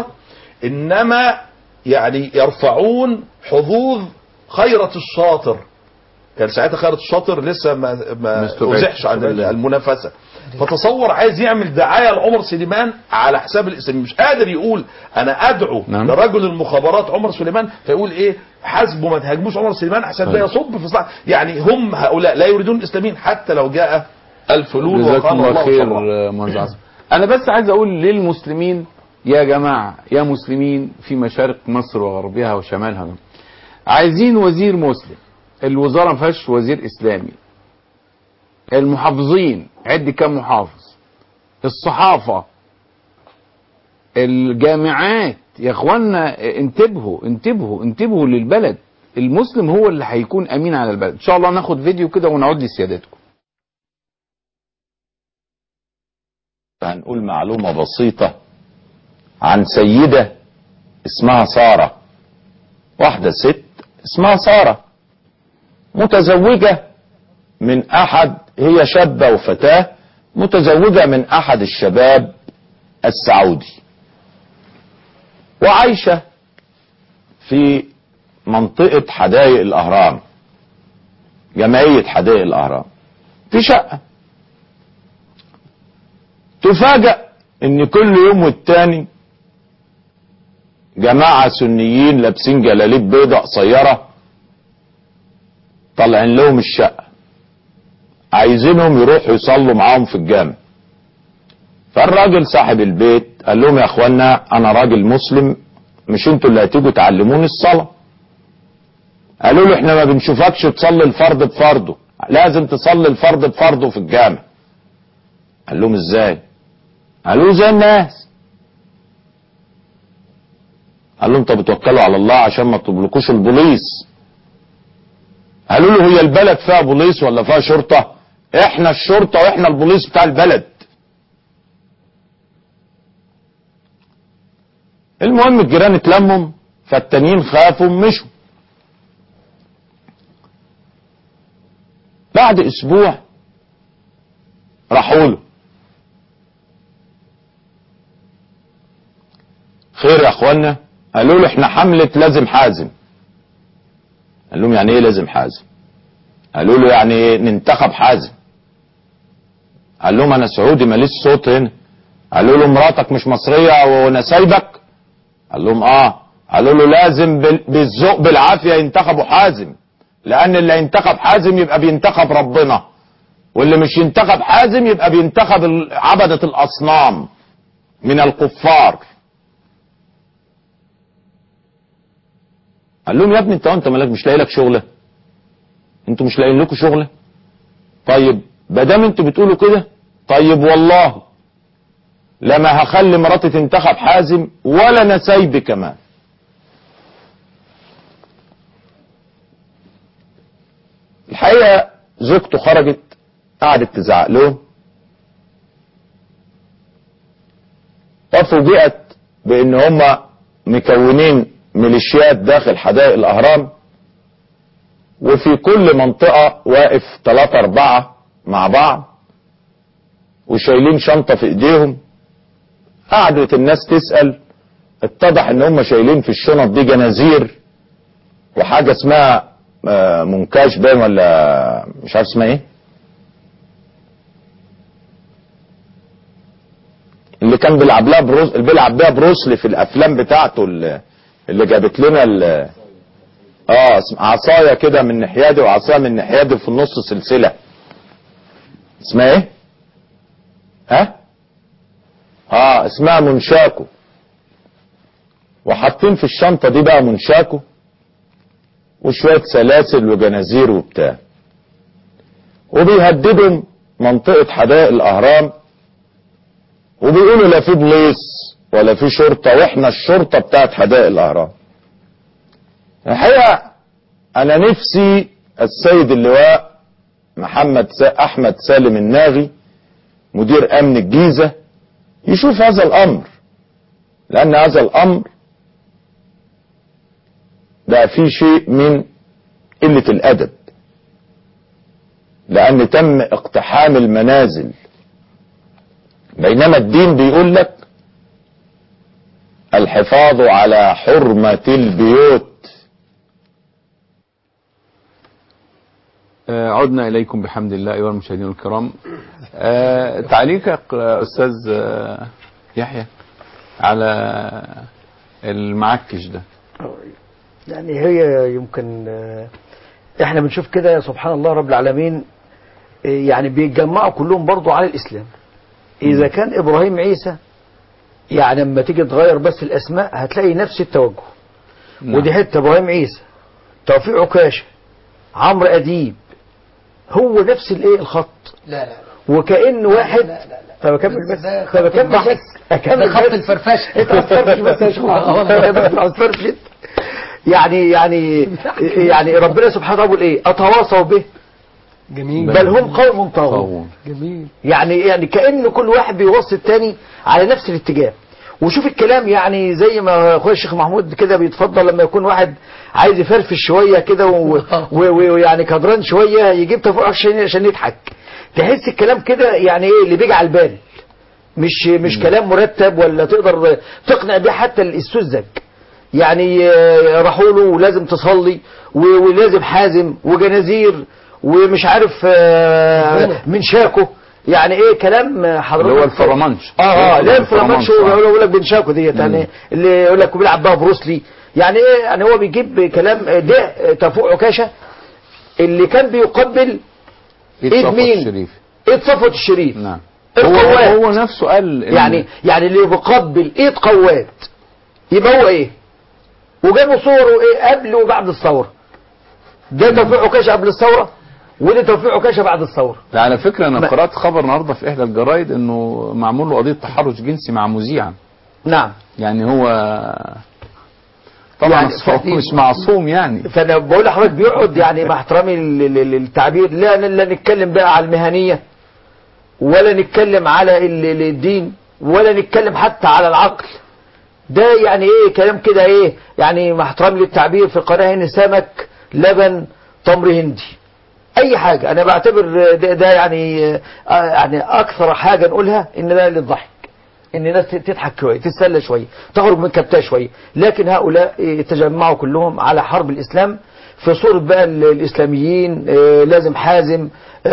انما يعني يرفعون حظوظ خيرة الشاطر كان ساعتها خيرة الشاطر لسه ما ما استبعدش. أزحش عن المنافسة فتصور عايز يعمل دعاية لعمر سليمان على حساب الاسلام مش قادر يقول انا ادعو نعم. لرجل المخابرات عمر سليمان فيقول ايه حسبوا ما تهاجموش عمر سليمان احسن ده طيب. يصب في صلاح يعني هم هؤلاء لا يريدون الاسلاميين حتى لو جاء الفلول جزاكم وقال الله الله خير صبرا آه، مهندس عاصم. انا بس عايز اقول للمسلمين يا جماعه يا مسلمين في مشارق مصر وغربها وشمالها عايزين وزير مسلم الوزاره ما فيهاش وزير اسلامي المحافظين عد كم محافظ الصحافه الجامعات يا اخوانا انتبهوا انتبهوا انتبهوا للبلد المسلم هو اللي هيكون امين على البلد ان شاء الله ناخد فيديو كده ونعود لسيادتكم هنقول معلومة بسيطة عن سيدة اسمها سارة واحدة ست اسمها سارة متزوجة من أحد هي شابة وفتاة متزوجة من أحد الشباب السعودي وعايشة في منطقة حدائق الأهرام جمعية حدائق الأهرام في شقة تفاجأ ان كل يوم والتاني جماعة سنيين لابسين جلاليب بيضة قصيرة طالعين لهم الشقة عايزينهم يروحوا يصلوا معاهم في الجامع فالراجل صاحب البيت قال لهم يا اخوانا انا راجل مسلم مش انتوا اللي هتيجوا تعلموني الصلاة قالوا له احنا ما بنشوفكش تصلي الفرض بفرضه لازم تصلي الفرض بفرضه في الجامع قال لهم ازاي قالوا زي الناس قال لهم طب توكلوا على الله عشان ما تطلقوش البوليس قالوا له هي البلد فيها بوليس ولا فيها شرطة احنا الشرطة واحنا البوليس بتاع البلد المهم الجيران اتلموا فالتانيين خافوا مشوا بعد اسبوع راحوا له خير يا اخوانا قالوا له احنا حملة لازم حازم قال لهم يعني ايه لازم حازم قالوا له يعني إيه ننتخب حازم قال لهم انا سعودي ماليش صوت هنا قالوا له مراتك مش مصرية وانا سايبك قال لهم اه قالوا له لازم بال- بالذوق بالعافية ينتخبوا حازم لان اللي ينتخب حازم يبقى بينتخب ربنا واللي مش ينتخب حازم يبقى بينتخب ال- عبدة الاصنام من الكفار قال لهم يا ابني انت انت مالك مش لاقي لك شغله انتوا مش لاقيين لكم شغله طيب ما دام انتوا بتقولوا كده طيب والله لما هخلي مراتي تنتخب حازم ولا انا سايبي كمان الحقيقه زوجته خرجت قعدت تزعق لهم وفوجئت بان هم مكونين ميليشيات داخل حدائق الاهرام وفي كل منطقة واقف ثلاثة أربعة مع بعض وشايلين شنطة في إيديهم قعدت الناس تسأل اتضح إن هم شايلين في الشنط دي جنازير وحاجة اسمها آه، منكاش باين ولا مش عارف اسمها ايه اللي كان بيلعب لها بروس اللي بيلعب بيها بروسلي في الافلام بتاعته اللي, اللي جابت لنا ال... اه اسم- عصايه كده من ناحيه وعصايه من ناحيه في النص سلسله اسمها ايه ها اه اسمها منشاكو وحاطين في الشنطه دي بقى منشاكو وشويه سلاسل وجنازير وبتاع وبيهددوا منطقه حدائق الاهرام وبيقولوا لا في بوليس ولا في شرطه واحنا الشرطه بتاعت حدائق الاهرام الحقيقه انا نفسي السيد اللواء محمد سا احمد سالم الناغي مدير امن الجيزه يشوف هذا الامر لان هذا الامر بقى فيه شيء من قله الادب لان تم اقتحام المنازل بينما الدين بيقول لك الحفاظ على حرمة البيوت آه، عدنا إليكم بحمد الله أيها المشاهدين الكرام آه، تعليقك آه، أستاذ آه، يحيى على المعكش ده يعني هي يمكن آه، احنا بنشوف كده سبحان الله رب العالمين آه، يعني بيتجمعوا كلهم برضو على الإسلام إذا كان إبراهيم عيسى يعني لما تيجي تغير بس الأسماء هتلاقي نفس التوجه نعم. ودي حتة إبراهيم عيسى توفيق عكاشة عمرو أديب هو نفس الايه الخط لا لا وكأن واحد طب اكمل بس طب اكمل بس اكمل ده خط بس. الفرفشه انت هتفرفش بس يا شيخ آه، والله. محمد انت هتفرفش انت. يعني يعني يعني ربنا سبحانه وتعالى بيقول ايه اتواصوا به جميل بل هم قوم طاغون جميل يعني يعني كأن كل واحد بيوصي التاني على نفس الاتجاه وشوف الكلام يعني زي ما اخويا الشيخ محمود كده بيتفضل لما يكون واحد عايز يفرفش شويه كده و- و- ويعني كدران شويه يجيب تفوق عشان عشان يضحك تحس الكلام كده يعني ايه اللي بيجي على البال مش مش كلام مرتب ولا تقدر تقنع بيه حتى السذج يعني آه، راحوا له ولازم تصلي و- ولازم حازم وجنازير ومش عارف آه، من شاكو يعني ايه كلام حضرتك اللي هو الفرمانش اه اه لا الفرمانش، الفرمانش آه. يقول لك بن شاكو ديت يعني اللي يقول لك بيلعب بقى بروسلي يعني ايه يعني هو بيجيب كلام ده تفوق عكاشه اللي كان بيقبل ايد صفوت مين الشريف. ايد صفوت الشريف نعم هو, القوات هو نفسه قال إن- يعني يعني اللي بيقبل ايد قوات يبقى هو ايه وجابوا صوره ايه قبل وبعد الثوره ده توفيق عكاشه قبل الثوره وده توفيق عكاشه بعد الثوره ده على فكرة أنا ما- قرأت خبر النهاردة في إحدى الجرايد إنه معمول له قضية تحرش جنسي مع مذيعة نعم يعني هو طبعا يعني الصوت فدي- مش معصوم يعني فانا بقول لحضرتك بيقعد يعني مع احترامي لل- لل- للتعبير لا لا نتكلم بقى على المهنيه ولا نتكلم على ال- ال- الدين ولا نتكلم حتى على العقل ده يعني ايه كلام كده ايه يعني مع احترامي للتعبير في القناه هنا سمك لبن تمر هندي اي حاجه انا بعتبر ده, ده يعني آه، يعني اكثر حاجه نقولها ان ده للضحك ان الناس تضحك شويه تتسلى شويه تخرج من كبتها شويه لكن هؤلاء آه، تجمعوا كلهم على حرب الاسلام في صورة بقى ال- الإسلاميين آه، لازم حازم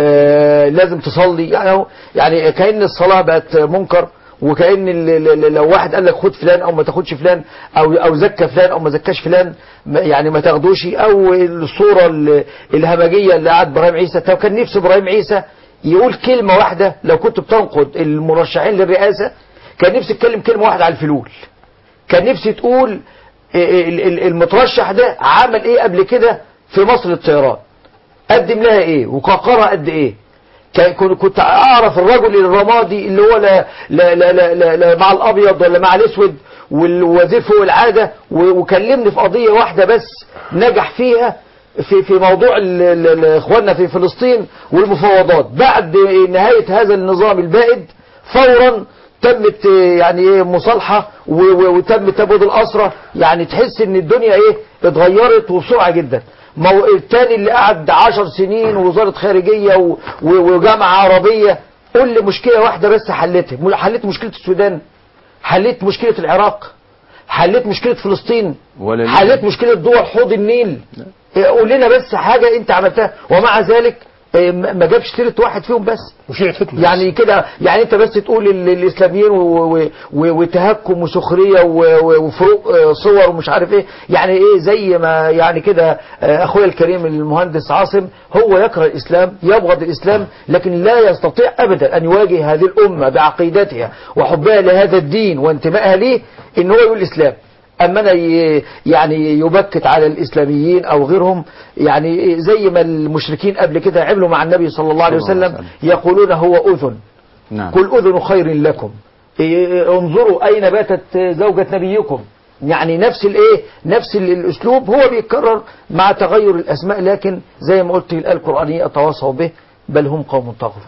آه، لازم تصلي يعني هو- يعني كأن الصلاة بقت منكر وكأن ال- ال- ال- لو واحد قال لك خد فلان أو ما تاخدش فلان أو أو زكى فلان أو ما زكاش فلان ما- يعني ما تاخدوش أو الصورة ال- الهمجية اللي قعد إبراهيم عيسى طب كان نفسه إبراهيم عيسى يقول كلمة واحدة لو كنت بتنقد المرشحين للرئاسة كان نفسي تتكلم كلمة واحدة على الفلول كان نفسي تقول ال- ال- المترشح ده عمل ايه قبل كده في مصر للطيران قدم لها ايه وقاقرها قد ايه كان- كن- كنت اعرف الرجل الرمادي اللي هو لا, لا, لا, لا, لا, لا مع الابيض ولا مع الاسود والوزير فوق العاده و- وكلمني في قضيه واحده بس نجح فيها في في موضوع ال- ال- ال- اخواننا في فلسطين والمفاوضات بعد نهايه هذا النظام البائد فورا تمت آه، يعني ايه مصالحه و- و- وتم تبويض الاسرى يعني تحس ان الدنيا ايه اتغيرت وبسرعه جدا مو... التاني اللي قعد عشر سنين ووزاره خارجيه و... و... وجامعه عربيه قول لي مشكله واحده بس حلتها م- حليت مشكله السودان حليت مشكله العراق حليت مشكله فلسطين ولا ليه؟ حليت مشكله دول حوض النيل إيه، قول لنا بس حاجه انت عملتها ومع ذلك إيه، ما ما جابش سيره واحد فيهم بس وشيء فتنة يعني كده يعني انت بس تقول ال- الاسلاميين و- و- و- وتهكم وسخريه و- و- وفروق آه، صور ومش عارف ايه يعني ايه زي ما يعني كده آه، اخويا الكريم المهندس عاصم هو يكره الاسلام يبغض الاسلام لكن لا يستطيع ابدا ان يواجه هذه الامه بعقيدتها وحبها لهذا الدين وانتمائها ليه ان هو يقول الاسلام اما انا ي- يعني يبكت على الاسلاميين او غيرهم يعني زي ما المشركين قبل كده عملوا مع النبي صلى الله عليه صلى الله عليه وسلم يقولون هو اذن نعم قل اذن خير لكم إيه، انظروا اين باتت زوجة نبيكم يعني نفس الايه نفس ال- الاسلوب هو بيتكرر مع تغير الاسماء لكن زي ما قلت الايه القرانيه تواصوا به بل هم قوم طاغون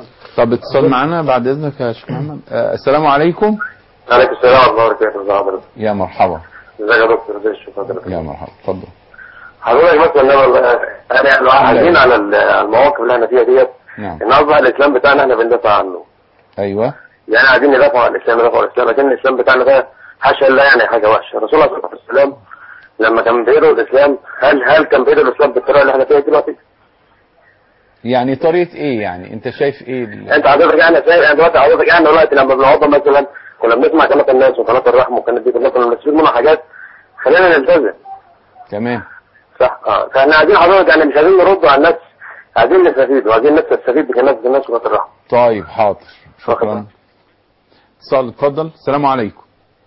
طب اتصال معنا بعد إذنك يا شيخ محمد آه، السلام عليكم عليكم السلام ورحمة الله وبركاته ازي حضرتك يا مرحبا ازيك يا دكتور ازي الشيخ حضرتك يا مرحبا اتفضل حضرتك مثلا انا انا لو عايزين على ال- المواقف اللي احنا فيها ديت نعم ان اصبح الاسلام بتاعنا احنا بندافع عنه ايوه يعني عايزين ندافع عن الاسلام ندافع عن الاسلام لكن الاسلام بتاعنا ده حاشا الله يعني حاجه وحشه الرسول عليه الصلاه والسلام لما كان بيدعو الاسلام هل هل كان بيدعو الاسلام بالطريقه اللي احنا فيها دلوقتي؟ يعني طريقة ايه يعني انت شايف ايه ال- انت حضرتك يعني شايف يعني دلوقتي حضرتك يعني دلوقتي لما بنقعد مثلا كنا بنسمع قناه الناس وقناه الرحمه وكانت دي كلها كنا بنستفيد منها حاجات خلينا نلتزم تمام صح اه فاحنا عايزين حضرتك يعني مش عايزين نرد على الناس عايزين نستفيد وعايزين الناس تستفيد بكلمات الناس وقت الرحمه طيب حاضر شكرا اتصال اتفضل السلام عليكم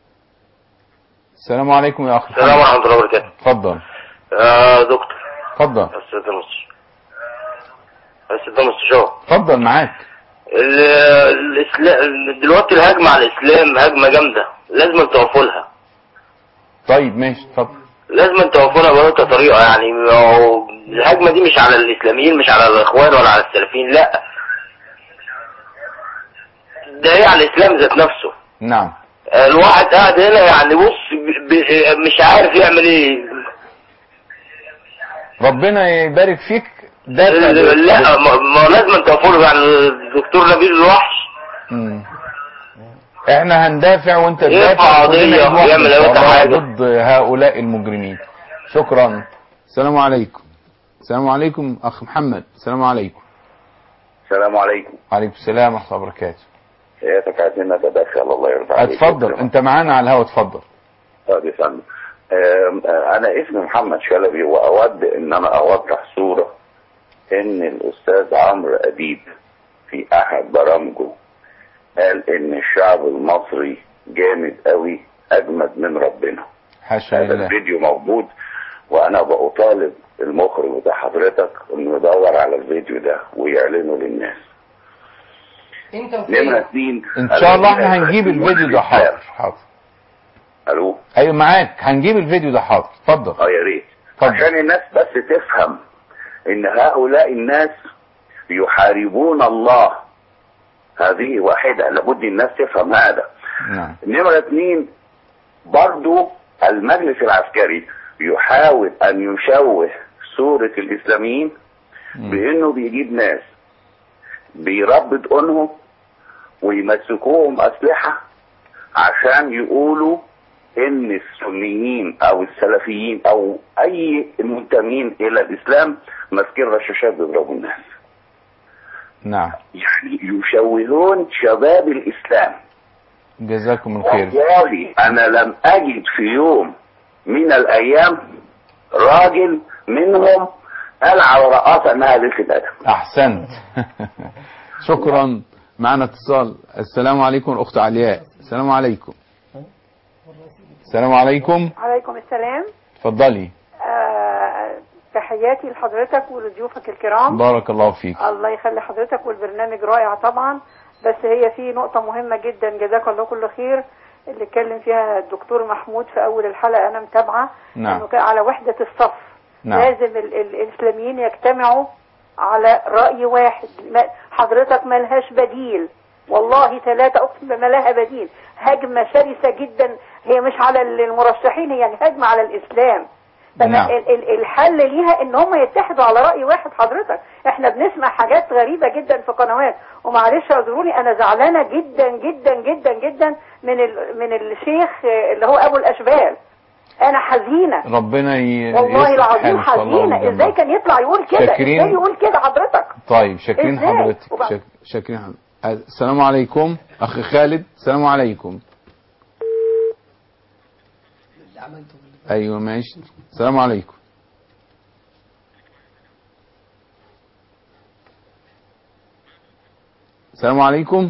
السلام عليكم يا اخ السلام ورحمه الله وبركاته اتفضل يا دكتور اتفضل استاذ مصر استاذ مستشار اتفضل معاك ال- الاسلام دلوقتي الهجمه على الاسلام هجمه جامده لازم توقفوا لها طيب ماشي اتفضل لازم توقفوا لها بأي طريقه يعني ما هو الهجمه دي مش على الاسلاميين مش على الاخوان ولا على السلفيين لا ده هي على الاسلام ذات نفسه نعم الواحد قاعد هنا يعني بص ب- ب- مش عارف يعمل ايه ربنا يبارك فيك ده لا ما ما لازم توقفوا يعني الدكتور نبيل الوحش مم. احنا هندافع وانت يرفع تدافع قضية كلنا لوحدنا ويعمل إن شاء أي الله حاجة. ضد هؤلاء المجرمين شكرا السلام عليكم السلام عليكم اخ محمد السلام عليكم السلام عليكم وعليكم السلام ورحمه الله وبركاته سيادتك عايزين نتدخل الله يرضى عليك اتفضل انت معانا على الهوا اتفضل طيب يا فندم آم، آه، انا اسمي محمد شلبي واود ان انا اوضح صورة ان الاستاذ عمرو اديب في احد برامجه قال ان الشعب المصري جامد قوي اجمد من ربنا حاشا هذا لله الفيديو موجود وانا بطالب المخرج بتاع حضرتك انه يدور على الفيديو ده ويعلنه للناس انت نمرة اتنين ان شاء الله احنا هنجيب الفيديو ده حاضر حاضر الو ايوه معاك هنجيب الفيديو ده حاضر اتفضل اه يا ريت عشان الناس بس تفهم ان هؤلاء الناس يحاربون الله هذه واحدة لابد الناس تفهم هذا نعم نمرة اتنين برضو المجلس العسكري يحاول ان يشوه صورة الاسلاميين بانه بيجيب ناس بيربط انهم ويمسكوهم اسلحة عشان يقولوا ان السنيين او السلفيين او اي المنتمين الى الاسلام ماسكين رشاشات بيضربوا الناس نعم يعني يشوهون شباب الاسلام جزاكم الخير والله انا لم اجد في يوم من الايام راجل منهم قال على رقاصه انها قليله الادب احسنت شكرا معنا اتصال السلام عليكم الاخت علياء السلام عليكم السلام عليكم عليكم السلام اتفضلي آه، تحياتي لحضرتك ولضيوفك الكرام بارك الله فيك الله يخلي حضرتك والبرنامج رائع طبعا بس هي في نقطة مهمة جدا جزاك الله كل خير اللي اتكلم فيها الدكتور محمود في أول الحلقة أنا متابعة نعم. إنه كان على وحدة الصف نعم. لازم ال ال الإسلاميين يجتمعوا على رأي واحد ما حضرتك ملهاش بديل والله ثلاثة أقسم ما لها بديل هجمة شرسة جدا هي مش على المرشحين هي يعني هجمة على الإسلام نعم. نعم. ال- ال- الحل ليها ان هم يتحدوا على راي واحد حضرتك احنا بنسمع حاجات غريبه جدا في قنوات ومعلش اعذروني انا زعلانه جدا جدا جدا جدا من ال... من الشيخ آه، اللي هو ابو الاشبال انا حزينه ربنا ي... والله يصلح العظيم حال إن شاء الله حزينه والجميع. ازاي كان يطلع يقول كده شاكرين. ازاي يقول كده حضرتك طيب شاكرين إزاي؟ حضرتك وبعد- شاك... شاكرين حضرتك السلام عليكم اخي خالد السلام عليكم ايوه ماشي السلام عليكم السلام عليكم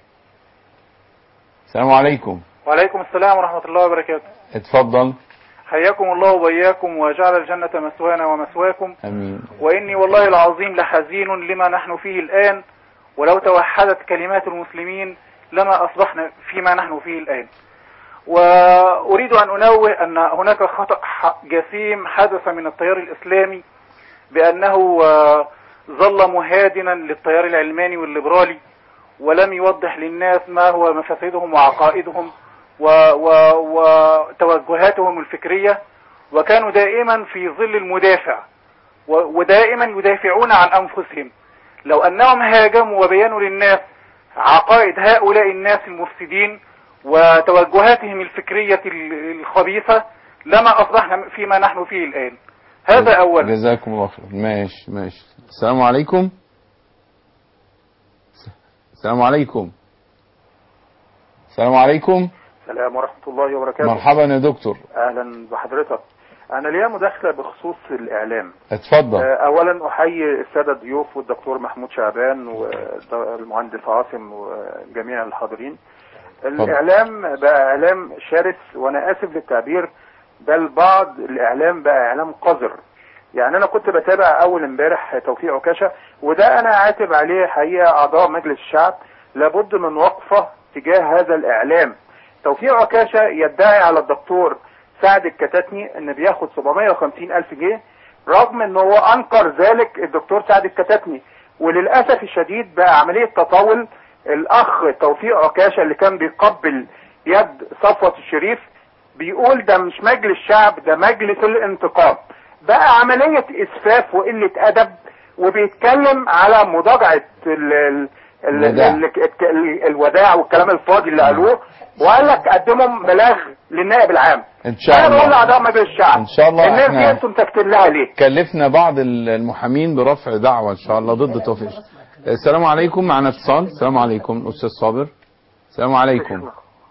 السلام عليكم وعليكم السلام ورحمة الله وبركاته اتفضل حياكم الله وبياكم وجعل الجنة مثوانا ومثواكم امين وإني والله العظيم لحزين لما نحن فيه الآن ولو توحدت كلمات المسلمين لما أصبحنا فيما نحن فيه الآن وأريد أن أنوه أن هناك خطأ ح- جسيم حدث من التيار الإسلامي بأنه آه، ظل مهادنا للتيار العلماني والليبرالي ولم يوضح للناس ما هو مفاسدهم وعقائدهم و- و- وتوجهاتهم الفكرية وكانوا دائما في ظل المدافع و- ودائما يدافعون عن أنفسهم لو أنهم هاجموا وبيانوا للناس عقائد هؤلاء الناس المفسدين وتوجهاتهم الفكرية ال- الخبيثة لما أصبحنا فيما نحن فيه الآن هذا أولا جزاكم الله خير ماشي ماشي السلام عليكم السلام عليكم السلام عليكم السلام ورحمة الله وبركاته مرحبا يا دكتور أهلا بحضرتك أنا ليا مداخلة بخصوص الإعلام اتفضل آه، أولا أحيي السادة الضيوف والدكتور محمود شعبان والمهندس عاصم وجميع الحاضرين الإعلام بقى إعلام شرس وأنا آسف للتعبير بل بعض الإعلام بقى إعلام قذر يعني أنا كنت بتابع أول امبارح توفيق عكاشة وده أنا عاتب عليه حقيقة أعضاء مجلس الشعب لابد من وقفة تجاه هذا الإعلام توفيق عكاشة يدعي على الدكتور سعد الكتاتني ان بياخد 750 الف جنيه رغم ان هو انكر ذلك الدكتور سعد الكتاتني وللاسف الشديد بقى عملية تطاول الاخ توفيق عكاشة اللي كان بيقبل يد صفوة الشريف بيقول ده مش مجلس شعب ده مجلس الانتقام بقى عملية اسفاف وقلة ادب وبيتكلم على مضاجعة ال ال ال الوداع. ال ال الوداع والكلام الفاضي اللي قالوه وقال لك قدموا بلاغ للنائب العام ان شاء انا بقول الله لاعضاء مجلس الشعب ان شاء الله الناس دي احنا انتم ساكتين لها ليه؟ كلفنا بعض المحامين برفع دعوة ان شاء الله ضد توفيق السلام عليكم معنا اتصال السلام عليكم استاذ صابر السلام عليكم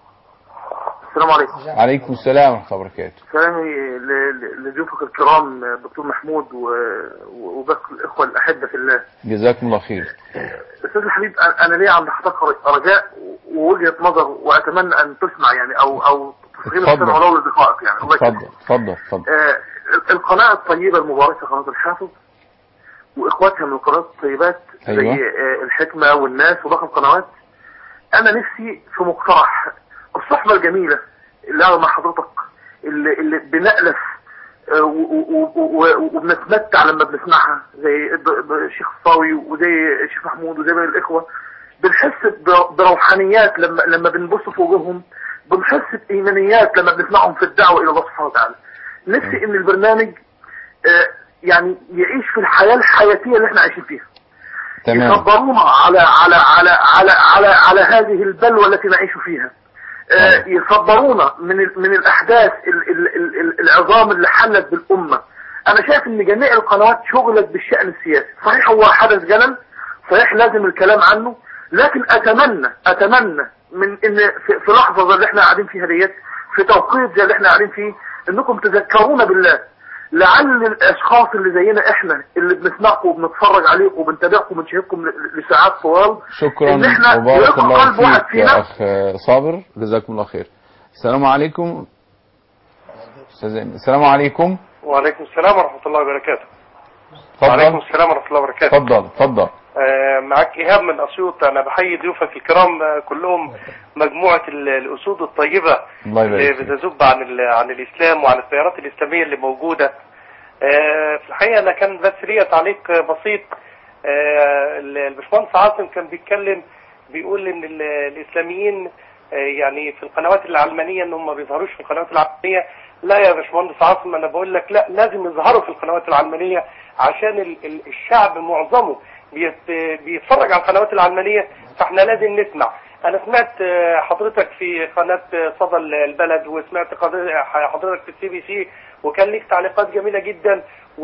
السلام عليكم عليكم السلام ورحمة الله وبركاته سلامي ل- ل- لضيوفك الكرام دكتور محمود و- و- وباقي الاخوه الاحبه في الله جزاكم الله خير استاذ الحبيب أنا- انا ليا عند حضرتك رجاء ووجهه نظر واتمنى ان تسمع يعني او او تصغير اتفضل. السمع ولو لدقائق يعني الله يكرمك. اتفضل اتفضل اتفضل آه، القناة الطيبة المباركة قناة الحافظ واخواتها من القنوات الطيبات أيوة. زي آه، الحكمة والناس وباقي القنوات انا نفسي في مقترح الصحبة الجميلة اللي قاعدة مع حضرتك اللي, اللي بنألف آه، و- و- و- و- وبنتمتع لما بنسمعها زي الد- الد- الشيخ الصاوي وزي الشيخ محمود وزي باقي الاخوة بنحس ب- بروحانيات لما لما بنبص في وجوههم بنحس بايمانيات لما بنسمعهم في الدعوه الى الله سبحانه وتعالى. نفسي ان البرنامج آه، يعني يعيش في الحياه الحياتيه اللي احنا عايشين فيها. تمام يصبرونا على على على على على على هذه البلوى التي نعيش فيها. آه، يصبرونا من ال- من الاحداث ال- ال- ال- ال- العظام اللي حلت بالامه. انا شايف ان جميع القنوات شغلت بالشان السياسي، صحيح هو حدث جلل، صحيح لازم الكلام عنه، لكن اتمنى اتمنى من ان في, في لحظه زي اللي احنا قاعدين فيها ديت في توقيت زي اللي احنا قاعدين فيه انكم تذكرونا بالله لعل الاشخاص اللي زينا احنا اللي بنسمعكم وبنتفرج عليكم وبنتابعكم ونشاهدكم ل- لساعات طوال شكرا ان احنا وبارك يلقى الله قلب واحد فيك يا فينا اخ صابر جزاكم الله خير السلام عليكم استاذ أيمن. السلام عليكم وعليكم السلام ورحمة الله وبركاته اتفضل. وعليكم السلام ورحمة الله وبركاته اتفضل اتفضل آه، معك إيهاب من أسيوط أنا بحيي ضيوفك الكرام آه، كلهم مجموعة ال- الأسود الطيبة الله يبارك اللي فيك. بتذب عن ال- عن الإسلام وعن التيارات الإسلامية اللي موجودة آه، في الحقيقة أنا كان بس ليا تعليق آه، بسيط آه، ال- الباشمهندس عاصم كان بيتكلم بيقول إن ال- الإسلاميين آه، يعني في القنوات العلمانية إن هم ما بيظهروش في القنوات العلمانية لا يا باشمهندس عاصم أنا بقول لك لا لازم يظهروا في القنوات العلمانية عشان ال- ال- الشعب معظمه بيت- بيتفرج على القنوات العلمانية فاحنا لازم نسمع انا سمعت آه، حضرتك في قناة آه، صدى البلد وسمعت قضية- حضرتك في السي بي سي وكان ليك تعليقات جميلة جدا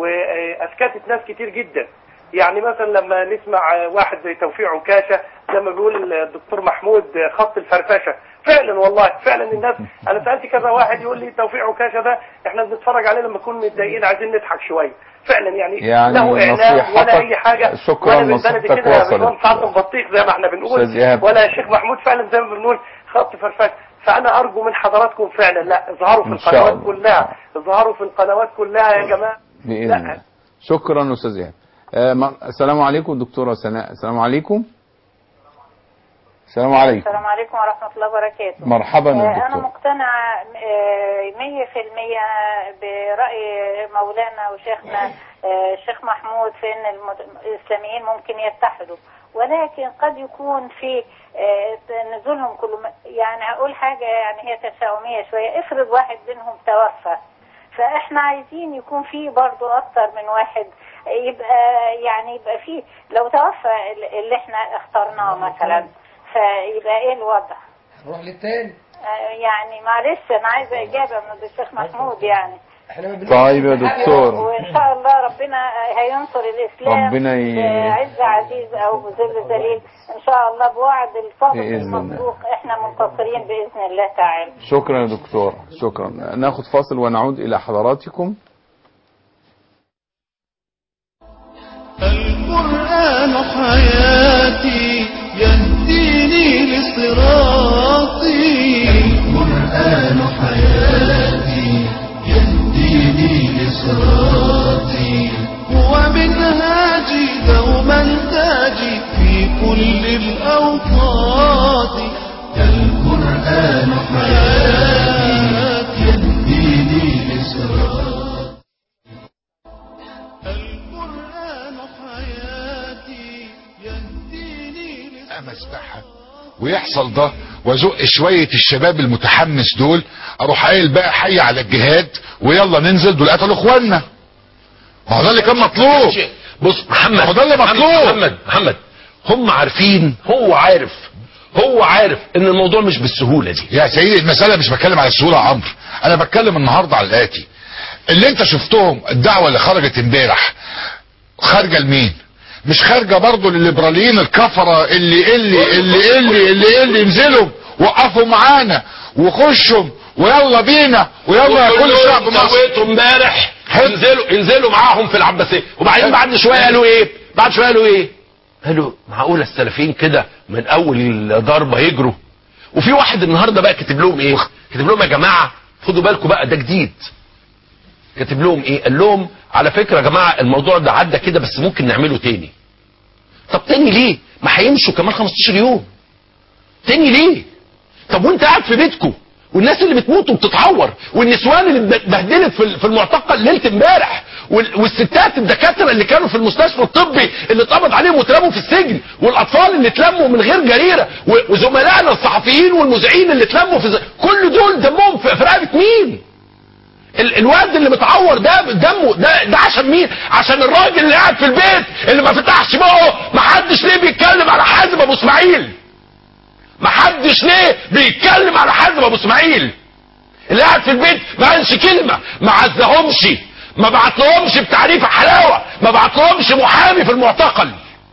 واسكتت ناس كتير جدا يعني مثلا لما نسمع آه، واحد زي توفيق عكاشة لما بيقول الدكتور محمود آه، خط الفرفشة فعلا والله فعلا الناس انا سألت كذا واحد يقول لي توفيق عكاشة ده احنا بنتفرج عليه لما نكون متضايقين عايزين نضحك شوية فعلا يعني, يعني له اعلام ولا نصيحتك- اي حاجة شكراً، ولا بالبلد نصيحتك كده يا وصلت. باشمهندس عاصم بطيخ زي ما احنا بنقول أستاذ إيهاب. ولا يا شيخ محمود فعلا زي ما بنقول خط فرفش فانا ارجو من حضراتكم فعلا لا اظهروا في إن شاء القنوات الله. كلها اظهروا في القنوات كلها يا جماعه باذن لا. الله شكرا استاذ ايهاب آه، م- السلام عليكم دكتوره سناء السلام عليكم السلام عليكم السلام عليكم ورحمة الله وبركاته مرحبا يا آه، أنا دكتور. مقتنعة آه، مية في المية برأي مولانا وشيخنا آه، الشيخ محمود في أن المد- الإسلاميين ممكن يتحدوا ولكن قد يكون في آه، نزولهم كل م- يعني هقول حاجة يعني هي تشاؤمية شوية افرض واحد منهم توفى فاحنا عايزين يكون في برضو اكتر من واحد يبقى يعني يبقى في لو توفى اللي احنا اخترناه مثلا فيبقى ايه الوضع نروح للتاني آه، يعني معلش انا عايزه اجابه من الشيخ محمود يعني احنا ما بنقولش طيب يا إن حاجة- دكتور. وان شاء الله ربنا هينصر الاسلام ربنا ي- بعز عزيز او بذل ذليل ان شاء الله بوعد الصادق بإذن الله. المصدوق احنا منتصرين باذن الله تعالى شكرا يا دكتور شكرا ناخد فاصل ونعود الى حضراتكم القرآن حياتي يهديني لصراطي القرآن حياتي يهديني لصراطي هو منهاجي دوما تاجي في كل الأوقات القرآن حياتي يهديني لصراطي القرآن حياتي يهديني مسبحة ويحصل ده وازق شوية الشباب المتحمس دول اروح قايل بقى حي على الجهاد ويلا ننزل دول قتلوا اخواننا ما هو ده اللي كان مطلوب بص محمد ما هو ده اللي مطلوب محمد محمد هم عارفين هو عارف هو عارف ان الموضوع مش بالسهوله دي يا سيدي المسألة مش بتكلم على السهولة يا عمرو انا بتكلم النهاردة على الاتي اللي انت شفتهم الدعوة اللي خرجت امبارح خارجة لمين مش خارجة برضو للليبراليين الكفرة اللي اللي اللي اللي اللي اللي ينزلوا وقفوا معانا وخشوا ويلا بينا ويلا يا كل شعب مصر سويته امبارح انزلوا انزلوا معاهم في العباسيه وبعدين بعد شويه قالوا ايه بعد شويه قالوا ايه قالوا معقوله السلفيين كده من اول ضربه يجروا وفي واحد النهارده بقى كاتب لهم ايه كاتب لهم يا جماعه خدوا بالكم بقى ده جديد كاتب لهم ايه قال لهم على فكره يا جماعه الموضوع ده عدى كده بس ممكن نعمله تاني طب تاني ليه ما هيمشوا كمان 15 يوم تاني ليه طب وانت قاعد في بيتكم والناس اللي بتموت وبتتعور والنسوان اللي اتبهدلت في في المعتقل ليله امبارح وال- والستات الدكاتره اللي كانوا في المستشفى الطبي اللي اتقبض عليهم واترموا في السجن والاطفال اللي اتلموا من غير جريره و- وزملائنا الصحفيين والمذيعين اللي اتلموا في ز- كل دول دمهم في في رقبه مين؟ ال- الواد اللي متعور ده دمه ده ده عشان مين؟ عشان الراجل اللي قاعد في البيت اللي ما فتحش بقه ما حدش ليه بيتكلم على حازم ابو اسماعيل ما حدش ليه بيتكلم على حازم ابو اسماعيل اللي قاعد في البيت ما قالش كلمه ما عزهمش ما بعتلهمش بتعريف حلاوه ما بعتلهمش محامي في المعتقل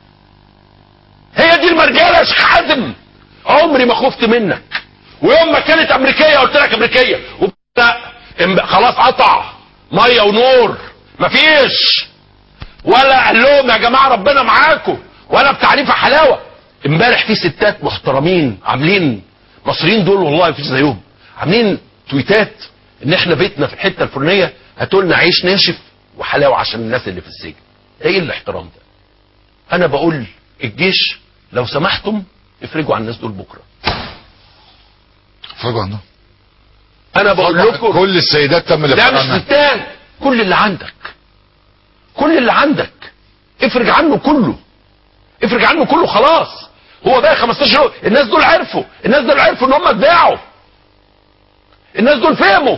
هي دي المرجله يا شيخ حازم عمري ما خفت منك ويوم ما كانت امريكيه قلت لك امريكيه وبدأ ام- خلاص قطع ميه ونور مفيش ولا قال لهم يا جماعه ربنا معاكم ولا بتعريف حلاوه امبارح في ستات محترمين عاملين مصريين دول والله مفيش زيهم عاملين تويتات ان احنا بيتنا في الحته الفلانيه هاتوا لنا عيش ناشف وحلاوه عشان الناس اللي في السجن ده ايه الاحترام ده انا بقول الجيش لو سمحتم افرجوا عن الناس دول بكره افرجوا عنهم انا بقول لكم كل السيدات تم لا الافراج مش عنها ستات كل اللي عندك كل اللي عندك افرج عنه كله افرج عنه كله خلاص هو بقى 15 يوم الناس دول عرفوا الناس دول عرفوا ان هم اتباعوا الناس دول فهموا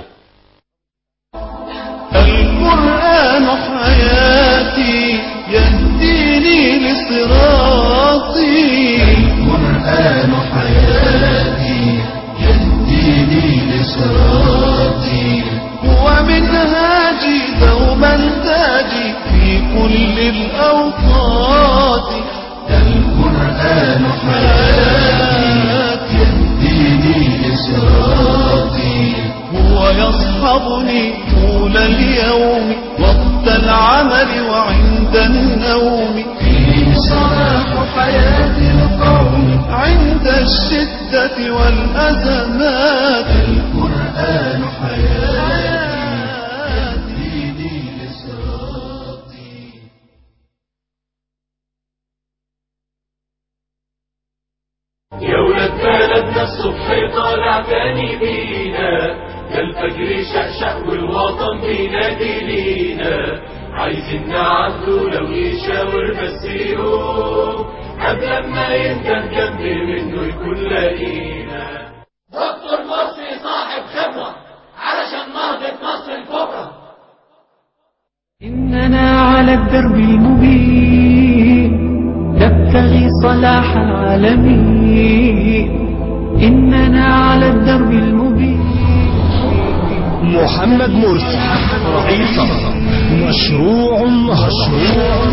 القرآن حياتي يهديني لصراطي القرآن حياتي يهديني لصراطي هو منهاجي دوما تاجي في كل الأوقات القرآن حياتي يهديني لصراطي هو يصحبني طول اليوم وقت العمل وعند النوم فيه صلاح حياة القوم عند الشدة والأزمات القرآن حياتي يهديني لصراطي يا ولاد بلدنا الصبح طالع تاني بينا يا الفجر شقشق والوطن بينادي لينا عايزين نعدوا لو يشاور بس يوم قبل ما ينده جنب منه يكون لاقينا دكتور مصري صاحب خبرة علشان نهضة مصر الكبرى إننا على الدرب المبين نبتغي صلاح العالمين إننا على الدرب المبين محمد مرسي رئيسا مشروع مشروع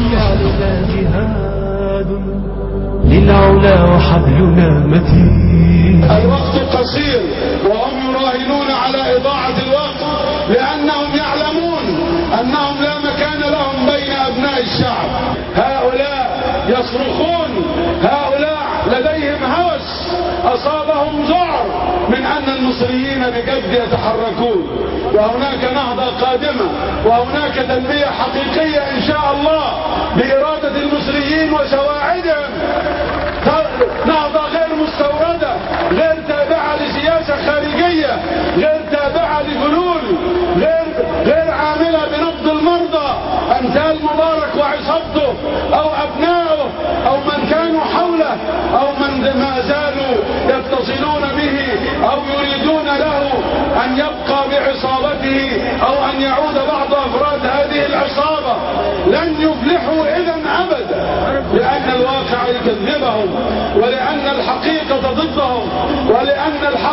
جهاد للعلا وحبلنا متين الوقت قصير وهم يراهنون على إضاعة الوقت لأنهم يعلمون أنهم لا مكان لهم بين أبناء الشعب هؤلاء يصرخون هؤلاء لديهم هوس أصابهم ذعر من أن المصريين بجد يتحركون وهناك نهضة قادمة وهناك تنمية حقيقية إن شاء الله بإرادة المصريين وسواعدهم نهضة غير مستوردة غير تابعة لسياسة خارجية غير تابعة لفلول غير غير عاملة بنبض المرضى أمثال مبارك وعصابته أو أبنائه أو من كانوا حوله أو من ما زالوا يتصلون به أو يريدون له أن يبقى بعصابته أو أن يعود بعض أفراد هذه العصابة لن يفلحوا إذا أبدا لأن الواقع يكذبهم ولأن الحقيقة ضد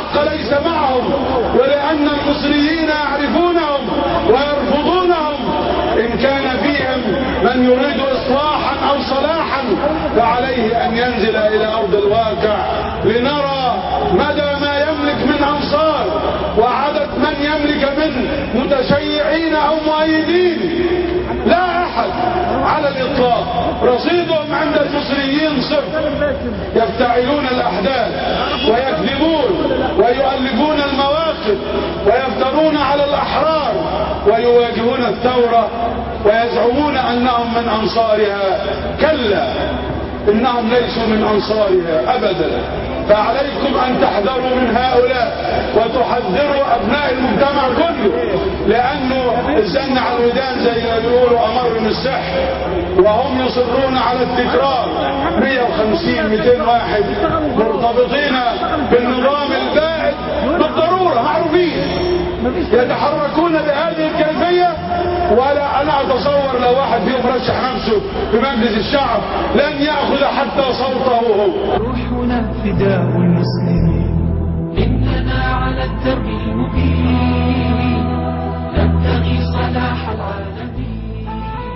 الحق ليس معهم ولأن المصريين يعرفونهم ويرفضونهم إن كان فيهم من يريد إصلاحا أو صلاحا فعليه أن ينزل إلى أرض الواقع لنرى مدى ما يملك من أنصار وعدد من يملك من متشيعين أو مؤيدين لا أحد على الإطلاق رصيدهم عند المصريين صفر يفتعلون الأحداث ويكذبون ويؤلفون المواقف ويفترون على الأحرار ويواجهون الثورة ويزعمون أنهم من أنصارها كلا إنهم ليسوا من أنصارها أبدا فعليكم أن تحذروا من هؤلاء وتحذروا أبناء المجتمع كله لأنه الزن على الودان زي ما بيقولوا أمر من السحر وهم يصرون على التكرار 150 200 واحد مرتبطين بالنظام البائد بالضرورة معروفين يتحركون بهذه الكيفية ولا أنا أتصور لو واحد فيهم رشح نفسه في مجلس الشعب لن يأخذ حتى صوته هو روحنا فداء المسلمين إننا على الدرب المبين نبتغي صلاح العالمين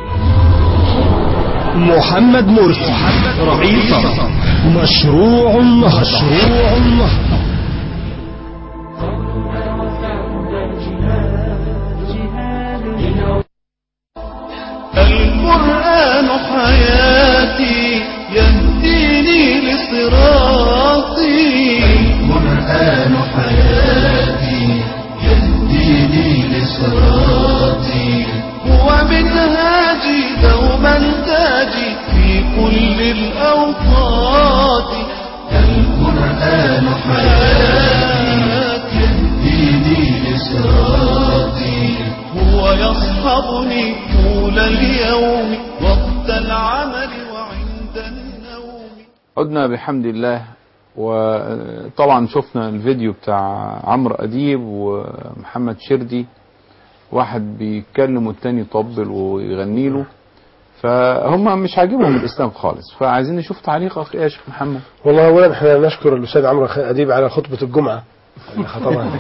محمد مرسي رئيس مشروع النهضة مشروع النهضة القرآن حياتي يهديني لصراطي القرآن حياتي يهديني لصراطي هو منهاجي دوما تاجي في كل الأوقات القرآن حياتي يهديني لصراطي هو يصحبني طول اليوم وقت العمل وعند النوم عدنا بحمد الله وطبعا شفنا الفيديو بتاع عمرو أديب ومحمد شردي واحد بيتكلم والتاني يطبل ويغني له فهم مش عاجبهم الاسلام خالص فعايزين نشوف تعليقك ايه يا شيخ محمد والله اولا احنا نشكر الاستاذ عمرو اديب على خطبه الجمعه طبعا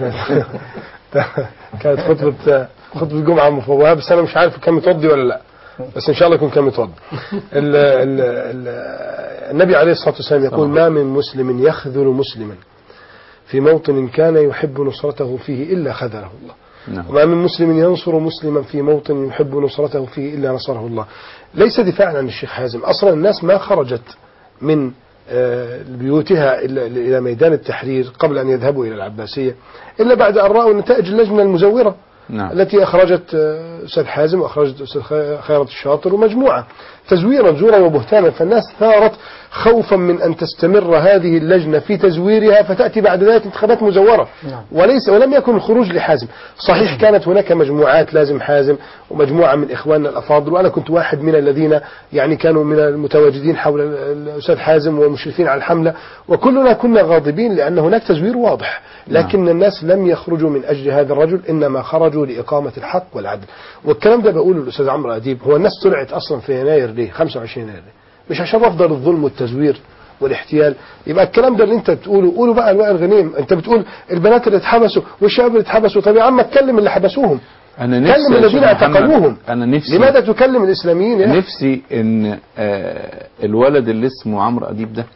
كانت خطبه خطبه جمعه مفوهه بس انا مش عارف كان متوضي ولا لا بس ان شاء الله يكون كان متوضي ال- ال- ال- النبي عليه الصلاه والسلام يقول ما من مسلم يخذل مسلما في موطن كان يحب نصرته فيه الا خذله الله نعم. وما من مسلم ينصر مسلما في موطن يحب نصرته فيه إلا نصره الله ليس دفاعا عن الشيخ حازم أصلا الناس ما خرجت من آه، بيوتها إلا- إلى ميدان التحرير قبل أن يذهبوا إلى العباسية إلا بعد أن رأوا نتائج اللجنة المزورة نعم. التي أخرجت آه، أستاذ حازم وأخرجت أستاذ خي- خيرت الشاطر ومجموعة تزويرا زورا وبهتانا فالناس ثارت خوفا من أن تستمر هذه اللجنة في تزويرها فتأتي بعد ذلك انتخابات مزورة وليس ولم يكن الخروج لحازم صحيح كانت هناك مجموعات لازم حازم ومجموعة من إخواننا الأفاضل وأنا كنت واحد من الذين يعني كانوا من المتواجدين حول الأستاذ حازم ومشرفين على الحملة وكلنا كنا غاضبين لأن هناك تزوير واضح لكن الناس لم يخرجوا من أجل هذا الرجل إنما خرجوا لإقامة الحق والعدل والكلام ده بقوله الأستاذ عمرو أديب هو الناس طلعت أصلا في يناير ليه 25 يناير ليه؟ مش عشان رفض الظلم والتزوير والاحتيال يبقى الكلام ده اللي انت بتقوله قوله بقى لواء الغنيم انت بتقول البنات اللي اتحبسوا والشباب اللي اتحبسوا طب يا عم اتكلم اللي حبسوهم انا نفسي كلم يا الذين شيخ محمد، اعتقلوهم انا نفسي لماذا تكلم الاسلاميين يا أخي؟ نفسي ان آه، الولد اللي اسمه عمرو اديب ده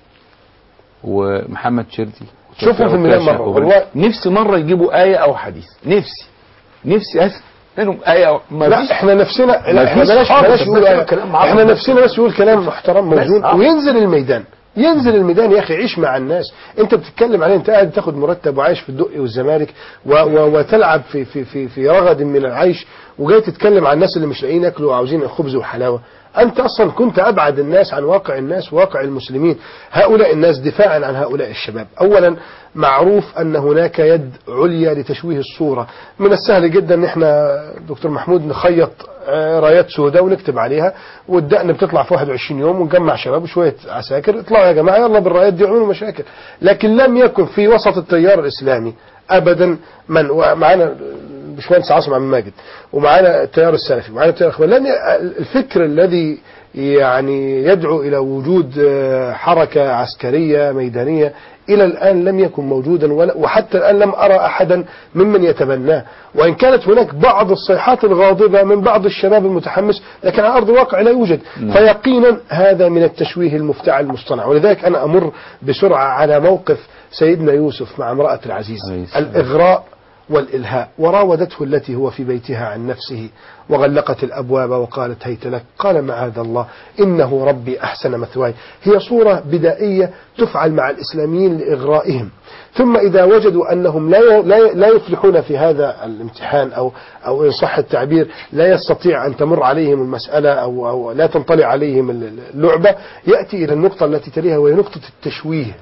ومحمد شردي شوفهم في الميدان مرة، والله. نفسي مره يجيبوا ايه او حديث نفسي نفسي اسمع منهم ايه أو ما لا فيش احنا نفسنا لا ما احنا فيش بلاش خالص، بلاش بس يقول كده آية. كلام معروف احنا بس. نفسنا بس يقول كلام محترم موزون آه. وينزل الميدان ينزل الميدان يا اخي عيش مع الناس انت بتتكلم عليه انت قاعد تاخد مرتب وعايش في الدقي والزمالك و و وتلعب في في في في رغد من العيش وجاي تتكلم عن الناس اللي مش لاقيين ياكلوا وعاوزين خبز وحلاوه انت اصلا كنت ابعد الناس عن واقع الناس وواقع المسلمين هؤلاء الناس دفاعا عن هؤلاء الشباب اولا معروف ان هناك يد عليا لتشويه الصوره من السهل جدا ان احنا دكتور محمود نخيط آه، رايات سوداء ونكتب عليها والدقن بتطلع في 21 يوم ونجمع شباب وشويه عساكر اطلعوا يا جماعه يلا بالرايات دي اعملوا مشاكل لكن لم يكن في وسط التيار الاسلامي ابدا من ومعانا الباشمهندس عاصم عبد الماجد ومعانا التيار السلفي ومعانا التيار الاخوان لم ي- الفكر الذي يعني يدعو الى وجود آه، حركه عسكريه ميدانيه الى الان لم يكن موجودا ولا وحتى الان لم ارى احدا ممن يتبناه وان كانت هناك بعض الصيحات الغاضبه من بعض الشباب المتحمس لكن على ارض الواقع لا يوجد نعم. فيقينا هذا من التشويه المفتعل المصطنع ولذلك انا امر بسرعه على موقف سيدنا يوسف مع امراه العزيز الاغراء والإلهاء وراودته التي هو في بيتها عن نفسه وغلقت الأبواب وقالت هيت لك قال معاذ الله إنه ربي أحسن مثواي هي صورة بدائية تفعل مع الإسلاميين لإغرائهم ثم إذا وجدوا أنهم لا ي- لا ي- لا يفلحون في هذا الامتحان أو أو إن صح التعبير لا يستطيع أن تمر عليهم المسألة أو أو لا تنطلع عليهم اللعبة يأتي إلى النقطة التي تليها وهي نقطة التشويه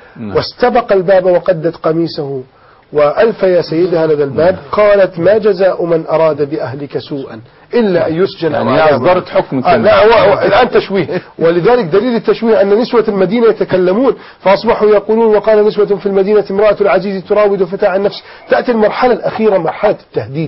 واستبق الباب وقدت قميصه وألف يا سيدها لدى الباب قالت ما جزاء من أراد بأهلك سوءا إلا أن يسجن يعني أو هي عذاب أصدرت حكم آه كمان. لا هو هو الآن تشويه ولذلك دليل التشويه أن نسوة المدينة يتكلمون فأصبحوا يقولون وقال نسوة في المدينة امرأة العزيز تراود فتاة عن نفسه تأتي المرحلة الأخيرة مرحلة التهديد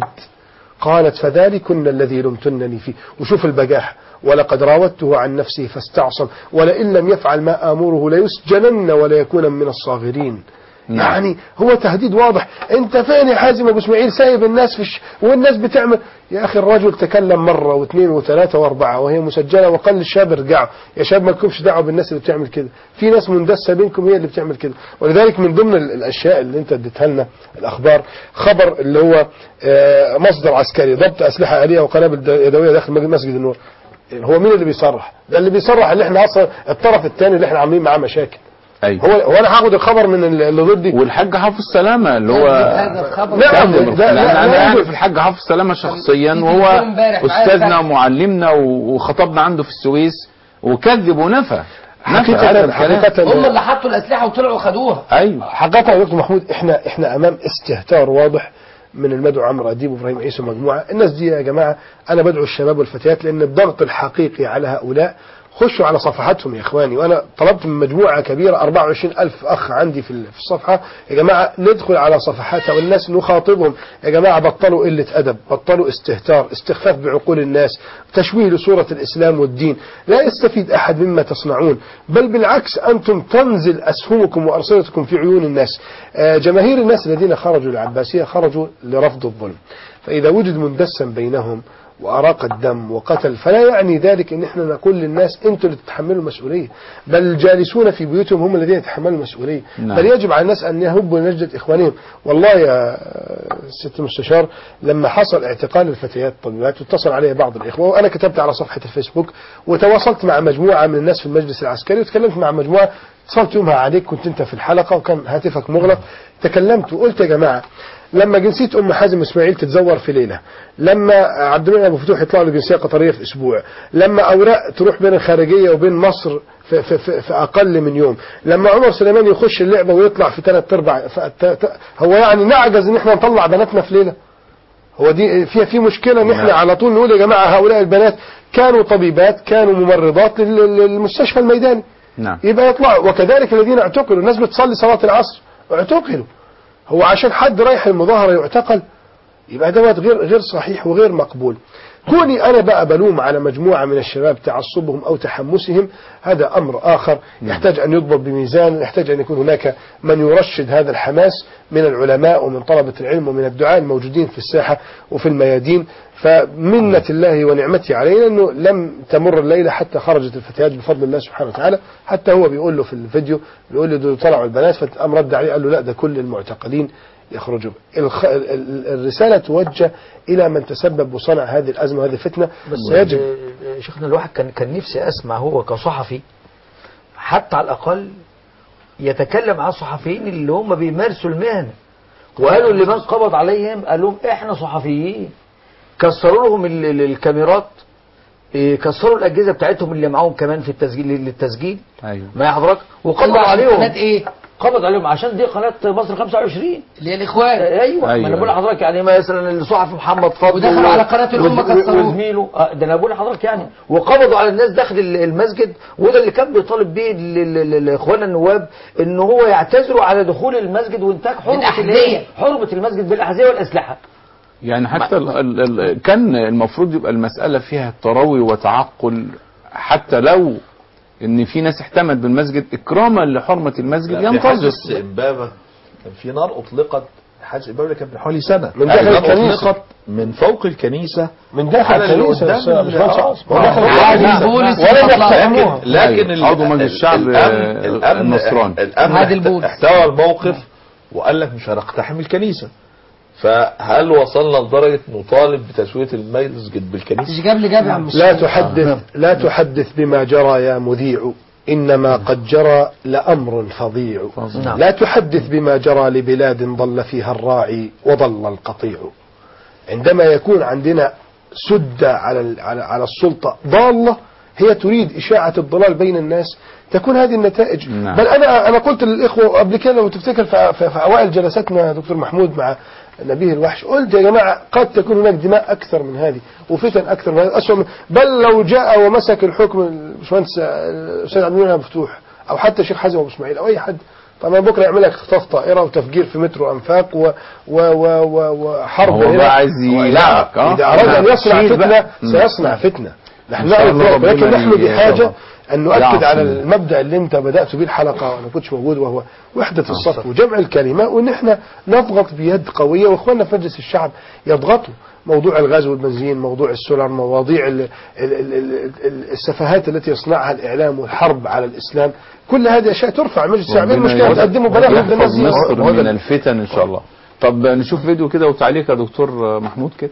قالت فذلكن الذي لمتنني فيه وشوف البجاحة ولقد راودته عن نفسه فاستعصم ولئن لم يفعل ما آمره ليسجنن ولا يكون من الصاغرين نعم. يعني هو تهديد واضح انت فين يا حازم ابو اسماعيل سايب الناس في الش... والناس بتعمل يا اخي الرجل تكلم مره واثنين وثلاثه واربعه وهي مسجله وقال للشاب ارجعوا يا شباب ما لكمش دعوه بالناس اللي بتعمل كده في ناس مندسه بينكم هي اللي بتعمل كده ولذلك من ضمن ال- الاشياء اللي انت اديتها لنا الاخبار خبر اللي هو آه، مصدر عسكري ضبط اسلحه اليه وقنابل د- يدويه داخل مج- مسجد النور هو مين اللي بيصرح ده اللي بيصرح اللي احنا اصلا الطرف الثاني اللي احنا عاملين معاه مشاكل ايوه هو هو انا هاخد الخبر من ال- اللي ضدي والحاج حافظ سلامه اللي هو هذا الخبر نعم، كذب ده- لا- انا لا اعرف يوجد. الحاج حافظ سلامه شخصيا في وهو تلفزيون امبارح معايا استاذنا تحت. ومعلمنا و- وخطبنا عنده في السويس وكذب ونفى نفى حقيقة- هذا الكلام. حقيقة هم اللي حطوا الاسلحه وطلعوا خدوها ايوه حقيقة يا دكتور محمود احنا احنا امام استهتار واضح من المدعو عمرو اديب وابراهيم عيسى ومجموعه، الناس دي يا جماعه انا بدعو الشباب والفتيات لان الضغط الحقيقي على هؤلاء خشوا على صفحاتهم يا اخواني وانا طلبت من مجموعه كبيره 24 الف اخ عندي في ال- في الصفحه يا جماعه ندخل على صفحاتها والناس نخاطبهم يا جماعه بطلوا قله ادب بطلوا استهتار استخفاف بعقول الناس تشويه لصوره الاسلام والدين لا يستفيد احد مما تصنعون بل بالعكس انتم تنزل اسهمكم وارصدتكم في عيون الناس آه، جماهير الناس الذين خرجوا للعباسيه خرجوا لرفض الظلم فاذا وجد مندسا بينهم وأراق الدم وقتل فلا يعني ذلك ان احنا نقول للناس انتوا اللي تتحملوا المسؤولية بل الجالسون في بيوتهم هم الذين يتحملوا المسؤولية نعم. بل يجب على الناس ان يهبوا لنجدة اخوانهم والله يا ست المستشار لما حصل اعتقال الفتيات الطبيبات واتصل علي بعض الاخوة وانا كتبت على صفحة الفيسبوك وتواصلت مع مجموعة من الناس في المجلس العسكري وتكلمت مع مجموعة اتصلت يومها عليك كنت انت في الحلقة وكان هاتفك مغلق تكلمت وقلت يا جماعة لما جنسية أم حازم إسماعيل تتزور في ليلة لما عبد المنعم أبو فتوح يطلع له جنسية قطرية في أسبوع لما أوراق تروح بين الخارجية وبين مصر في, في, في, في أقل من يوم لما عمر سليمان يخش اللعبة ويطلع في ثلاث أرباع ف- ت- ت- هو يعني نعجز إن إحنا نطلع بناتنا في ليلة هو دي فيها في مشكلة إن إحنا على طول نقول يا جماعة هؤلاء البنات كانوا طبيبات كانوا ممرضات لل- للمستشفى الميداني نعم يبقى يطلعوا وكذلك الذين اعتقلوا الناس بتصلي صلاة العصر اعتقلوا هو عشان حد رايح المظاهرة يعتقل يبقى دوت غير غير صحيح وغير مقبول كوني انا بقى بلوم على مجموعه من الشباب تعصبهم او تحمسهم هذا امر اخر يحتاج ان يضبط بميزان يحتاج ان يكون هناك من يرشد هذا الحماس من العلماء ومن طلبه العلم ومن الدعاء الموجودين في الساحه وفي الميادين فمنة الله ونعمته علينا انه لم تمر الليله حتى خرجت الفتيات بفضل الله سبحانه وتعالى حتى هو بيقول له في الفيديو بيقول له دول طلعوا البنات فقام رد عليه قال له لا ده كل المعتقلين يخرجوا الخ... ال- ال- الرسالة توجه إلى من تسبب وصنع هذه الأزمة وهذه الفتنة بس ويجب آه، شيخنا الواحد كان كان نفسي اسمع هو كصحفي حتى على الاقل يتكلم عن الصحفيين اللي هم بيمارسوا المهنه وقالوا اللي من قبض عليهم قال لهم احنا صحفيين كسروا لهم ال- ال- الكاميرات إيه، كسروا الاجهزه بتاعتهم اللي معاهم كمان في التسجيل للتسجيل ايوه ما حضرتك وقبض قبض عليهم قناة ايه؟ قبض عليهم عشان دي قناه مصر 25 اللي هي الاخوان ايوه, أيوة. ما أيوة. انا بقول لحضرتك يعني مثلا الصحفي محمد فضل ودخلوا و- على قناة الأمة وز- كسروه. وزميله آه، ده انا بقول لحضرتك يعني وقبضوا على الناس داخل ال- المسجد وده اللي كان بيطالب بيه ال- ال- ال- اخواننا النواب ان هو يعتذروا على دخول المسجد وانتهاك حرمه بالأحذية. الايه؟ حرمه المسجد بالاحذيه والاسلحه يعني حتى ال ال ال كان المفروض يبقى المسألة فيها تروي وتعقل حتى لو ان في ناس احتمت بالمسجد اكراما لحرمة المسجد لا، في ينتظر حادث امبابه كان في نار اطلقت حادث امبابه كان من حوالي سنه من داخل نار الكنيسة. اطلقت من فوق الكنيسه من داخل على اللي الكنيسة قدام بس يا ال- باشمهندس آه، عاصم. من داخل آه، الكنيسة. بوليس ولم لكن يقتحموها. لكن أيوة. عضو مجلس الشعب، الامن آه، الامن النصراني. الامن عادل احت- بولس. احتوى الموقف وقال لك مش هنقتحم الكنيسه فهل وصلنا لدرجه نطالب بتسويه المسجد بالكنيسه؟ مش جاب لي جاب يا عم لا الشيخ. تحدث لا تحدث بما جرى يا مذيع إنما قد جرى لأمر فظيع نعم. لا تحدث بما جرى لبلاد ضل فيها الراعي وضل القطيع عندما يكون عندنا سدة على ال- على على السلطة ضالة هي تريد إشاعة الضلال بين الناس تكون هذه النتائج نعم. بل أنا أنا قلت للإخوة قبل كده لو تفتكر في, في, في أوائل جلساتنا يا دكتور محمود مع نبيه الوحش قلت يا جماعة قد تكون هناك دماء أكثر من هذه وفتن أكثر من هذه أسوأ من بل لو جاء ومسك الحكم الباشمهندس الأستاذ عبد المنعم مفتوح أو حتى الشيخ حازم أبو إسماعيل أو أي حد طبعا بكره يعمل لك اختطاف طائره وتفجير في مترو انفاق و و و و وحرب هو هنا. بقى عايز هو يلعبك، اه. اذا اراد ان نعم. يصنع شيل فتنه بقى. مم. سيصنع فتنه نحن إن شاء نعرف الله ذلك لكن ربنا نحن بحاجه يعصم. ان نؤكد يعصم. على المبدا اللي انت بدات به الحلقه وانا كنتش موجود وهو وحده الصف وجمع الكلمه وان احنا نضغط بيد قويه واخواننا في مجلس الشعب يضغطوا موضوع الغاز والبنزين موضوع السولار مواضيع ال ال ال ال ال السفاهات التي يصنعها الاعلام والحرب على الاسلام كل هذه اشياء ترفع مجلس الشعب إيه ربنا المشكله يحفظ- تقدموا بلاغ ضد الناس يحفظ دي مصر هو ده من الفتن ان شاء الله طب نشوف فيديو كده وتعليق يا دكتور محمود كده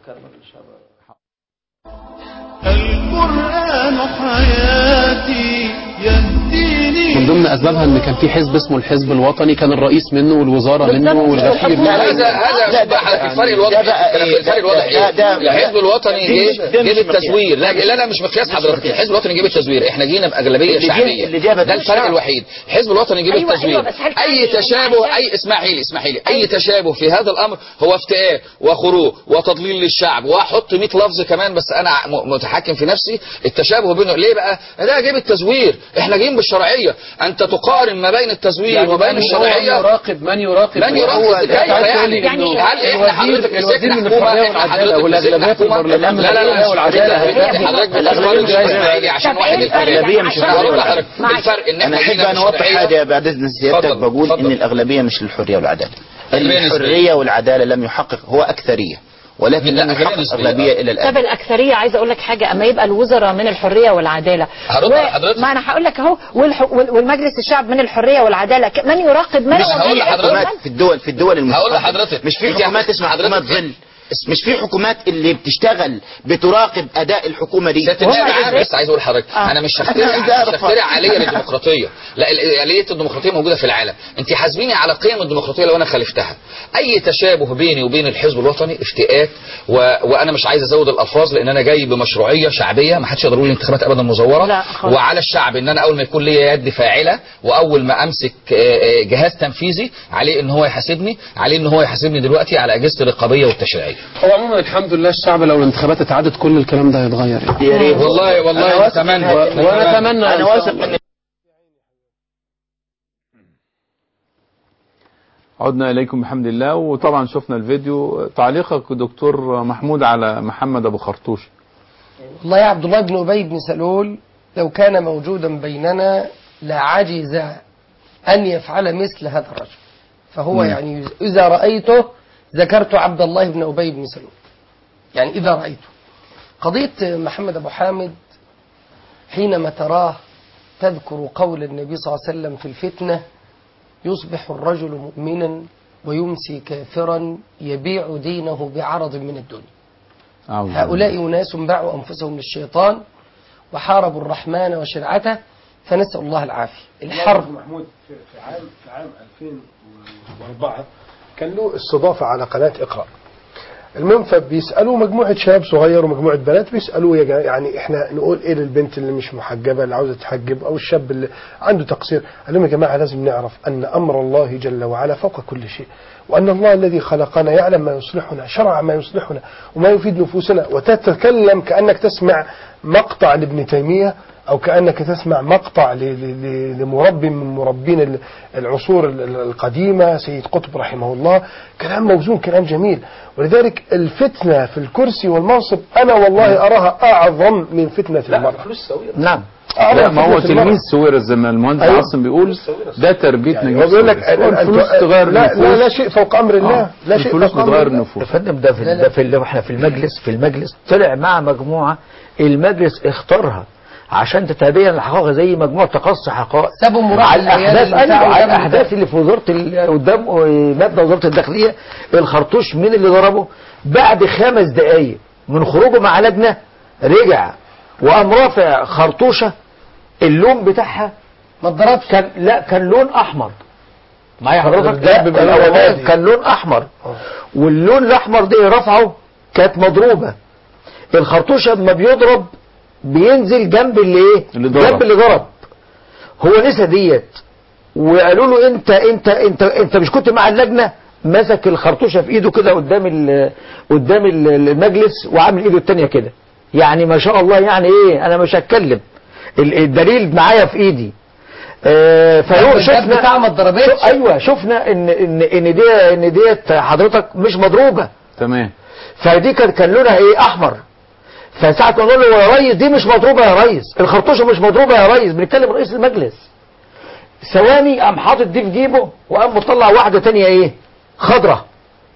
القرآن حياتي يهديني من ضمن اسبابها ان كان في حزب اسمه الحزب الوطني كان الرئيس منه والوزاره منه والغفير منه هذا هذا بقى الفرق الواضح الفرق الواضح ايه؟ الحزب الوطني جه جه بالتزوير لا لا لا مش مقياس حضرتك الحزب الوطني جه بالتزوير احنا جينا باغلبيه اللي جاب- شعبيه اللي جابت ده الفرق الشعب. الوحيد الحزب الوطني جه أيوة، بالتزوير أيوة، بس هل كان اي يوم تشابه عشان- اي اسمحي لي اسمحي لي اي تشابه في هذا الامر هو افتئات وخروج وتضليل للشعب واحط 100 لفظ كمان بس انا م- متحكم في نفسي التشابه بينه ليه بقى ده جه بالتزوير احنا جايين بالشرعيه انت تقارن ما بين التزوير يعني وبين من هو الشرعيه يراقب من يراقب من يراقب هو كيف ده عايز تقول يعني لي يعني إنه هل احنا حضرتك الوزير مسكنا من حكومه الحريه احنا والعداله حضرتك والاغلبيه مسكنا في حكومه البرلمان لا لا لا والعداله حضرتك حضرتك الأغلبية مش بتقول عايزة- لي عشان واحد الأغلبية مش عشان اقول لحضرتك الفرق ان انا احنا احب جينا ان اوضح بالشرعية. حاجه بعد اذن سيادتك اتفضل، بقول اتفضل. ان الاغلبيه مش للحريه والعداله الأغلبية نسبية. الحريه والعداله لم يحقق هو اكثريه ولكن لم أغلبية يحقق نسبية. اغلبيه الى الان طب الأكثرية عايزة أقول لك حاجة أما يبقى الوزراء من الحرية والعدالة هرد على حضرتك. ما أنا هقول لك أهو والح... وال- والمجلس الشعب من الحرية والعدالة ك- من يراقب من مش هو في من حكومات في الدول في الدول المتقدمه هقول لحضرتك. مش في انت حكومات اسمها حكومات ظل مش في حكومات اللي بتشتغل بتراقب اداء الحكومه دي سيادة النائب عام بس عايز اقول لحضرتك آه. انا مش أنا هخترع عايز مش أعرف. هخترع آلية للديمقراطية لا ال- آلية الديمقراطية موجودة في العالم انت حاسبيني على قيم الديمقراطية لو انا خالفتها اي تشابه بيني وبين الحزب الوطني افتئات و... وانا مش عايز ازود الالفاظ لان انا جاي بمشروعية شعبية ما حدش يقدر يقول لي انتخابات ابدا مزورة خالص. وعلى الشعب ان انا اول ما يكون لي يد فاعلة واول ما امسك آه، آه، جهاز تنفيذي عليه ان هو يحاسبني عليه ان هو يحاسبني دلوقتي على اجهزة الرقابية والتشريعية هو عموما الحمد لله الشعب لو الانتخابات اتعادت كل الكلام ده هيتغير يعني. يا ريت والله والله أنا واثق نتمنى إن- ونتمنى انا إن واثق شاء الله. ان عدنا إليكم بحمد الله وطبعا شفنا الفيديو تعليقك دكتور محمود على محمد أبو خرطوش والله يا عبد الله بن أبي بن سلول لو كان موجودا بيننا لعجز أن يفعل مثل هذا الرجل فهو مم. يعني إذا رأيته ذكرت عبد الله بن أبي بن سلول يعني إذا رأيته قضية محمد أبو حامد حينما تراه تذكر قول النبي صلى الله عليه وسلم في الفتنة يصبح الرجل مؤمنا ويمسي كافرا يبيع دينه بعرض من الدنيا أعوذ هؤلاء أناس باعوا أنفسهم للشيطان وحاربوا الرحمن وشرعته فنسأل الله العافية الحرب محمود في في عام في عام 2004 كان له استضافه على قناه اقرا المهم فبيسالوا مجموعه شباب صغير ومجموعه بنات بيسالوا يا جا- يعني احنا نقول ايه للبنت اللي مش محجبه اللي عاوزه تحجب او الشاب اللي عنده تقصير قال لهم يا جماعه لازم نعرف ان امر الله جل وعلا فوق كل شيء وان الله الذي خلقنا يعلم ما يصلحنا شرع ما يصلحنا وما يفيد نفوسنا وتتكلم كانك تسمع مقطع لابن تيمية أو كأنك تسمع مقطع ل- ل- ل- لمربي من مربين ال- العصور ال- ال- القديمة سيد قطب رحمه الله كلام موزون كلام جميل ولذلك الفتنة في الكرسي والمنصب أنا والله أراها أعظم من فتنة المرأة نعم لا ما هو تلميذ سويرس زي ما المهندس أيوة. عاصم بيقول ده تربية يعني نجيب هو بيقول لك سويرس. ال- ال- الفلوس ال- تغير لا, النفوس لا لا شيء فوق أمر الله آه. لا شيء الفلوس فوق أمر بتغير الله. النفوس يا فندم ده في, ده في اللي احنا في المجلس في المجلس طلع مع مجموعه المجلس اختارها عشان تتبين الحقائق زي مجموعه تقصي حقائق سابوا مراقبة على العيال الاحداث اللي ايوه بتاعوا على قدام الاحداث اللي في وزاره ال- قدام مبنى وزاره الداخليه الخرطوش مين اللي ضربه بعد خمس دقائق من خروجه مع لجنه رجع وقام رافع خرطوشه اللون بتاعها ما اتضربش كان لا كان لون احمر معايا حضرتك الدب لا بيبقى الأولاني عادي. كان لون احمر واللون الاحمر ده رفعه كانت مضروبه الخرطوشه لما بيضرب بينزل جنب اللي ايه اللي ضرب. جنب اللي ضرب هو نسى ديت وقالوا له انت انت انت انت مش كنت مع اللجنه مسك الخرطوشه في ايده كده قدام ال قدام ال- المجلس وعامل ايده التانية كده يعني ما شاء الله يعني ايه انا مش هتكلم ال- الدليل معايا في ايدي آه فهو الدب شفنا بتاعه ما اتضربتش. شو- ايوه شفنا ان ان ان دي ان ديت حضرتك مش مضروبه تمام فدي كان كان لونها ايه احمر فساعة ما نقول له يا ريس دي مش مضروبة يا ريس الخرطوشة مش مضروبة يا ريس بنتكلم رئيس المجلس ثواني قام حاطط دي في جيبه وقام مطلع واحدة تانية ايه خضرة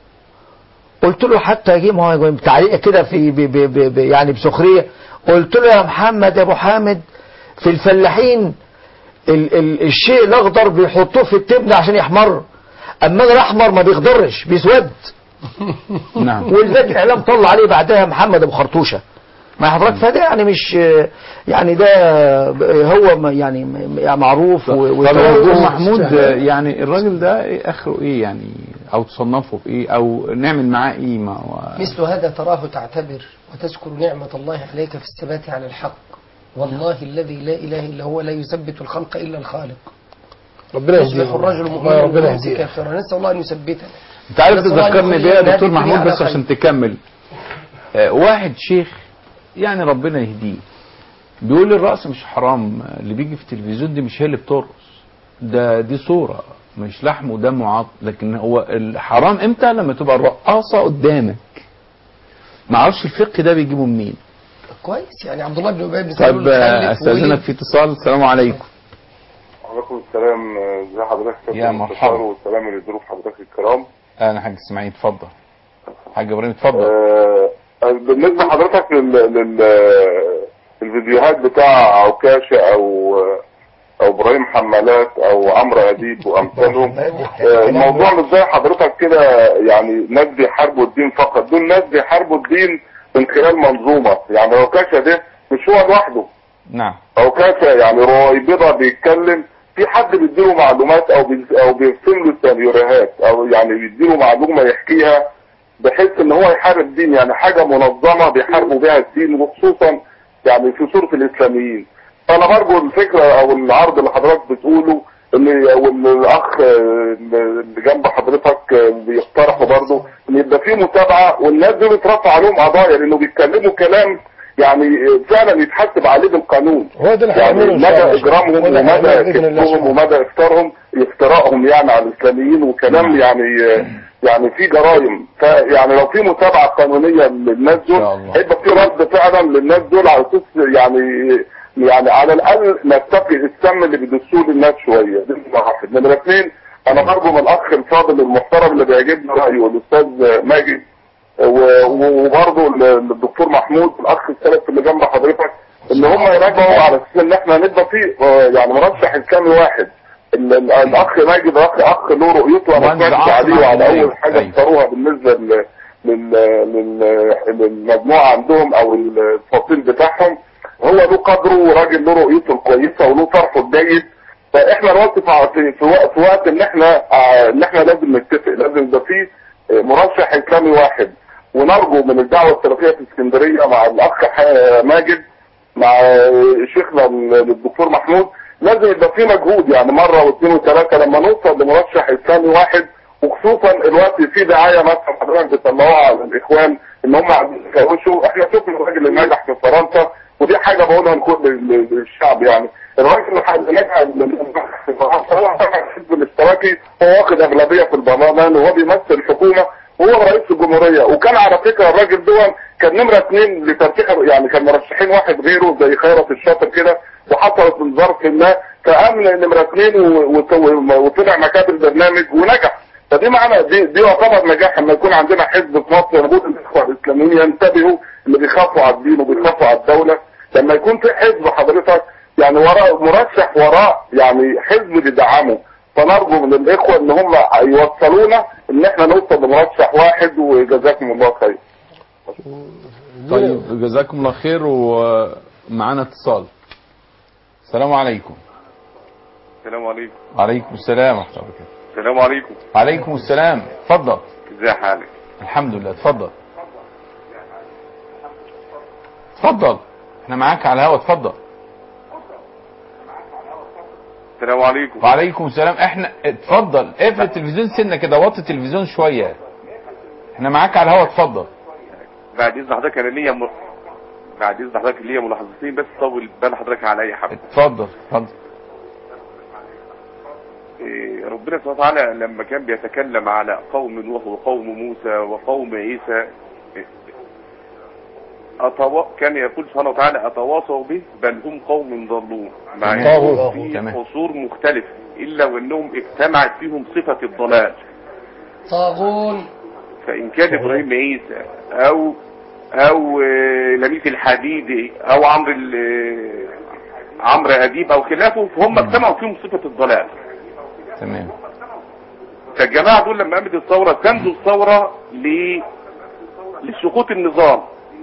قلت له حتى يجي ما هو تعليق كده في ب ب ب ب يعني بسخرية قلت له يا محمد يا ابو حامد في الفلاحين ال ال الشيء الاخضر بيحطوه في التبن عشان يحمر اما الاحمر ما بيخضرش بيسود نعم ولذلك الاعلام طلع عليه بعدها محمد ابو خرطوشه ما حضرتك فده يعني مش يعني ده هو ما- يعني يعني معروف و- طب وتوجه يا دكتور محمود يعني الراجل ده إيه اخره ايه يعني او تصنفه بايه او نعمل معاه ايه ما هو مثل هذا تراه تعتبر وتذكر نعمة الله عليك في الثبات على الحق والله الذي لا إله إلا هو لا يثبت الخلق إلا الخالق ربنا يصبح يهديه الرجل والله مؤمنا ربنا ويمسي يهديه كافرا نسأل الله أن يثبتنا انت عارف نسأل الله أن تذكرني يخرجنا بيه يا من هذه دكتور محمود الدنيا بس على عشان خير. تكمل آه، واحد شيخ يعني ربنا يهديه بيقول لي الرقص مش حرام اللي بيجي في التلفزيون دي مش هي اللي بترقص ده دي صورة مش لحم ودم وعظم لكن هو الحرام امتى لما تبقى الرقاصة قدامك ما اعرفش الفقه ده بيجيبه منين كويس يعني عبد الله بن أبي بن سلول طيب آه، خلف استاذنك ولد. في اتصال السلام عليكم وعليكم السلام ازي حضرتك يا مرحبا. والسلام لضيوف حضرتك الكرام انا حاج اسماعيل اتفضل حاج ابراهيم اتفضل آه، بالنسبه لحضرتك لل... لل... الفيديوهات بتاع عكاشه او او ابراهيم حمالات او عمرو اديب وامثالهم آه، الموضوع مش زي حضرتك كده يعني ناس بيحاربوا الدين فقط دول ناس بيحاربوا الدين من خلال منظومه يعني عكاشه ده مش هو لوحده نعم او كيف يعني رويبضة بيتكلم في حد بيديله معلومات او بي او بيرسم له سيناريوهات او يعني بيديله معلومه يحكيها بحيث ان هو يحارب دين يعني حاجه منظمه بيحاربوا بها الدين وخصوصا يعني في صوره الاسلاميين فانا برجو الفكره او العرض اللي حضرتك بتقوله ان وان الاخ اللي جنب حضرتك بيقترحوا برضه ان يبقى في متابعه والناس دول يترفع عليهم قضايا لانه بيتكلموا كلام يعني فعلا يتحاسب عليه بالقانون هو ده اللي يعني هنعمله إن شاء مدى الله. اجرامهم هو ده اللي ومدى هنعمله بإذن الله كذبهم ومدى افترهم افتراءهم يعني على الاسلاميين وكلام يعني يعني في جرائم فيعني لو في متابعه قانونيه للناس دول هيبقى في رد فعلا للناس دول على اساس يعني يعني على الاقل نتقي السم اللي بيدسوه للناس شويه دي نمره واحد نمره اثنين انا برجو من الاخ الفاضل المحترم اللي بيعجبني رايه الاستاذ ماجد و- وبرضه الدكتور محمود الاخ الثالث اللي جنب حضرتك ان هم يراجعوا على اساس ان احنا نبقى في آه، يعني مرشح اسلامي واحد ال- ال- الاخ ماجد اخ اخ له رؤيته انا مهندس سمعت عاصم عليه وعلى عبد الله. اول حاجه أيوة. اختاروها بالنسبه لل لل لل- للمجموعه عندهم او الفصيل بتاعهم هو له قدره وراجل له رؤيته الكويسه وله طرحه الجيد فاحنا دلوقتي في في- في وقت في وقت ان احنا آه، ان احنا لازم نتفق لازم يبقى في آه، مرشح اسلامي واحد ونرجو من الدعوه السلفيه في اسكندريه مع الاخ ح- ماجد مع شيخنا ال- الدكتور محمود لازم يبقى في مجهود يعني مره واثنين وثلاثه لما نوصل لمرشح اسلامي واحد وخصوصا الوقت في دعايه مثلا حضرتك بتطلعوها على الاخوان ان هم عايزين يكوشوا احنا شفنا الراجل اللي نجح في فرنسا ودي حاجه بقولها لكل ال- الشعب يعني الراجل اللي حد نجح الحزب الاشتراكي هو واخد اغلبيه في البرلمان وهو بيمثل الحكومه وهو رئيس الجمهوريه وكان على فكره الراجل دون كان نمره اثنين لترشيح يعني كان مرشحين واحد غيره زي خيرت الشاطر كده وحصلت من ظرف ما فقام نمره اثنين و- و- وطلع مكاتب البرنامج ونجح فدي معنى دي دي يعتبر نجاح لما يكون عندنا حزب في مصر يقول الاخوه الاسلاميين ينتبهوا اللي بيخافوا على الدين وبيخافوا على الدوله لما يكون في حزب حضرتك يعني وراء مرشح وراء يعني حزب بيدعمه فنرجو من الاخوه ان هم يوصلونا ان احنا نوصل لمرشح واحد وجزاكم الله خير. طيب جزاكم الله خير ومعانا اتصال السلام عليكم السلام عليكم وعليكم السلام ورحمه الله وبركاته السلام عليكم وعليكم السلام اتفضل ازي حالك الحمد لله اتفضل اتفضل احنا معاك على الهوا اتفضل السلام عليكم وعليكم السلام احنا اتفضل اقفل التلفزيون سنه كده وطي التلفزيون شويه احنا معاك على الهوا اتفضل بعد اذن حضرتك انا ليا م... بعد اذن حضرتك ليا ملاحظتين بس طول بال حضرتك على اي حاجه اتفضل اتفضل إيه، ربنا سبحانه وتعالى لما كان بيتكلم على قوم نوح وقوم موسى وقوم عيسى إيه، أتوا... كان يقول سبحانه وتعالى أتواصوا به بل هم قوم ضلون مع تمام. إنهم في تمام. قصور مختلفة إلا وأنهم اجتمعت فيهم صفة الضلال طاغون فإن كان إبراهيم عيسى أو أو آه، لميس الحديدي أو عمرو ال- عمرو أديب أو خلافه فهم اجتمعوا فيهم صفة الضلال تمام فالجماعة دول لما قامت الثورة كانوا الثورة ل... لسقوط النظام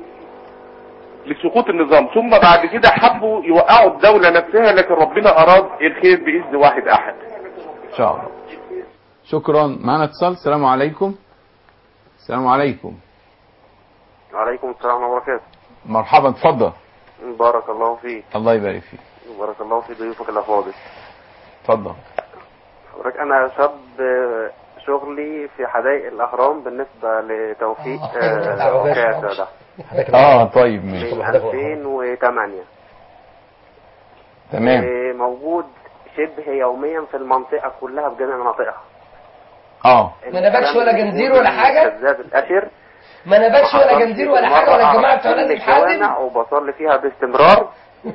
لسقوط النظام ثم بعد كده حبوا يوقعوا الدولة نفسها لكن ربنا أراد الخير بإذن واحد أحد ان شاء الله شكرا معنا اتصال السلام عليكم السلام عليكم وعليكم السلام ورحمة الله وبركاته مرحبا اتفضل بارك الله فيك الله يبارك فيك بارك الله في ضيوفك الأفاضل اتفضل حضرتك أنا شاب آه، شغلي في حدائق الأهرام بالنسبة لتوفيق آه، عكاشة ده اه طيب ماشي من 2008 تمام آه، موجود شبه يوميا في المنطقة كلها في جميع مناطقها اه ما نباتش ولا جنزير ولا حاجة كذاب الأشر ما نباتش ولا جنزير ولا حاجة ولا الجماعة بتوع لازم حازم الجوامع وبصلي فيها باستمرار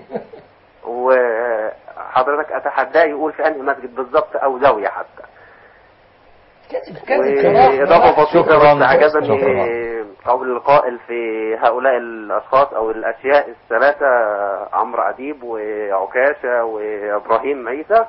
وحضرتك اتحداه يقول في انهي مسجد بالظبط او زاويه حتى واضافه بسيطه شكراً. بس عجبني شكراً. قول القائل في هؤلاء الاشخاص او الاشياء الثلاثه عمرو اديب وعكاشه وابراهيم عيسى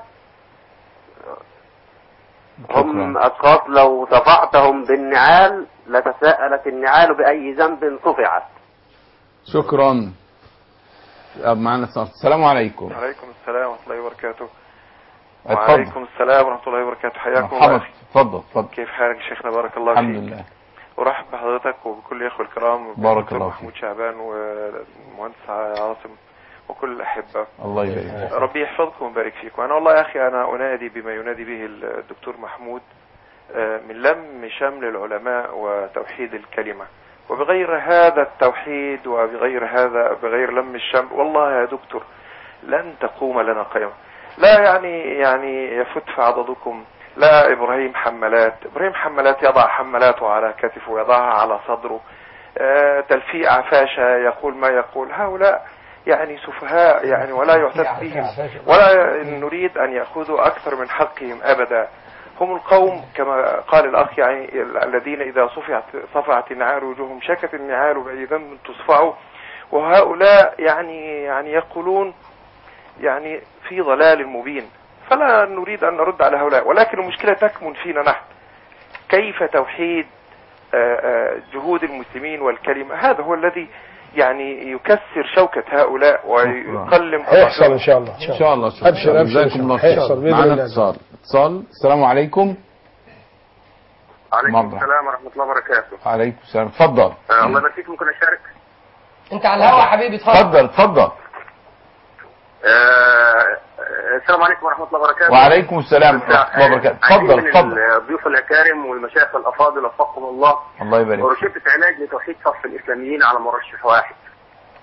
هم اشخاص لو صفعتهم بالنعال لتساءلت النعال باي ذنب صفعت شكرا طب معنا اتصال السلام عليكم عليكم السلام ورحمة الله وبركاته اتفضل وعليكم السلام ورحمة الله وبركاته حياكم الله مرحبا أخي اتفضل اتفضل كيف حالك يا شيخنا بارك الله الحمد فيك لله ورحب بحضرتك وبكل الأخوة الكرام بارك والدكتور الله محمود شعبان والمهندس عاصم وكل الأحبة الله يبارك فيك ربي يحفظكم ويبارك فيكم أنا والله يا أخي أنا أنادي بما ينادي به الدكتور محمود آه، من لم شمل العلماء وتوحيد الكلمة وبغير هذا التوحيد وبغير هذا بغير لم الشمل والله يا دكتور لن تقوم لنا قيمة لا يعني يعني يفت في عضدكم لا إبراهيم حملات إبراهيم حملات يضع حملاته على كتفه ويضعها على صدره آه، تلفيق عفاشة يقول ما يقول هؤلاء يعني سفهاء يعني ولا يعتد بهم ولا نريد أن يأخذوا أكثر من حقهم أبدا هم القوم كما قال الأخ يعني الذين إذا صفعت صفعت النعال وجوههم شكت النعال بأي ذنب تصفعوا وهؤلاء يعني يعني يقولون يعني في ضلال مبين فلا نريد أن نرد على هؤلاء ولكن المشكلة تكمن فينا نحن كيف توحيد آه، آه، جهود المسلمين والكلمة هذا هو الذي يعني يكسر شوكة هؤلاء ويقلم هيحصل ان شاء الله ان شاء الله شكرا ابشر ابشر جزاكم الله خير هيحصل باذن معنا الله اتصال اتصال السلام عليكم عليكم مرحبا. السلام ورحمة الله وبركاته عليكم السلام اتفضل آه، الله يبارك فيك ممكن أشارك انت على الهوا يا حبيبي اتفضل اتفضل اتفضل آه، آه، السلام عليكم ورحمة الله وبركاته وعليكم السلام ورحمه الله وبركاته اتفضل عايزين اتفضل من الضيوف الأكارم والمشايخ الأفاضل وفقهم الله الله يبارك فيك. ورشدة علاج لتوحيد صف الإسلاميين على مرشح واحد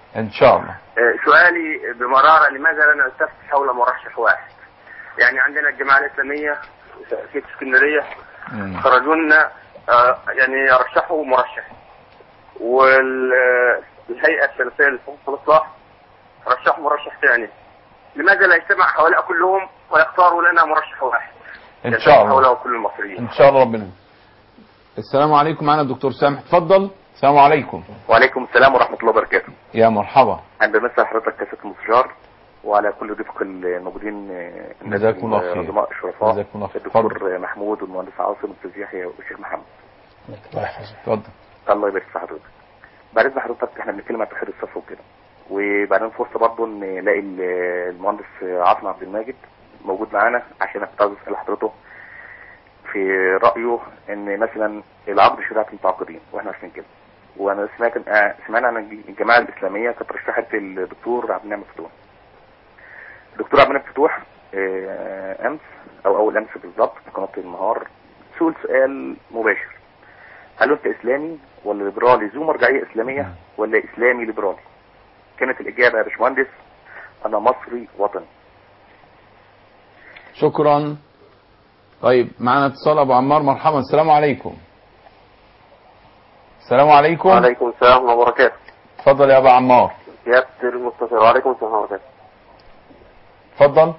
ان شاء الله آه، سؤالي بمرارة لماذا لا نلتفت حول مرشح واحد يعني عندنا الجماعة الإسلامية في اسكندرية خرجوا لنا آه، يعني رشحوا مرشح والهيئة السلفية للحقوق والإصلاح رشحوا مرشح ثاني لماذا لا يجتمع هؤلاء كلهم ويختاروا لنا مرشح واحد ان يجتمع شاء الله حوله كل المصريين ان شاء الله ربنا السلام عليكم معنا الدكتور سامح اتفضل السلام عليكم وعليكم السلام ورحمة الله وبركاته يا مرحبا عند مسا حضرتك كاسة المستشار وعلى كل ضيوفك الموجودين آه، الناس جزاكم الله خير. العظماء الشرفاء جزاكم الله خير. الدكتور محمود والمهندس عاصم والاستاذ يحيى والشيخ محمد اتفضل الله يبارك في حضرتك بعد اذن حضرتك احنا بنتكلم عن توحيد الصف وكده وبعدين فرصه برضه ان نلاقي ال- المهندس عاصم عبد الماجد موجود معانا عشان كنت عاوز اسال حضرته في رايه ان مثلا العقد شريعه المتعاقدين واحنا عارفين كده وانا سمعت آه، سمعنا عن الجماعه الاسلاميه كانت رشحت الدكتور عبد المنعم فتوح الدكتور عبد المنعم فتوح آه، امس او اول امس بالظبط في قناه النهار سئل سؤال مباشر هل انت اسلامي ولا ليبرالي ذو مرجعيه اسلاميه ولا اسلامي ليبرالي كانت الاجابه يا باشمهندس انا مصري وطني شكرا طيب معنا اتصال ابو عمار مرحبا السلام عليكم السلام عليكم وعليكم السلام ورحمة الله وبركاته اتفضل يا ابو عمار سيادة المستشار وعليكم السلام ورحمة الله وبركاته اتفضل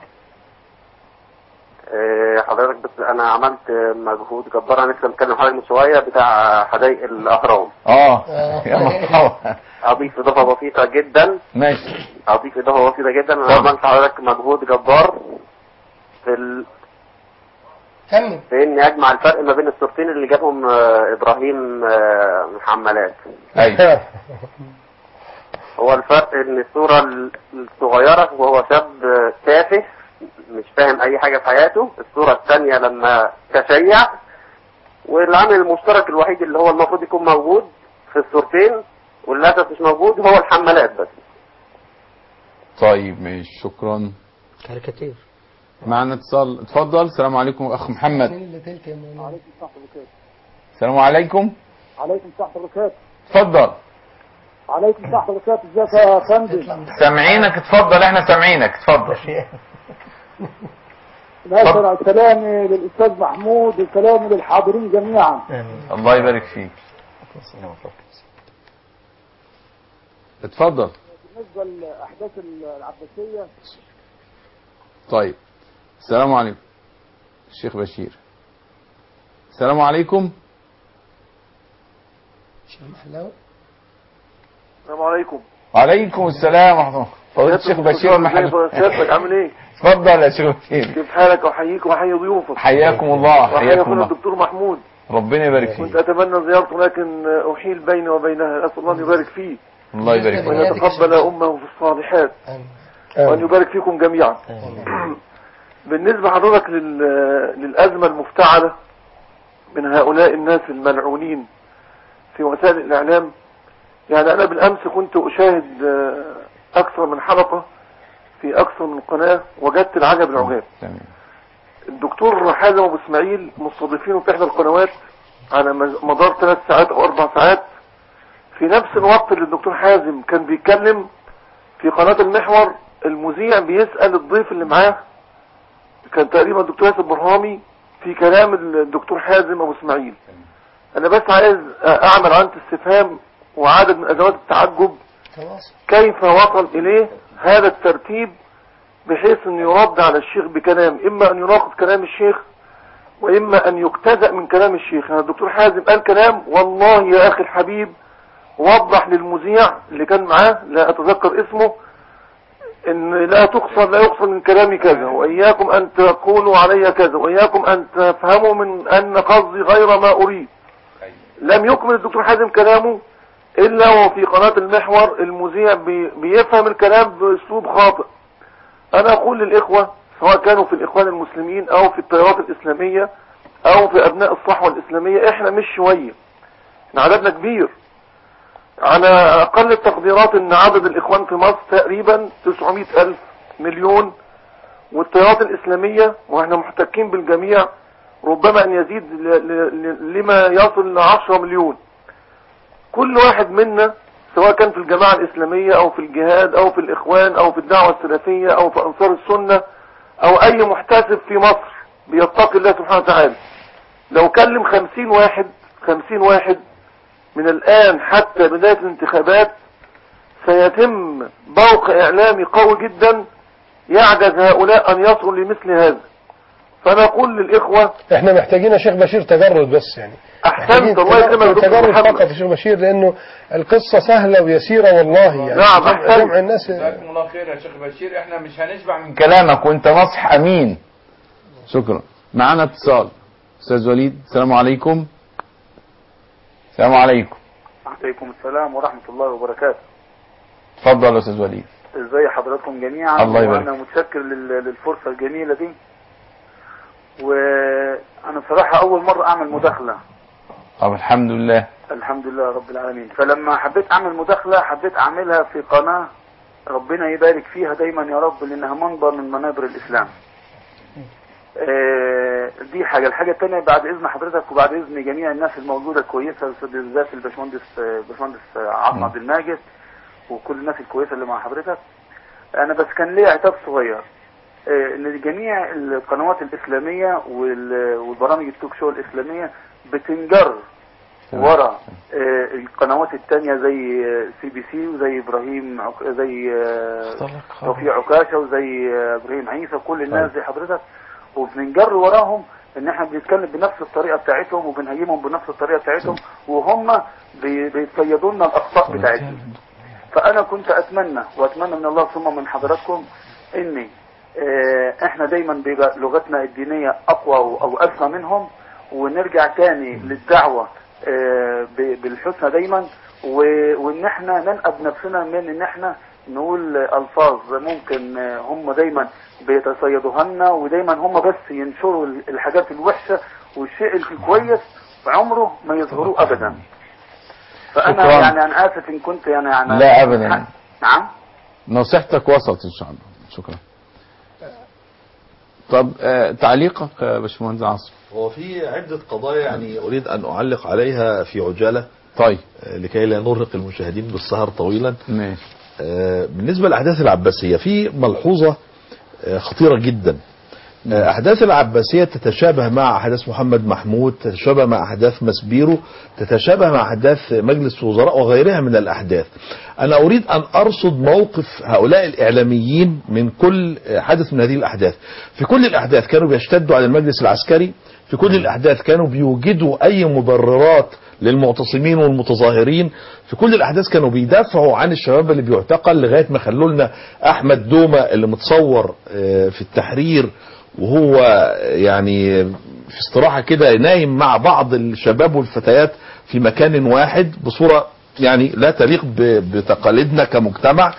آه، حضرتك بس أنا عملت مجهود جبار أنا لسه متكلم حضرتك من شوية بتاع حدائق الأهرام اه يا مرحبا أضيف إضافة بسيطة جدا ماشي أضيف إضافة بسيطة جدا أنا اتفضل. عملت حضرتك مجهود جبار في ال... كمل في إني أجمع الفرق ما بين الصورتين اللي جابهم آه، إبراهيم آه، محملات ايوه هو الفرق ان الصورة الصغيرة وهو شاب تافه مش فاهم اي حاجة في حياته الصورة الثانية لما تشيع والعامل المشترك الوحيد اللي هو المفروض يكون موجود في الصورتين وللأسف مش موجود هو الحمالات بس طيب ماشي شكرا كاريكاتير معنا اتصال اتفضل السلام عليكم اخ محمد اللي تلك يا مولانا عليكم السلام وبركاته السلام عليكم عليكم السلام وبركاته اتفضل عليكم السلام وبركاته ازيك يا فندم سامعينك اتفضل احنا سامعينك اتفضل نشر سلامي للاستاذ محمود وسلامي للحاضرين جميعا الله يبارك فيك اتفضل بالنسبه لاحداث العباسيه طيب السلام عليكم الشيخ بشير السلام عليكم شيخ محلاوي السلام عليكم وعليكم السلام ورحمه الله فضيلة الشيخ بشير محمد سيادتك عامل ايه؟ اتفضل يا شيخ بشير كيف حالك احييك واحيي ضيوفك حياكم الله وحيا حياكم اخونا الله الدكتور محمود ربنا يبارك كنت فيك اتمنى زيارته لكن احيل بيني وبينها اسال الله ان يبارك فيه الله يبارك وان فيك يتقبل امه في الصالحات وان يبارك فيكم جميعا بالنسبه حضرتك لل... للازمه المفتعله من هؤلاء الناس الملعونين في وسائل الاعلام يعني انا بالامس كنت اشاهد آه، اكثر من حلقه في اكثر من قناه وجدت العجب العجاب تمام الدكتور حازم ابو اسماعيل مستضيفينه في احدى القنوات على مز- مدار ثلاث ساعات او اربع ساعات في نفس الوقت اللي الدكتور حازم كان بيتكلم في قناة المحور المذيع بيسأل الضيف اللي معاه كان تقريبا الدكتور ياسر برهامي في كلام الدكتور حازم ابو اسماعيل انا بس عايز اعمل علامة استفهام وعدد من ادوات التعجب كيف وصل اليه هذا الترتيب بحيث ان يرد على الشيخ بكلام اما ان يناقض كلام الشيخ واما ان يجتزأ من كلام الشيخ يعني الدكتور حازم قال كلام والله يا اخي الحبيب وضح للمذيع اللي كان معاه لا اتذكر اسمه ان لا تقصر لا يقصر من كلامي كذا واياكم ان تقولوا علي كذا واياكم ان تفهموا من ان قصدي غير ما اريد لم يكمل الدكتور حازم كلامه الا وفي قناة المحور المذيع بي- بيفهم الكلام باسلوب خاطئ انا اقول للاخوة سواء كانوا في الاخوان المسلمين او في التيارات الاسلامية او في ابناء الصحوة الاسلامية احنا مش شوية احنا عددنا كبير على اقل التقديرات ان عدد الاخوان في مصر تقريبا 900 الف مليون والتيارات الاسلامية واحنا محتكين بالجميع ربما ان يزيد ل- ل- ل- لما يصل ل 10 مليون كل واحد منا سواء كان في الجماعة الإسلامية أو في الجهاد أو في الإخوان أو في الدعوة السلفية أو في أنصار السنة أو أي محتسب في مصر بيتقي الله سبحانه وتعالى لو كلم خمسين واحد خمسين واحد من الآن حتى بداية الانتخابات سيتم ضوق إعلامي قوي جدا يعجز هؤلاء أن يصلوا لمثل هذا فنقول للإخوة احنا محتاجين يا شيخ بشير تجرد بس يعني أحسنت الله يكرمك يا دكتور تجرد محمد. فقط يا شيخ بشير لانه القصه سهله ويسيره والله يعني نعم، جمع- أحسنت. جمع الناس جزاكم الله خير يا شيخ بشير احنا مش هنشبع من كلامك وانت ناصح امين شكرا معانا اتصال استاذ وليد السلام عليكم السلام عليكم عليكم السلام ورحمة الله وبركاته اتفضل يا استاذ وليد ازاي حضراتكم جميعا الله يبارك وانا متشكر لل- للفرصة الجميلة دي وانا بصراحة اول مرة اعمل مداخلة طب الحمد لله الحمد لله رب العالمين فلما حبيت اعمل مداخلة حبيت اعملها في قناة ربنا يبارك فيها دايما يا رب لانها منبر من منابر الاسلام آه، دي حاجة الحاجة التانية بعد اذن حضرتك وبعد اذن جميع الناس الموجودة كويسة بالذات الباشمهندس آه، باشمهندس آه، عاصم عبد الماجد وكل الناس الكويسة اللي مع حضرتك انا بس كان ليا عتاب صغير آه، ان جميع القنوات الاسلامية وال- والبرامج التوك شو الاسلامية بتنجر ورا آه، القنوات التانية زي سي بي سي وزي ابراهيم عك... زي آه، توفيق عكاشة وزي آه، ابراهيم عيسى كل الناس زي حضرتك وبننجر وراهم ان احنا بنتكلم بنفس الطريقة بتاعتهم وبنهيمهم بنفس الطريقة بتاعتهم وهم بي- بيتصيدوا لنا الاخطاء بتاعتهم فانا كنت اتمنى واتمنى من الله ثم من حضراتكم ان آه، احنا دايما بيبقى لغتنا الدينية اقوى او أو اسمى منهم ونرجع تاني للدعوة آه، ب- بالحسنى دايما و- وان احنا ننقب نفسنا من ان احنا نقول الفاظ ممكن آه، هم دايما بيتصيدوها لنا ودايما هم بس ينشروا الحاجات الوحشة والشيء الكويس عمره ما يظهروه ابدا فانا شكراً. يعني انا اسف ان كنت يعني يعني لا ابدا نعم نصيحتك وصلت ان شاء الله شكرا طب آه تعليقك يا باشمهندس عاصم هو في عدة قضايا يعني أريد أن أعلق عليها في عجالة طيب لكي لا نرهق المشاهدين بالسهر طويلا ماشي آه، بالنسبة للأحداث العباسية في ملحوظة آه، خطيرة جدا آه، أحداث العباسية تتشابه مع أحداث محمد محمود تتشابه مع أحداث مسبيرو تتشابه مع أحداث مجلس الوزراء وغيرها من الأحداث أنا أريد أن أرصد موقف هؤلاء الإعلاميين من كل آه، حدث من هذه الأحداث في كل الأحداث كانوا بيشتدوا على المجلس العسكري في كل الأحداث كانوا بيوجدوا أي مبررات للمعتصمين والمتظاهرين في كل الأحداث كانوا بيدافعوا عن الشباب اللي بيعتقل لغاية ما خلوا لنا أحمد دومة اللي متصور آه، في التحرير وهو يعني في استراحة كده نايم مع بعض الشباب والفتيات في مكان واحد بصورة يعني لا تليق ب- بتقاليدنا كمجتمع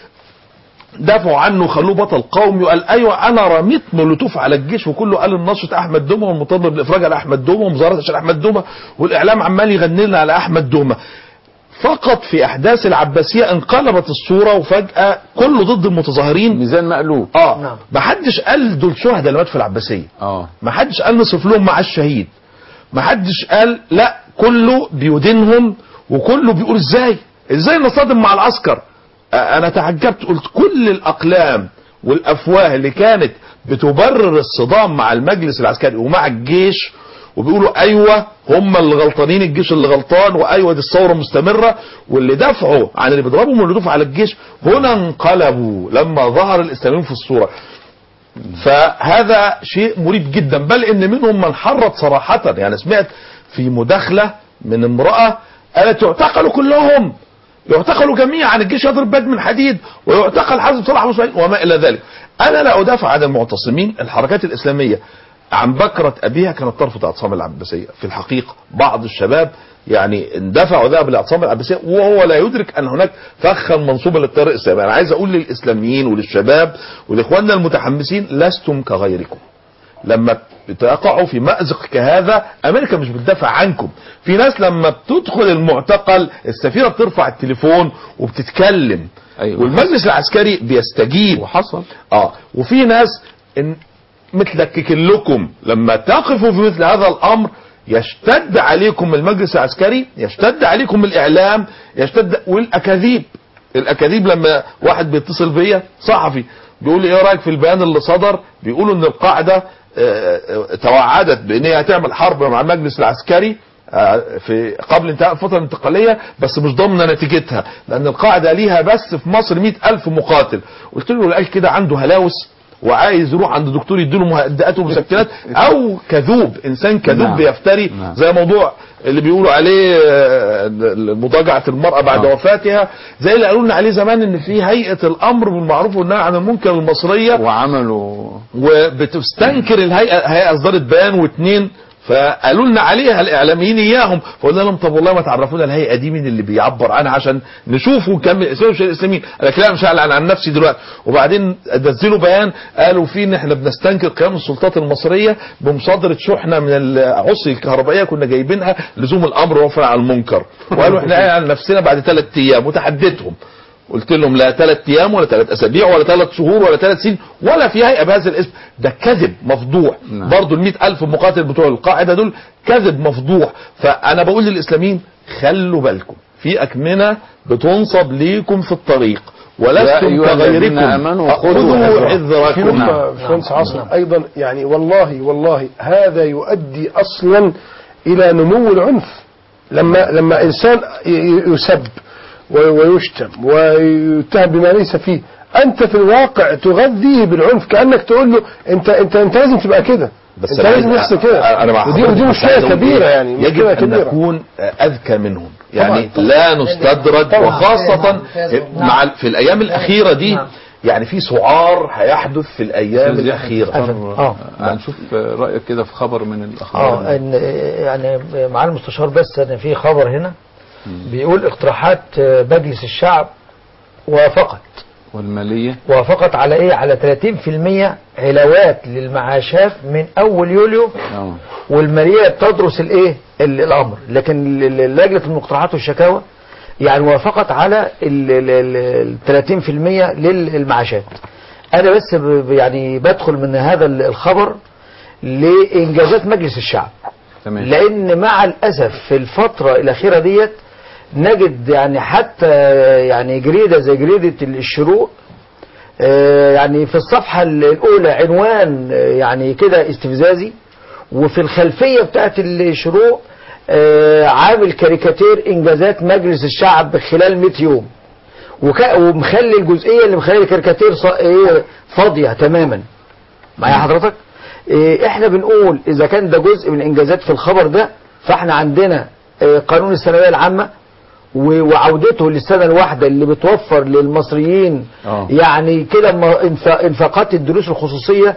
دافعوا عنه خلوه بطل قومي وقال ايوه انا رميت مولوتوف على الجيش وكله قال النشط احمد دومه والمطالب بالافراج على احمد دومه ومظاهرات عشان احمد دومه والاعلام عمال يغني لنا على احمد دومه فقط في احداث العباسيه انقلبت الصوره وفجاه كله ضد المتظاهرين ميزان مقلوب اه نعم. ما حدش قال دول شهداء اللي ماتوا في العباسيه اه ما حدش قال نصف لهم مع الشهيد ما حدش قال لا كله بيدينهم وكله بيقول ازاي ازاي نصطدم مع العسكر آه، انا تعجبت قلت كل الاقلام والافواه اللي كانت بتبرر الصدام مع المجلس العسكري ومع الجيش وبيقولوا ايوه هم اللي غلطانين الجيش اللي غلطان وايوه دي الثوره مستمره واللي دافعوا عن اللي بيضربوا مولوتوف على الجيش هنا انقلبوا لما ظهر الاسلاميين في الصوره فهذا شيء مريب جدا بل ان منهم من حرض صراحة يعني سمعت في مداخلة من امرأة قالت يعتقلوا كلهم يعتقلوا جميعا الجيش يضرب باد من حديد ويعتقل حازم صلاح أبو اسماعيل وما الى ذلك انا لا ادافع عن المعتصمين الحركات الاسلامية عن بكرة ابيها كانت ترفض اعتصام العباسية في الحقيقة بعض الشباب يعني اندفعوا ذهب لاعتصام العباسية وهو لا يدرك ان هناك فخا منصوبا للتيار الاسلامي انا عايز اقول للاسلاميين وللشباب ولاخواننا المتحمسين لستم كغيركم لما بتقعوا في مأزق كهذا امريكا مش بتدافع عنكم في ناس لما بتدخل المعتقل السفيرة بترفع التليفون وبتتكلم أيوة والمجلس العسكري بيستجيب وحصل اه وفي ناس إن متلككين لكم لما تقفوا في مثل هذا الامر يشتد عليكم المجلس العسكري يشتد عليكم الاعلام يشتد والاكاذيب الاكاذيب لما واحد بيتصل بيا صحفي بيقول لي ايه رايك في البيان اللي صدر بيقولوا ان القاعده آه، آه، توعدت بان هي هتعمل حرب مع المجلس العسكري آه، في قبل انتهاء الفترة الانتقالية بس مش ضامنة نتيجتها لأن القاعدة ليها بس في مصر مئة ألف مقاتل قلت له اللي قال كده عنده هلاوس وعايز يروح عند دكتور يديله مهدئات ومسكنات او كذوب انسان كذوب نعم. بيفتري نعم. زي موضوع اللي بيقولوا عليه آه، مضاجعة المرأة بعد آه. وفاتها زي اللي قالوا لنا عليه زمان ان في هيئة الامر بالمعروف والنهي عن المنكر المصرية وعملوا وبتستنكر الهيئة هيئة اصدرت بيان واتنين فقالوا لنا عليها الاعلاميين اياهم فقلنا لهم طب والله ما تعرفونا الهيئه دي مين اللي بيعبر عنها عشان نشوف ونكمل اسمهم مش الاسلاميين قال لك لا مش هعلن عن نفسي دلوقتي وبعدين نزلوا بيان قالوا فيه ان احنا بنستنكر قيام السلطات المصريه بمصادره شحنه من العصي الكهربائيه كنا جايبينها لزوم الامر ووفر على المنكر وقالوا احنا قاعدين على نفسنا بعد ثلاث ايام وتحديتهم قلت لهم لا ثلاث ايام ولا ثلاث اسابيع ولا ثلاث شهور ولا ثلاث سنين ولا في هيئه بهذا الاسم ده كذب مفضوح نعم. برضه ال ألف مقاتل بتوع القاعده دول كذب مفضوح فانا بقول للاسلاميين خلوا بالكم في اكمنه بتنصب ليكم في الطريق يا ولستم أيها الذين كغيركم آمنوا خذوا خذوا حذركم. في حذركم نقطة باشمهندس عاصم أيضا يعني والله والله هذا يؤدي أصلا إلى نمو العنف لما لما إنسان ي- ي- يسب و- ويشتم ويتهم بما ليس فيه أنت في الواقع تغذيه بالعنف كأنك تقول له أنت أنت أنت لازم تبقى كده بس أنت أنا لازم عايز- يحصل كده انا مع ودي حضرتك ودي بس مشكلة عايز أقول كبيرة إيه؟ يعني يجب مشكلة ان كبيرة نكون اذكى منهم يعني طبعاً. لا نستدرج طبعاً. وخاصة نعم. مع في الايام الاخيرة دي نعم. يعني في سعار هيحدث في الايام أستاذ الاخيرة اه هنشوف رايك كده في خبر من الاخبار اه ان يعني مع المستشار بس انا في خبر هنا بيقول اقتراحات مجلس الشعب وافقت والماليه وافقت على ايه على 30% علاوات للمعاشات من اول يوليو اه والماليه بتدرس الايه ال- الامر لكن ال- ال- لجنه المقترحات والشكاوى يعني وافقت على ال- ال- ال- ال 30% للمعاشات انا بس ب- ب- يعني بدخل من هذا ال- الخبر لانجازات مجلس الشعب تمام لان مع الاسف في الفتره الاخيره ديت نجد يعني حتى يعني جريده زي جريده الشروق آه، يعني في الصفحه الاولى عنوان آه، يعني كده استفزازي وفي الخلفيه بتاعت الشروق آه، عامل كاريكاتير انجازات مجلس الشعب خلال 100 يوم وك- ومخلي الجزئيه اللي مخلي الكاريكاتير ص- ايه فاضيه تماما معايا حضرتك إيه احنا بنقول اذا كان ده جزء من انجازات في الخبر ده فاحنا عندنا إيه قانون الثانويه العامه و- وعودته للسنه الواحده اللي بتوفر للمصريين اه يعني كده م- انف- انفاقات الدروس الخصوصيه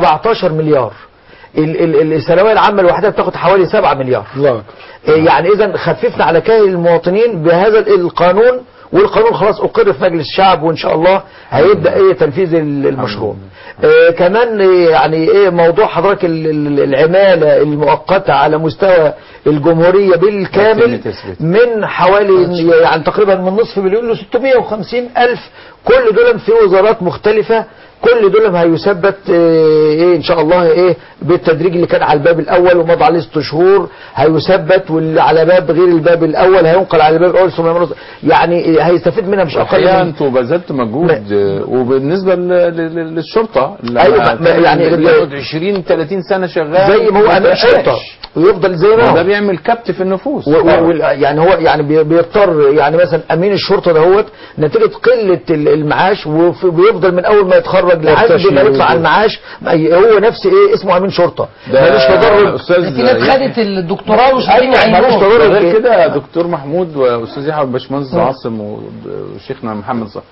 17 مليار ال- ال- الثانويه العامه لوحدها بتاخد حوالي 7 مليار الله إيه يعني اذا خففنا على كاهل المواطنين بهذا ال- القانون والقانون خلاص اقر في مجلس الشعب وان شاء الله هيبدا ايه تنفيذ ال- المشروع آه كمان إيه يعني ايه موضوع حضرتك ال- ال- العماله المؤقته على مستوى الجمهوريه بالكامل من حوالي يعني تقريبا من نصف مليون ل 650 الف كل دول في وزارات مختلفه كل دول هيثبت آه، ايه ان شاء الله ايه بالتدريج اللي كان على الباب الاول ومضى عليه ست شهور هيثبت واللي على باب غير الباب الاول هينقل على الباب الاول ثم يمرض يعني آه، هيستفيد منها مش اقل الحقيقه من انتوا بذلتوا مجهود آه، وبالنسبه ل- ل- ل- للشرطه لما أيوة، ما- كان يعني اللي بياخد 20 30 سنه شغال زي ما هو ما امين ترقاش. شرطه ويفضل زي ما هو ده بيعمل كبت في النفوس و- و- وال- يعني هو يعني بي- بيضطر يعني مثلا امين الشرطه دهوت نتيجه قله ال- المعاش وف- وبيفضل من اول ما يتخرج لحد يرتشي ما يطلع ويجي. المعاش ما ي- هو نفس ايه اسمه امين شرطه ده ملوش تدرج أستاذ في ناس يحيى. خدت الدكتوراه ومش أيوة، عارفين ملوش يعينوهم تدرج. غير كده دكتور محمود واستاذ يحيى وباشمهندس عاصم وشيخنا محمد صح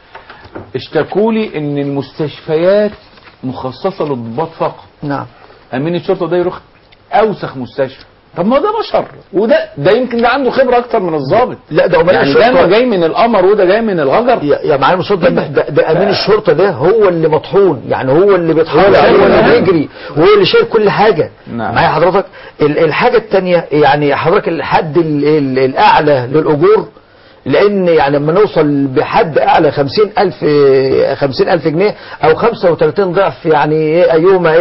اشتكوا لي ان المستشفيات مخصصه للضباط فقط نعم امين الشرطه ده يروح اوسخ مستشفى طب ما ده بشر وده ده يمكن ده عنده خبره اكتر من الضابط لا ده امين يعني ده الشرطه ما جاي من القمر وده جاي من الغجر يا يا معلم الشرطه ده, ده, ده امين الشرطه ده هو اللي مطحون يعني هو اللي بيتحرك هو هو اللي اللي بيجري وهو اللي شايل كل حاجه نعم. معايا حضرتك ال- الحاجه الثانيه يعني حضرتك الحد ال- ال- الاعلى للاجور لان يعني لما نوصل بحد اعلى 50000 50 ألف جنيه او 35 ضعف يعني ايه ايهما ايه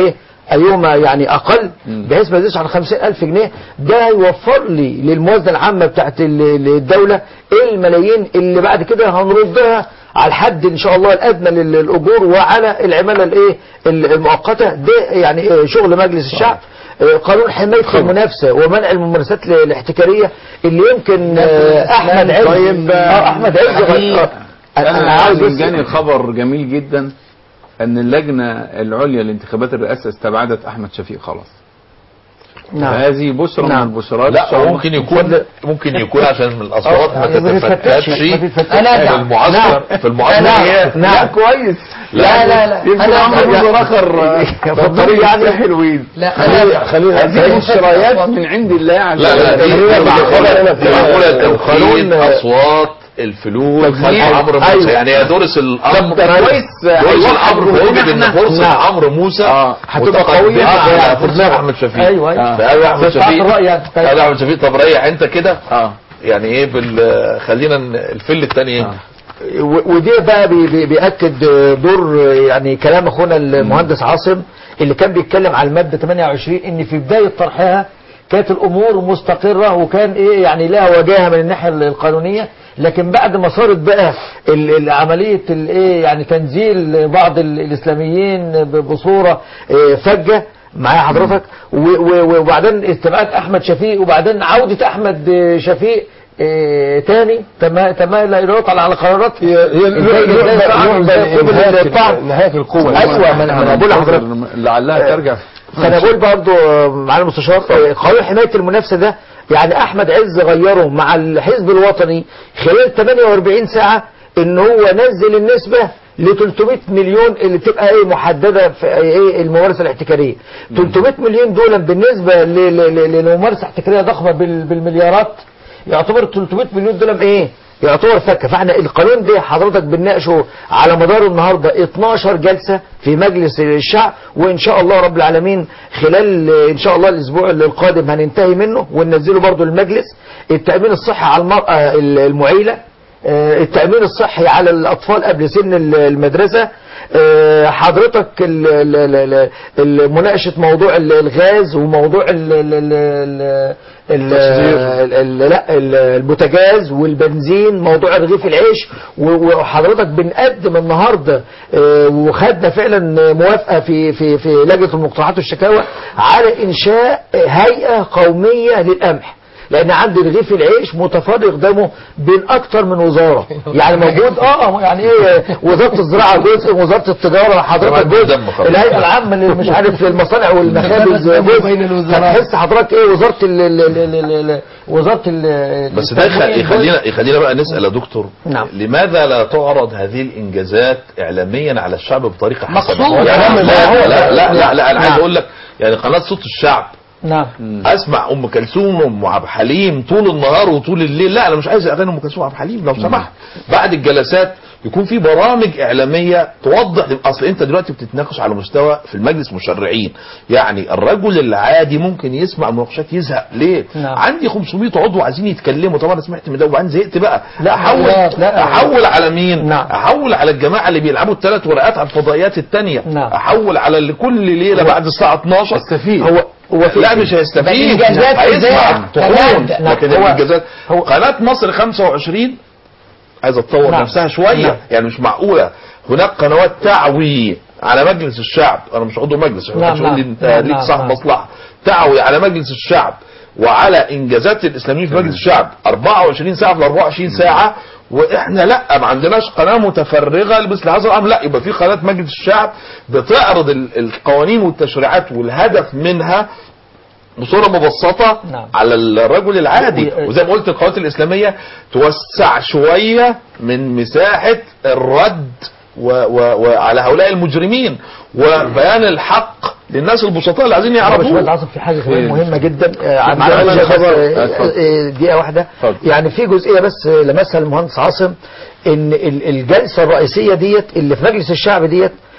ايهما يعني اقل بحيث ما يزيدش عن 50000 جنيه ده هيوفر لي للموازنه العامه بتاعت ال- ال- الدوله الملايين اللي بعد كده هنردها على الحد ان شاء الله الادنى لل- للاجور وعلى العماله الايه ال- المؤقته ده يعني آه، شغل مجلس الشعب آه، قانون حمايه المنافسه ومنع الممارسات ال- الاحتكاريه اللي يمكن آه، احمد عز طيب اه احمد عز غ- انا انا عاوز عاوز بس جاني خبر جميل جدا ان اللجنه العليا لانتخابات الرئاسه استبعدت احمد شفيق خلاص نعم. هذه بشرى من نعم. البشرات لا هو ممكن يكون ممكن يكون عشان من الاصوات ما آه، ما تتفتتش تتفتتش، ما تتفتتش. في أنا المعسكر نعم. في المعسكر نعم. هي- نعم. كويس لا لا لا يمكن أنا- عمرو أنا- منذر اخر في الطريق يعني حلوين لا خلينا خلينا أنا- هذه الشرايات من عند الله عز لا لا دي وجل. معقولة دي معقولة توحيد قانون- اصوات الفلوس تجميع. خلف عمرو موسى أيوة. يعني يدرس الامر طب ده كويس. دورس هيوحد الامر في جهودنا وجد ان إحنا. فرصه نعم. عمرو موسى هتبقى متقدمة قوية على يعني. فرصه احمد شفيق أيوة، أيوة. فقال احمد بس بعد شفيق الرأي يعني. قال احمد شفيق طب ريح انت كده يعني ايه بال خلينا ن- الفل الثاني ايه و- ودي بقى بي بي بيأكد دور يعني كلام اخونا المهندس عاصم اللي كان بيتكلم على المادة 28 ان في بداية طرحها كانت الامور مستقرة وكان ايه يعني لها وجاهة من الناحية القانونية لكن بعد ما صارت بقى ال- ال- عملية الايه يعني تنزيل بعض ال- الاسلاميين ب- بصورة إيه فجة معايا حضرتك و- و- وبعدين استبعاد احمد شفيق وبعدين عودة احمد شفيق إيه تاني تما تما لا يطلع على قرارات هي نهاية القوة ايوه ما انا ما أنا بقول لحضرتك لعلها ترجع فانا بقول برضو معالي المستشار آه، قانون حمايه المنافسه ده يعني احمد عز غيره مع الحزب الوطني خلال 48 ساعه ان هو نزل النسبه ل 300 مليون اللي بتبقى ايه محدده في ايه الممارسه الاحتكاريه 300 مليون دول بالنسبه ل- ل- ل- للممارسه الاحتكاريه ضخمه بال- بالمليارات يعتبر 300 مليون دول ايه يعتبر فكه فاحنا القانون ده حضرتك بنناقشه على مدار النهارده 12 جلسه في مجلس الشعب وان شاء الله رب العالمين خلال آه، ان شاء الله الاسبوع القادم هننتهي منه وننزله برضو المجلس التامين الصحي على المراه المعيله آه، التأمين الصحي على الأطفال قبل سن ال- المدرسة آه، حضرتك ال- ال- ال- ال- مناقشة موضوع ال- الغاز وموضوع ال- ال- ال- ال- ال- ال- ال- لا ال- البوتاجاز والبنزين موضوع رغيف العيش و- وحضرتك بنقدم النهارده آه، وخدنا فعلا موافقه في في في لجنه المقترحات والشكاوى على انشاء هيئه قوميه للقمح لان عندي رغيف العيش متفرق دمه بين اكتر من وزاره يعني موجود اه يعني ايه وزاره الزراعه جزء وزاره التجاره حضرتك كمان جزء دم خلاص. الهيئه العامه اللي مش عارف للمصانع والمخابز جزء بين الوزارات. هتحس حضرتك ايه وزاره ال ال ال ال ال وزاره ال بس ده يخ- يخلينا يخلينا بقى نسال يا دكتور نعم. لماذا لا تعرض هذه الانجازات اعلاميا على الشعب بطريقه حسنه مقصود. يعني لا هو- لا لا لا, لا انا عايز نعم. اقول لك يعني قناه صوت الشعب نعم اسمع ام كلثوم وام عبد الحليم طول النهار وطول الليل لا انا مش عايز اغاني ام كلثوم وعبد الحليم لو سمحت بعد الجلسات يكون في برامج اعلاميه توضح اصل انت دلوقتي بتتناقش على مستوى في المجلس مشرعين يعني الرجل العادي ممكن يسمع مناقشات يزهق ليه نعم. عندي 500 عضو عايزين يتكلموا طبعا انا سمعت من ده وبعدين زهقت بقى لا، احول لا، لا. احول على مين نعم. احول على الجماعه اللي بيلعبوا الثلاث ورقات على الفضائيات الثانيه نعم. احول على اللي كل ليله بعد الساعه 12 استفيد هو هو في لا مش هيستفيد الإنجازات هيسمع إزاي؟ الطحون تمام. لكن هو- الانجازات قناه مصر 25 عايزه تطور نعم. نفسها شويه نعم. يعني مش معقوله هناك قنوات تعوي على مجلس الشعب انا مش عضو مجلس نعم، محدش يقول لي نعم. انت نعم، ليك نعم، صاحب نعم. مصلحه تعوي على مجلس الشعب وعلى انجازات الاسلاميين في مجلس الشعب 24 ساعه في ال 24 ساعه واحنا لا ما عندناش قناه متفرغه لمثل هذا الامر لا يبقى في قناه مجلس الشعب بتعرض ال- القوانين والتشريعات والهدف منها بصوره مبسطه نعم. على الرجل العادي و- وزي ما قلت القنوات الاسلاميه توسع شويه من مساحه الرد و و وعلى هؤلاء المجرمين وبيان الحق للناس البسطاء اللي عايزين يا باشمهندس يعرفوه عاصم في حاجه كمان إيه. مهمه جدا آه، عن معلش معلش بس، خبر. آه، اتفضل. آه، دقيقه واحده يعني في جزئيه بس آه، لمسها المهندس عاصم ان ال- الجلسه الرئيسيه ديت اللي في مجلس الشعب ديت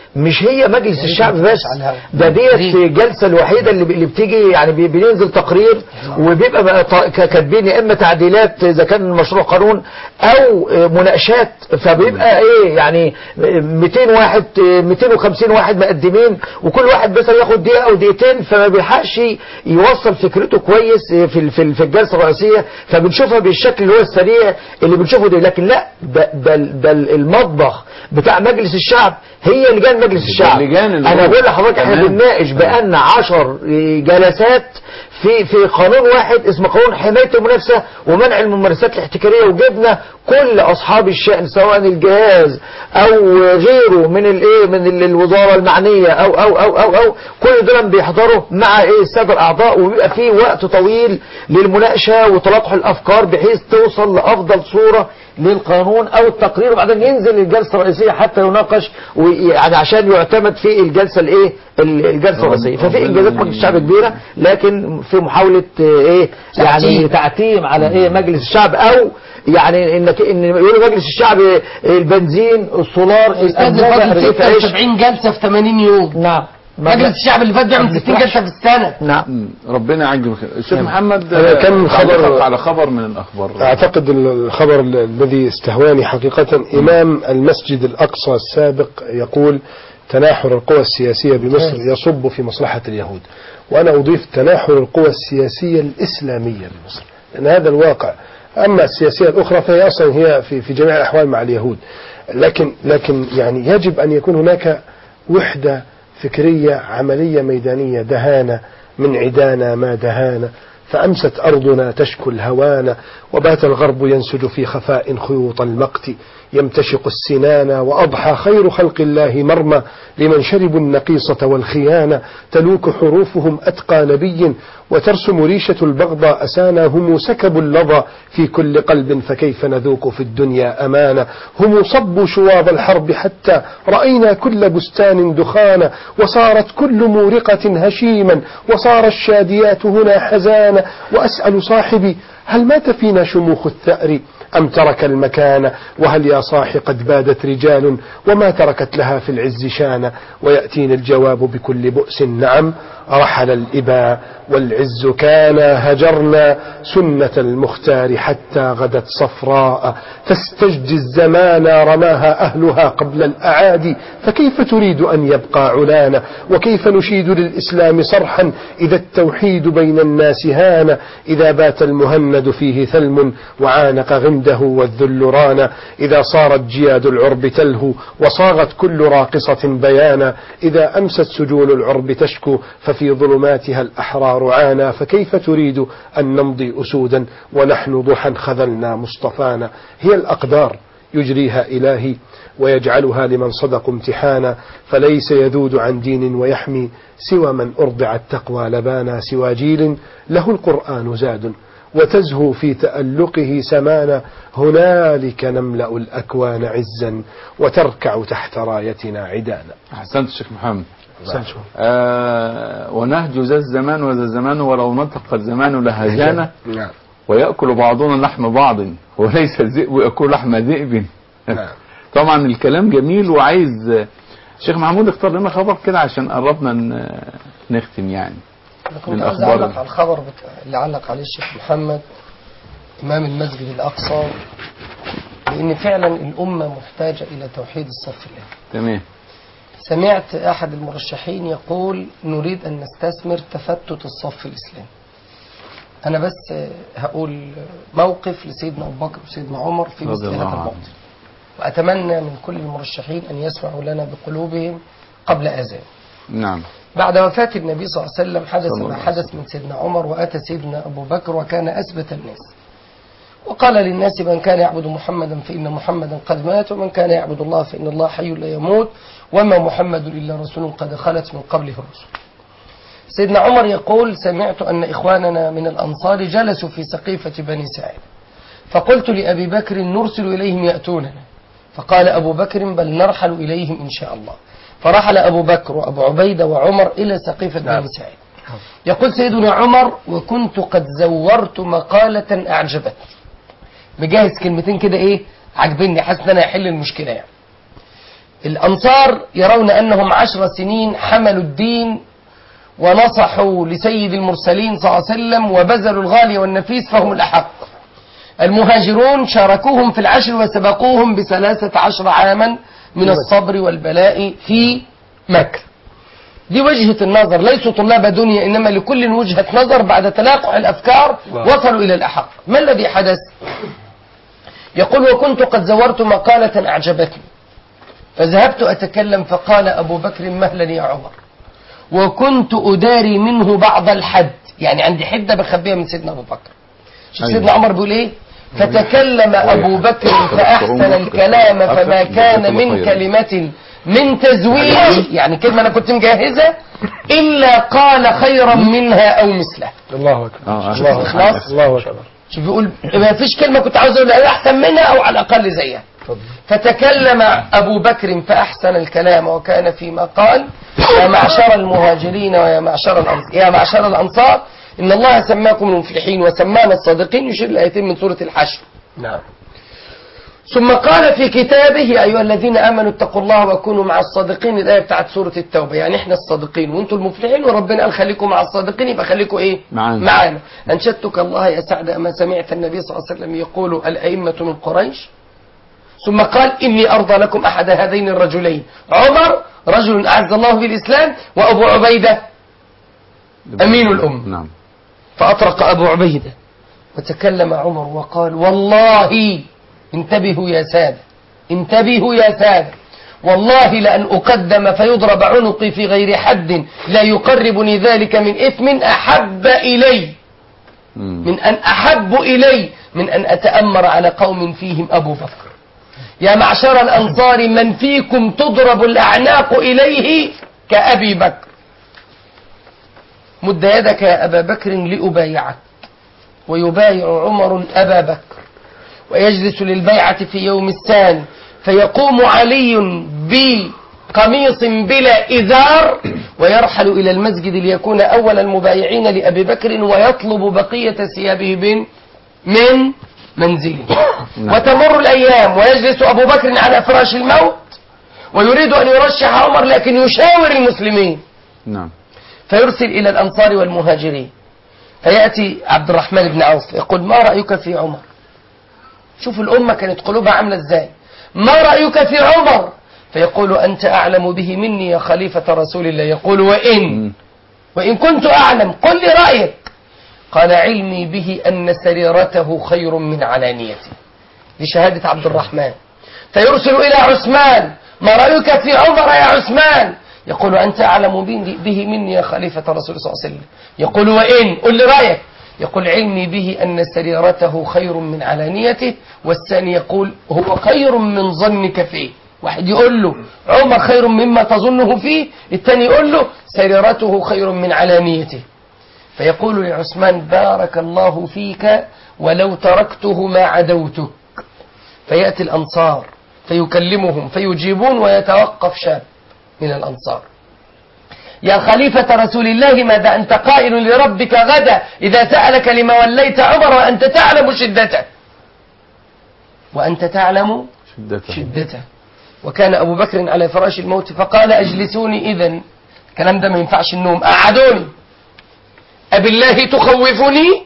مش هي مجلس الشعب بس ده ديت الجلسه الوحيده اللي اللي بتيجي يعني بي- بينزل تقرير وبيبقى بقى ط- ك- كاتبين يا اما تعديلات اذا كان مشروع قانون او آه، مناقشات فبيبقى ايه يعني 200 واحد آه، 250 واحد مقدمين وكل واحد بس ياخد دقيقه او دقيقتين فما بيلحقش يوصل فكرته كويس آه، في ال- في ال- في الجلسه الرئيسيه فبنشوفها بالشكل اللي هو السريع اللي بنشوفه ده لكن لا ده ده ده المطبخ بتاع مجلس الشعب هي لجان مجلس الشعب اللجان اللي انا هو- بقول لحضرتك احنا تمام. بنناقش بقالنا 10 جلسات في في قانون واحد اسمه قانون حمايه المنافسه ومنع الممارسات الاحتكاريه وجبنا كل اصحاب الشان سواء الجهاز او غيره من الايه من ال- الوزاره المعنيه او او او او او كل دول بيحضروا مع ايه الساده الاعضاء وبيبقى في وقت طويل للمناقشه وتلاقح الافكار بحيث توصل لافضل صوره للقانون او التقرير وبعدين ينزل الجلسه الرئيسيه حتى يناقش ويعني عشان يعتمد في الجلسه الايه ال- الجلسه الرئيسيه ففي انجازات مجلس الشعب كبيره لكن في محاوله آه، ايه يعني تعتيم. تعتيم على ايه مجلس الشعب او يعني انك ان يقولوا مجلس الشعب آه، البنزين السولار استاذ الأنبوبة، الفضل رغيف عيش 76 جلسه في 80 يوم نعم مجلس الشعب اللي فات بيعمل 60 جلسه في السنه نعم ربنا يعجل خير الشيخ نعم. محمد أنا كم تعليقك خبر- على خبر من الاخبار أعتقد الخبر ال- الذي استهواني حقيقة إمام المسجد الأقصى السابق يقول تناحر القوى السياسية بمصر يصب في مصلحة اليهود وأنا أضيف تناحر القوى السياسية الإسلامية بمصر لأن هذا الواقع أما السياسية الأخرى فهي أصلا هي في, في جميع الأحوال مع اليهود لكن لكن يعني يجب أن يكون هناك وحدة فكرية عملية ميدانية دهانة من عدانا ما دهانا فأمست أرضنا تشكو الهوان وبات الغرب ينسج في خفاء خيوط المقت يمتشق السنان وأضحى خير خلق الله مرمى لمن شربوا النقيصة والخيانة تلوك حروفهم أتقى نبي وترسم ريشة البغضاء أسانا هم سكبوا اللظى في كل قلب فكيف نذوق في الدنيا أمانا هم صبوا شواظ الحرب حتى رأينا كل بستان دخانا وصارت كل مورقة هشيما وصار الشاديات هنا حزانا وأسأل صاحبي هل مات فينا شموخ الثأر أم ترك المكان وهل يا صاح قد بادت رجال وما تركت لها في العز شانا ويأتيني الجواب بكل بؤس نعم رحل الإباء والعز كان هجرنا سنة المختار حتى غدت صفراء فاستجد الزمان رماها أهلها قبل الأعادي فكيف تريد أن يبقى علانا وكيف نشيد للإسلام صرحا إذا التوحيد بين الناس هان إذا بات المهند فيه ثلم وعانق غمده والذل رانا إذا صارت جياد العرب تلهو وصاغت كل راقصة بيانا إذا أمست سجون العرب تشكو ففي ظلماتها الأحرار عانا فكيف تريد أن نمضي أسودا ونحن ضحى خذلنا مصطفانا هي الأقدار يجريها إلهي ويجعلها لمن صدقوا امتحانا فليس يذود عن دين ويحمي سوى من أرضع التقوى لبانا سوى جيل له القرآن زاد وتزهو في تألقه سمانا هنالك نملأ الأكوان عزا وتركع تحت رايتنا عدانا أحسنت الشيخ محمد آه ونهج ذا الزمان وذا الزمان ولو نطق الزمان لهجانا نعم ويأكل بعضنا لحم بعض وليس الذئب يأكل لحم ذئب طبعا الكلام جميل وعايز آه، شيخ محمود اختار لنا خبر كده عشان قربنا ن- نختم يعني أنا من كنت عايز أخبار أعلق على الخبر بتاع اللي علق عليه الشيخ محمد إمام المسجد الأقصى لأن فعلا الأمة محتاجة إلى توحيد الصف الله تمام سمعت أحد المرشحين يقول نريد أن نستثمر تفتت الصف الإسلامي أنا بس هقول موقف لسيدنا أبو بكر وسيدنا عمر في رضي مثل الله هذا عنه. الموطن وأتمنى من كل المرشحين أن يسمعوا لنا بقلوبهم قبل أذان نعم بعد وفاة النبي صلى الله عليه وسلم حدث صلى الله ما عليه حدث من سيدنا عمر وأتى سيدنا أبو بكر وكان أثبت الناس وقال للناس من كان يعبد محمدا فإن محمدا قد مات ومن كان يعبد الله فإن الله حي لا يموت وما محمد إلا رسول قد خلت من قبله الرسل سيدنا عمر يقول سمعت أن إخواننا من الأنصار جلسوا في سقيفة بني سعيد فقلت لأبي بكر نرسل إليهم يأتوننا فقال أبو بكر بل نرحل إليهم إن شاء الله فرحل أبو بكر وأبو عبيدة وعمر إلى سقيفة بني سعيد يقول سيدنا عمر وكنت قد زورت مقالة أعجبتني مجهز كلمتين كده إيه عجبني حاسس إن أنا هحل المشكلة يعني الأنصار يرون أنهم عشر سنين حملوا الدين ونصحوا لسيد المرسلين صلى الله عليه وسلم وبذلوا الغالي والنفيس فهم الأحق المهاجرون شاركوهم في العشر وسبقوهم بثلاثة عشر عاما من الصبر والبلاء في مكة دي وجهة النظر ليسوا طلاب دنيا إنما لكل وجهة نظر بعد تلاقع الأفكار وصلوا إلى الأحق ما الذي حدث يقول وكنت قد زورت مقالة أعجبتني فذهبت أتكلم فقال أبو بكر مهلا يا عمر وكنت أداري منه بعض الحد يعني عندي حدة بخبيها من سيدنا أبو بكر شوف أيوة. سيدنا عمر بيقول إيه فتكلم أبو بكر فأحسن الكلام فما كان من كلمة من تزوير يعني كلمة أنا كنت مجهزة إلا قال خيرا منها أو مثلها الله اكبر آه، شوف الإخلاص الله اكبر شوف بيقول ما فيش كلمة كنت عاوز أقولها أحسن منها أو على الأقل زيها فتكلم أبو بكر فأحسن الكلام وكان فيما قال يا معشر المهاجرين ويا معشر الأنصار يا معشر الأنصار إن الله سماكم المفلحين وسمانا الصادقين يشير الآيتين من سورة الحشر نعم ثم قال في كتابه يا أيها الذين آمنوا اتقوا الله وكونوا مع الصادقين الآية بتاعت سورة التوبة يعني إحنا الصادقين وأنتم المفلحين وربنا قال خليكم مع الصادقين يبقى خليكم إيه معانا. معانا أنشدتك الله يا سعد أما سمعت النبي صلى الله عليه وسلم يقول الأئمة من قريش ثم قال إني أرضى لكم أحد هذين الرجلين عمر رجل أعز الله بالإسلام وأبو عبيدة أمين الأمة نعم فأطرق أبو عبيدة وتكلم عمر وقال والله انتبهوا يا سادة انتبهوا يا سادة والله لأن أقدم فيضرب عنقي في غير حد لا يقربني ذلك من إثم أحب إلي من أن أحب إلي من أن أتأمر على قوم فيهم أبو بكر يا معشر الأنصار من فيكم تضرب الأعناق إليه كأبي بكر مد يدك يا أبا بكر لأبايعك ويبايع عمر أبا بكر ويجلس للبيعة في يوم الثاني فيقوم علي بقميص بلا إزار ويرحل إلى المسجد ليكون أول المبايعين لأبي بكر ويطلب بقية ثيابه من من منزله وتمر الأيام ويجلس أبو بكر على فراش الموت ويريد أن يرشح عمر لكن يشاور المسلمين نعم فيرسل إلى الأنصار والمهاجرين فيأتي عبد الرحمن بن عوف يقول ما رأيك في عمر شوف الأمة كانت قلوبها عاملة إزاي ما رأيك في عمر فيقول أنت أعلم به مني يا خليفة رسول الله يقول وإن وإن كنت أعلم قل لي رأيك قال علمي به أن سريرته خير من علانيته دي شهادة عبد الرحمن فيرسل إلى عثمان ما رأيك في عمر يا عثمان يقول أنت أعلم به به مني يا خليفة رسول الله صلى الله عليه وسلم يقول وإن قل لي رأيك يقول علمي به أن سريرته خير من علانيته والثاني يقول هو خير من ظنك فيه واحد يقول له عمر خير مما تظنه فيه الثاني يقول له سريرته خير من علانيته فيقول لعثمان بارك الله فيك ولو تركته ما عدوتك فيأتي الأنصار فيكلمهم فيجيبون ويتوقف شاب من الأنصار يا خليفة رسول الله ماذا أنت قائل لربك غدا إذا سألك لما وليت عمر وأنت تعلم شدته وأنت تعلم شدته شدته وكان أبو بكر على فراش الموت فقال أجلسوني إذا الكلام ده ما ينفعش النوم أقعدوني أبالله تخوفني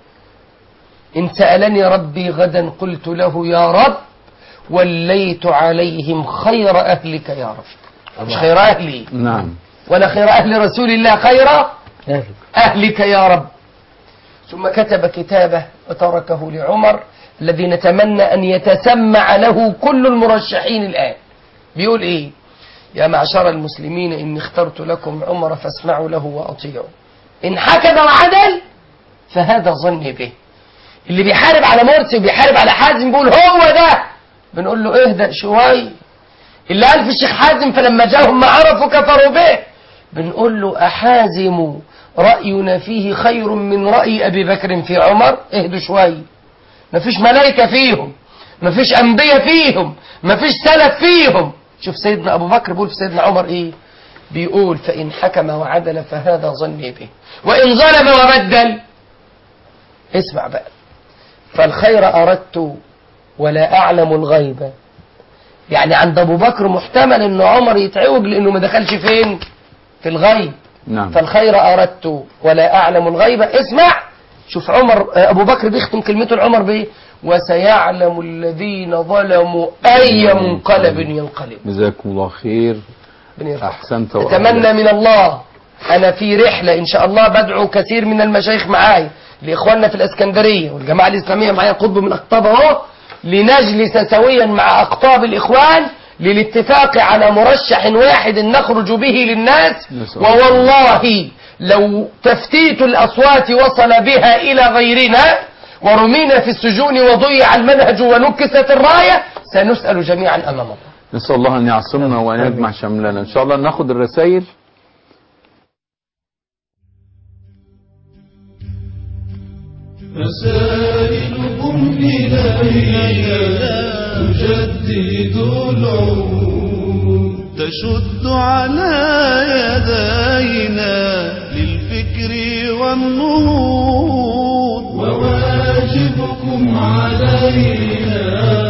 إن سألني ربي غدا قلت له يا رب وليت عليهم خير أهلك يا رب مش خير أهلي نعم ولا خير أهل رسول الله خير أهلك يا رب ثم كتب كتابه وتركه لعمر الذي نتمنى أن يتسمع له كل المرشحين الآن بيقول إيه يا معشر المسلمين إني اخترت لكم عمر فاسمعوا له وأطيعوا إن حكم وعدل فهذا ظني به اللي بيحارب على مرسي وبيحارب على حازم بيقول هو ده بنقول له اهدأ شوية اللي قال في الشيخ حازم فلما جاءهم ما عرفوا كفروا به بنقول له أحازم رأينا فيه خير من رأي أبي بكر في عمر اهدوا شوية مفيش ملائكة فيهم مفيش أنبياء فيهم مفيش سلف فيهم شوف سيدنا أبو بكر بيقول في سيدنا عمر إيه بيقول فإن حكم وعدل فهذا ظني به وإن ظلم وبدل اسمع بقى فالخير أردت ولا أعلم الغيب يعني عند ابو بكر محتمل ان عمر يتعوج لانه ما دخلش فين في الغيب نعم فالخير اردت ولا اعلم الغيب اسمع شوف عمر آه، ابو بكر بيختم كلمته لعمر بايه وسيعلم الذين ظلموا اي منقلب ينقلب جزاكم الله خير احسنت اتمنى من الله انا في رحله ان شاء الله بدعو كثير من المشايخ معاي لاخواننا في الاسكندريه والجماعه الاسلاميه معايا قطب من اقطاب اهو لنجلس سويا مع اقطاب الاخوان للاتفاق على مرشح واحد نخرج به للناس ووالله لو تفتيت الاصوات وصل بها الى غيرنا ورمينا في السجون وضيع المنهج ونكست الرايه سنسال جميعا امام الله نسأل الله أن يعصمنا وأن يجمع شملنا إن شاء الله ناخد الرسائل رسائلكم إلينا تجدد العهود تشد على يدينا للفكر والنهوض وواجبكم علينا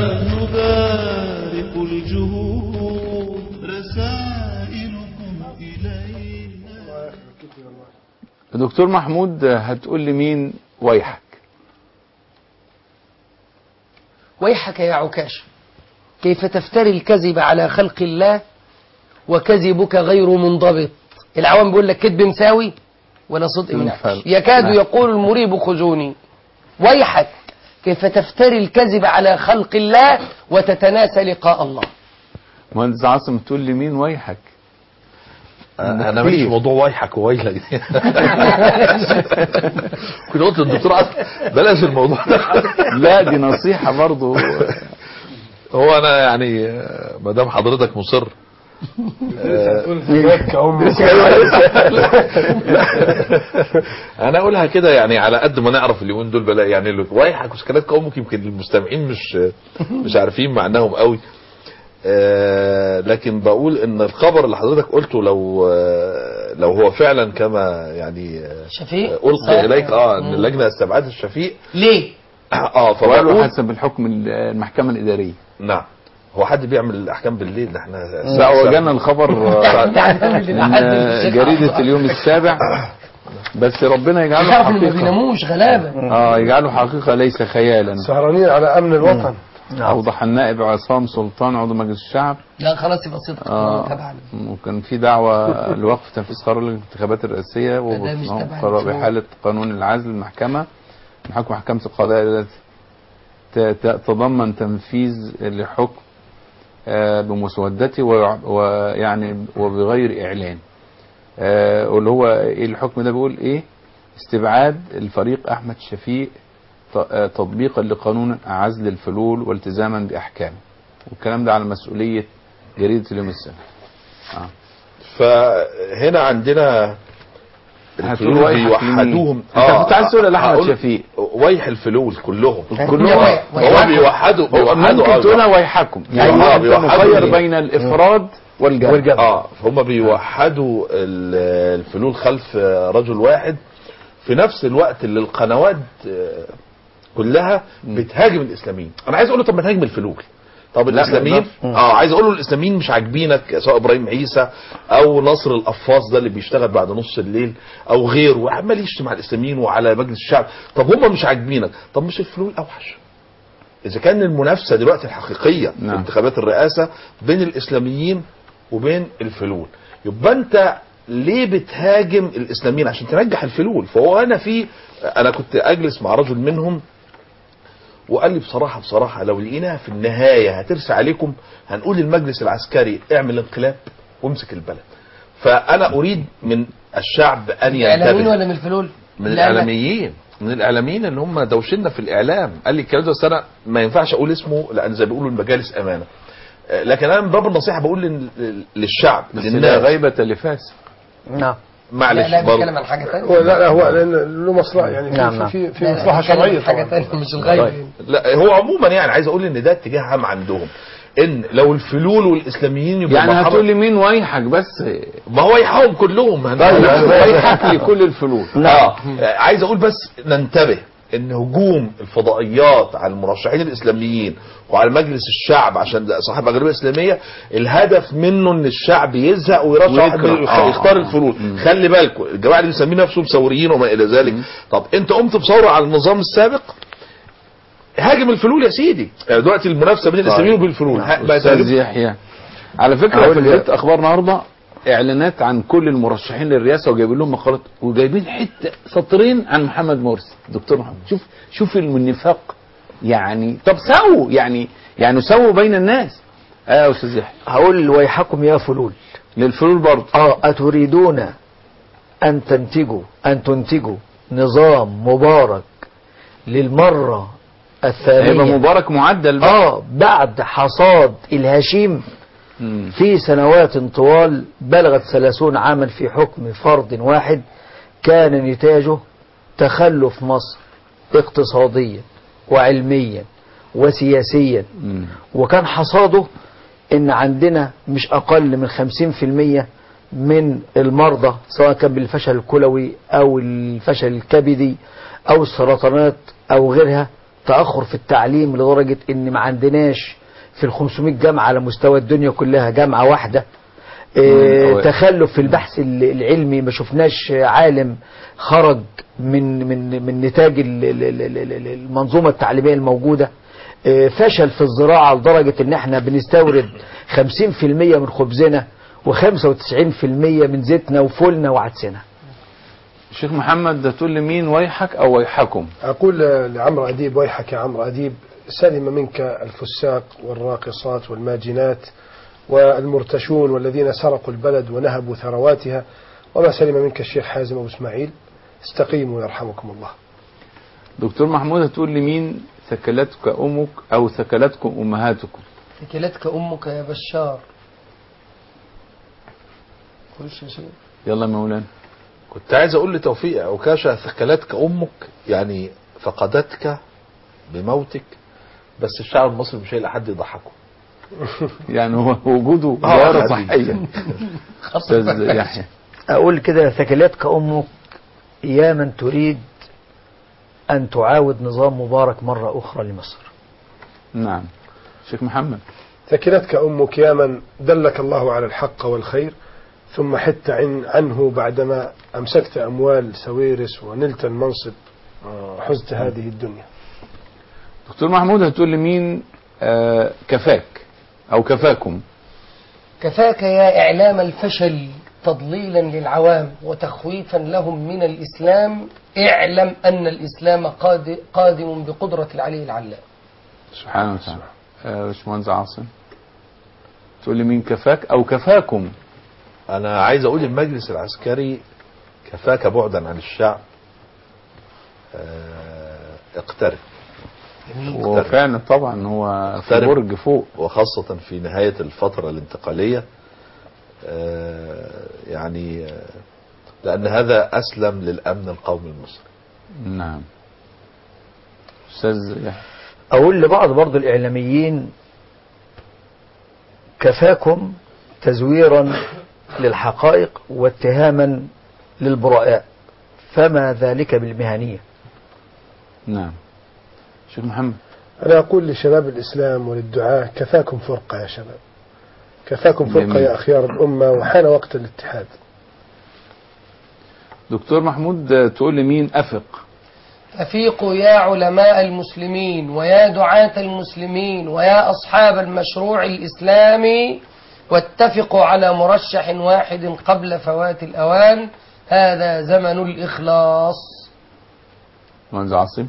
نبارك الجهود رسائلكم إلينا دكتور محمود هتقول لي مين ويحك ويحك يا عكاش كيف تفتري الكذب على خلق الله وكذبك غير منضبط العوام بيقول لك كذب مساوي ولا صدق من انفعل. يكاد نعم. يقول المريب خذوني ويحك كيف تفتري الكذب على خلق الله وتتناسى لقاء الله مهندس عاصم تقول لي مين ويحك انا ماليش في موضوع ويحك وويلك دي كنت قلت للدكتور عاصم بلاش الموضوع ده لا دي نصيحة برضو هو انا يعني آه، ما دام حضرتك مصر آه، انا اقولها كده يعني على قد ما نعرف اليومين دول بلا يعني اللي- ويحك وسكنات قومك يمكن المستمعين مش مش عارفين معناهم قوي آه، لكن بقول ان الخبر اللي حضرتك قلته لو آه، لو هو فعلا كما يعني آه، شفيق القي اليك اه ان اللجنه استبعدت الشفيق ليه اه وقالوا فبقول حسب الحكم المحكمة الإدارية نعم هو حد بيعمل الاحكام بالليل ده احنا لا وجانا الخبر آه، تعمل من الأحد آه، بالشيخ جريدة عبد اليوم السابع بس ربنا يجعله تعرف إن ما حقيقة بيناموش غلابه اه يجعله حقيقة ليس خيالا سهرانين على امن الوطن أوضح النائب عصام سلطان عضو مجلس الشعب لا خلاص يبقى صدق آه تبعنا وكان في دعوة لوقف تنفيذ قرار الانتخابات الرئاسية ده مش تبع وقرار الشؤون. بحالة قانون العزل المحكمة محكمة محكمة القضاء التي ت- ت- تضمن تنفيذ لحكم آه، بمسودته ويع- ويعني وبغير إعلان آه، واللي هو إيه الحكم ده بيقول إيه استبعاد الفريق أحمد شفيق ت- آه، تطبيقا لقانون عزل الفلول والتزاما بأحكامه والكلام ده على مسؤولية جريدة اليوم السابع آه. فهنا عندنا هتقول الفلول ويحك بيوحدوهم لمين؟ أنت كنت عايز تقول لأحمد هقول شفيق. ويح الفلول كلهم كلهم هو بيوحدوا بيوحدوا ممكن آه، تقولها ويحكم يعني آه، انت بيوحدوا مخير ليه؟ بين الافراد والجمع اه هم بيوحدوا ال- الفلول خلف رجل واحد في نفس الوقت اللي القنوات آه، كلها بتهاجم الاسلاميين انا عايز اقول له طب ما تهاجم الفلول طب لا، الاسلاميين ما- اه عايز اقول له الاسلاميين مش عاجبينك سواء ابراهيم عيسى او نصر القفاص ده اللي بيشتغل بعد نص الليل او غيره وعمال يشتم على الاسلاميين وعلى مجلس الشعب طب هم مش عاجبينك طب مش الفلول اوحش اذا كان المنافسه دلوقتي الحقيقيه في نعم. انتخابات الرئاسه بين الاسلاميين وبين الفلول يبقى انت ليه بتهاجم الاسلاميين عشان تنجح الفلول فهو انا في انا كنت اجلس مع رجل منهم وقال لي بصراحه بصراحه لو لقيناها في النهايه هترسى عليكم هنقول للمجلس العسكري اعمل انقلاب وامسك البلد فانا اريد من الشعب ان اعلاميين ينتبه ولا من الفلول من لا، لا. الاعلاميين من الاعلاميين اللي هم دوشنا في الاعلام قال لي الكلام ده بس انا ما ينفعش اقول اسمه لان زي ما بيقولوا المجالس امانه آه، لكن انا من باب النصيحه بقول لل- للشعب بس لا للناس غيبة لفاس نعم معلش لا لا برضه. بيتكلم عن حاجه ثانيه هو لا لا هو لأن له مصلحة يعني في نعم، نعم. في في, في لا، لا، مصلحة بيتكلم شرعية عن حاجه طبعا ثانيه مش الغيب لا هو عموما يعني عايز اقول ان ده اتجاه عام عندهم ان لو الفلول والاسلاميين يبقوا يعني مرحبا- هتقول لي مين ويحك بس ما هو يحاهم كلهم طيب ويحك لكل الفلول اه عايز اقول بس ننتبه ان هجوم الفضائيات على المرشحين الاسلاميين وعلى مجلس الشعب عشان ده صاحب اغلبيه اسلاميه الهدف منه ان الشعب يزهق ويرشح واحد ويكره. منهم آه، يختار آه. الفلول مم. خلي بالكم الجماعه اللي بيسمين نفسهم ثوريين وما الى ذلك طب انت قمت بثوره على النظام السابق هاجم الفلول يا سيدي يعني دلوقتي المنافسه بين الاسلاميين وبين الفلول ها- بقت استاذ هاجم- يحيى على فكره أقول في لك- جريده اخبار النهارده اعلانات عن كل المرشحين للرئاسه وجايبين لهم مقالات وجايبين حته سطرين عن محمد مرسي دكتور محمد شوف شوف النفاق يعني طب سووا يعني يعني سووا بين الناس اه يا استاذ يحيى هقول ويحكم يا فلول للفلول برضه اه اتريدون ان تنتجوا ان تنتجوا نظام مبارك للمرة الثانية هيبقى مبارك معدل بقى. اه بعد حصاد الهشيم في سنوات طوال بلغت ثلاثون عاما في حكم فرد واحد كان نتاجه تخلف مصر اقتصاديا وعلميا وسياسيا وكان حصاده ان عندنا مش اقل من 50% من المرضى سواء كان بالفشل الكلوي او الفشل الكبدي او السرطانات او غيرها تاخر في التعليم لدرجه ان ما عندناش في ال 500 جامعه على مستوى الدنيا كلها جامعه واحده آه، مم. تخلف في البحث ال- العلمي ما شفناش عالم خرج من من من نتاج ال- ال- ال- ال- ال- المنظومه التعليميه الموجوده آه، فشل في الزراعه لدرجه ان احنا بنستورد 50% من خبزنا و95% من زيتنا وفولنا وعدسنا شيخ محمد ده تقول لمين ويحك او ويحكم أقول لعمرو أديب ويحك يا عمرو أديب سلم منك الفساق والراقصات والماجنات والمرتشون والذين سرقوا البلد ونهبوا ثرواتها وما سلم منك الشيخ حازم أبو إسماعيل استقيموا يرحمكم الله دكتور محمود هتقول لمين ثكلتك امك او ثكلتكم امهاتكم ثكلتك امك يا بشار خش يا شيخ يلا يا مولانا كنت عايز اقول لتوفيق عكاشة ثكلتك امك يعني فقدتك بموتك بس الشعب المصري مش هيلاقي حد يضحكه يعني هو وجوده آه، ظاهره عادي. صحيه استاذ يحيى اقول كده ثكلتك امك يا من تريد ان تعاود نظام مبارك مره اخرى لمصر نعم شيخ محمد ثكلتك أمك يا من دلك الله على الحق والخير ثم حدت عن عنه بعدما أمسكت أموال سويرس ونلت المنصب وحزت هذه الدنيا دكتور محمود هتقول لمين آه كفاك او كفاكم كفاك يا إعلام الفشل تضليلا للعوام وتخويفا لهم من الإسلام اعلم أن الإسلام قاد- قادم بقدرة العلي العلام سبحانه وتعالى آه، باشمهندس عاصم تقول لمين كفاك او كفاكم انا عايز اقول المجلس العسكري كفاك بعدا عن الشعب آه، اقترب هو فعلا طبعا هو في اقترب. برج فوق وخاصة في نهاية الفترة الانتقالية آه، يعني آه، لأن هذا أسلم للأمن القومي المصري نعم استاذ يحيى اقول لبعض برضو الاعلاميين كفاكم تزويرا للحقائق واتهاما للبراء فما ذلك بالمهنيه نعم شيخ محمد أنا أقول لشباب الإسلام وللدعاة كفاكم فرقة يا شباب كفاكم فرقة جميل. يا أخيار الأمة وحان وقت الاتحاد دكتور محمود آه، تقول لمين افق أفيقوا يا علماء المسلمين ويا دعاة المسلمين ويا أصحاب المشروع الإسلامي واتفقوا على مرشح واحد قبل فوات الأوان هذا زمن الإخلاص مهندس عاصم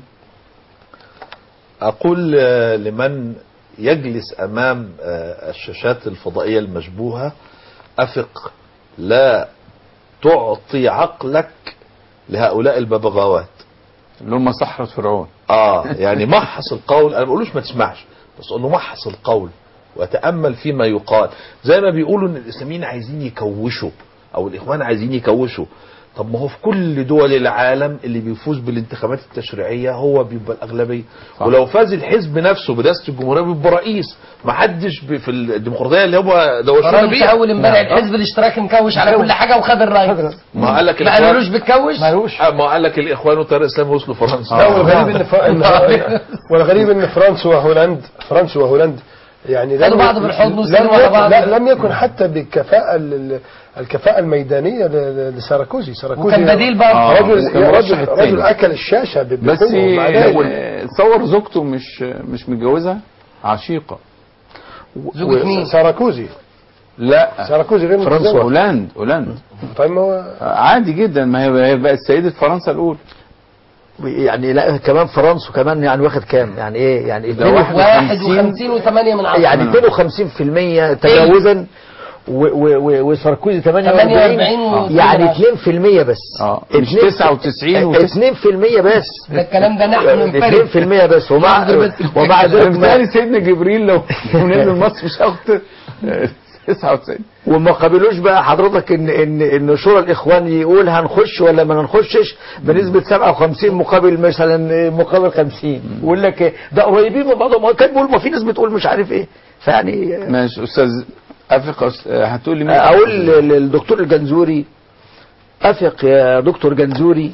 أقول آه، لمن يجلس أمام آه، الشاشات الفضائية المشبوهة أفق لا تعطي عقلك لهؤلاء الببغاوات اللي هم صحرة فرعون اه يعني محص القول انا ما بقولوش ما تسمعش بس انه محص القول وتامل فيما يقال زي ما بيقولوا ان الاسلاميين عايزين يكوشوا او الاخوان عايزين يكوشوا طب ما هو في كل دول العالم اللي بيفوز بالانتخابات التشريعيه هو بيبقى الاغلبيه صح. ولو فاز الحزب نفسه برئاسه الجمهوريه بيبقى رئيس ما حدش بي- في الديمقراطيه اللي هو دوشونا فرنسا بيها اول امبارح نعم. الحزب الاشتراكي مكوش على كل حاجه وخد الرئيس ما قال لك ما قالولوش بتكوش مالوش ما قال لك الاخوان والتيار الاسلامي وصلوا فرنسا لا والغريب ان ف... إن- والغريب ان فرنسا وهولند فرنسا وهولند يعني خدوا بعض بالحضن لم وسلموا على يكن بعض. لا لم يكن حتى بالكفاءة ال- الكفاءة الميدانية ل- ل- لساراكوزي ساراكوزي وكان بديل برضه. آه، رجل وكان رجل, مرشح التاني. رجل اكل الشاشة ب- بس بقوة ومع ذلك- آه، تصور زوجته مش مش متجوزة عشيقة زوجة مين؟ ساراكوزي لا ساراكوزي غير فرنسا متزوج. هولند هولند طيب ما هو عادي جدا ما هي هي بقت سيدة فرنسا الأولى يعني لا كمان فرنسا كمان يعني واخد كام يعني ايه يعني ده واحد 51 و8 من عشرة يعني 52% تجاوزا و- و- و- وساركوزي 48 48 يعني 2% بس اه مش 99 و 2% بس ده الكلام ده نحن ننفرد 2% بس ومع ومع ذلك بالتالي سيدنا جبريل لو لو نزل مصر مش هياخد 99 وما قبلوش بقى حضرتك ان ان ان شورى الاخوان يقول هنخش ولا ما نخشش بنسبه 57 مقابل مثلا مقابل 50 يقول لك ده قريبين من بعضهم كان بيقول ما في ناس بتقول مش عارف ايه فيعني ماشي أستاذ أفق أس- هتقول لي مين اقول للدكتور الجنزوري افق يا دكتور جنزوري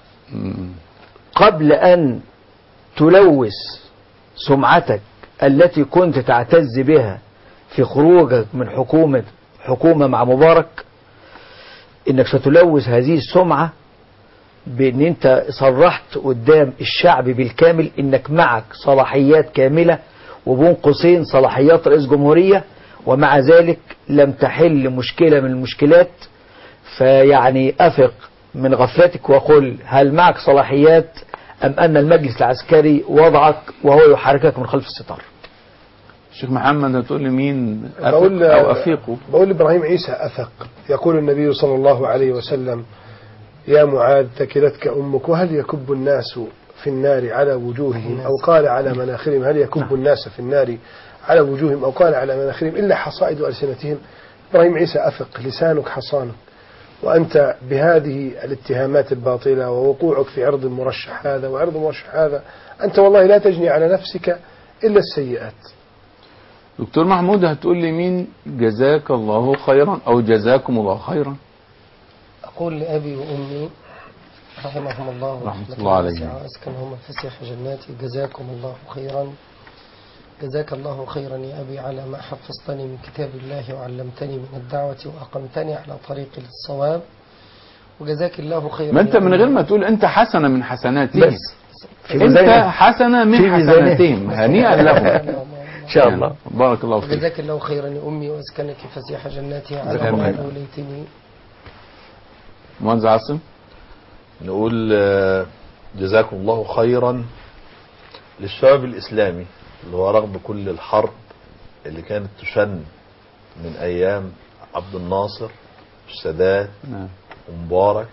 قبل ان تلوث سمعتك التي كنت تعتز بها في خروجك من حكومة حكومة مع مبارك انك ستلوث هذه السمعة بان انت صرحت قدام الشعب بالكامل انك معك صلاحيات كاملة وبين قوسين صلاحيات رئيس جمهورية ومع ذلك لم تحل مشكلة من المشكلات فيعني أفق من غفلتك وقل هل معك صلاحيات أم أن المجلس العسكري وضعك وهو يحركك من خلف الستار الشيخ محمد هتقول لي مين أفق بقول أو أفيقه بقول إبراهيم عيسى أفق يقول النبي صلى الله عليه وسلم يا معاذ ثكلتك أمك وهل يكب الناس في النار على وجوههم أو قال على مناخرهم هل يكب الناس في النار على وجوههم أو قال على مناخرهم إلا حصائد ألسنتهم إبراهيم عيسى أفق لسانك حصانك وأنت بهذه الاتهامات الباطلة ووقوعك في عرض المرشح هذا وعرض المرشح هذا أنت والله لا تجني على نفسك إلا السيئات دكتور محمود هتقول لي مين جزاك الله خيرا أو جزاكم الله خيرا أقول لأبي وأمي رحمهم الله رحمة الله عليهم. وأسكنهم فسيح جناتي جزاكم الله خيرا جزاك الله خيرا يا أبي على ما حفظتني من كتاب الله وعلمتني من الدعوة وأقمتني على طريق الصواب وجزاك الله خيرا ما أنت يا من أبي. غير ما تقول أنت حسنة من حسناتهم بس في أنت ميزانه. حسنة من في ميزانه. حسناتهم هنيئا لهم إن شاء الله بارك الله فيك جزاك الله خيرا يا أمي وأسكنك فسيح جناتي على جزاك الله ما خير. أوليتني مهندس عاصم نقول آه، جزاكم الله خيرا للشباب الإسلامي اللي هو رغم كل الحرب اللي كانت تشن من أيام عبد الناصر السادات نعم. ومبارك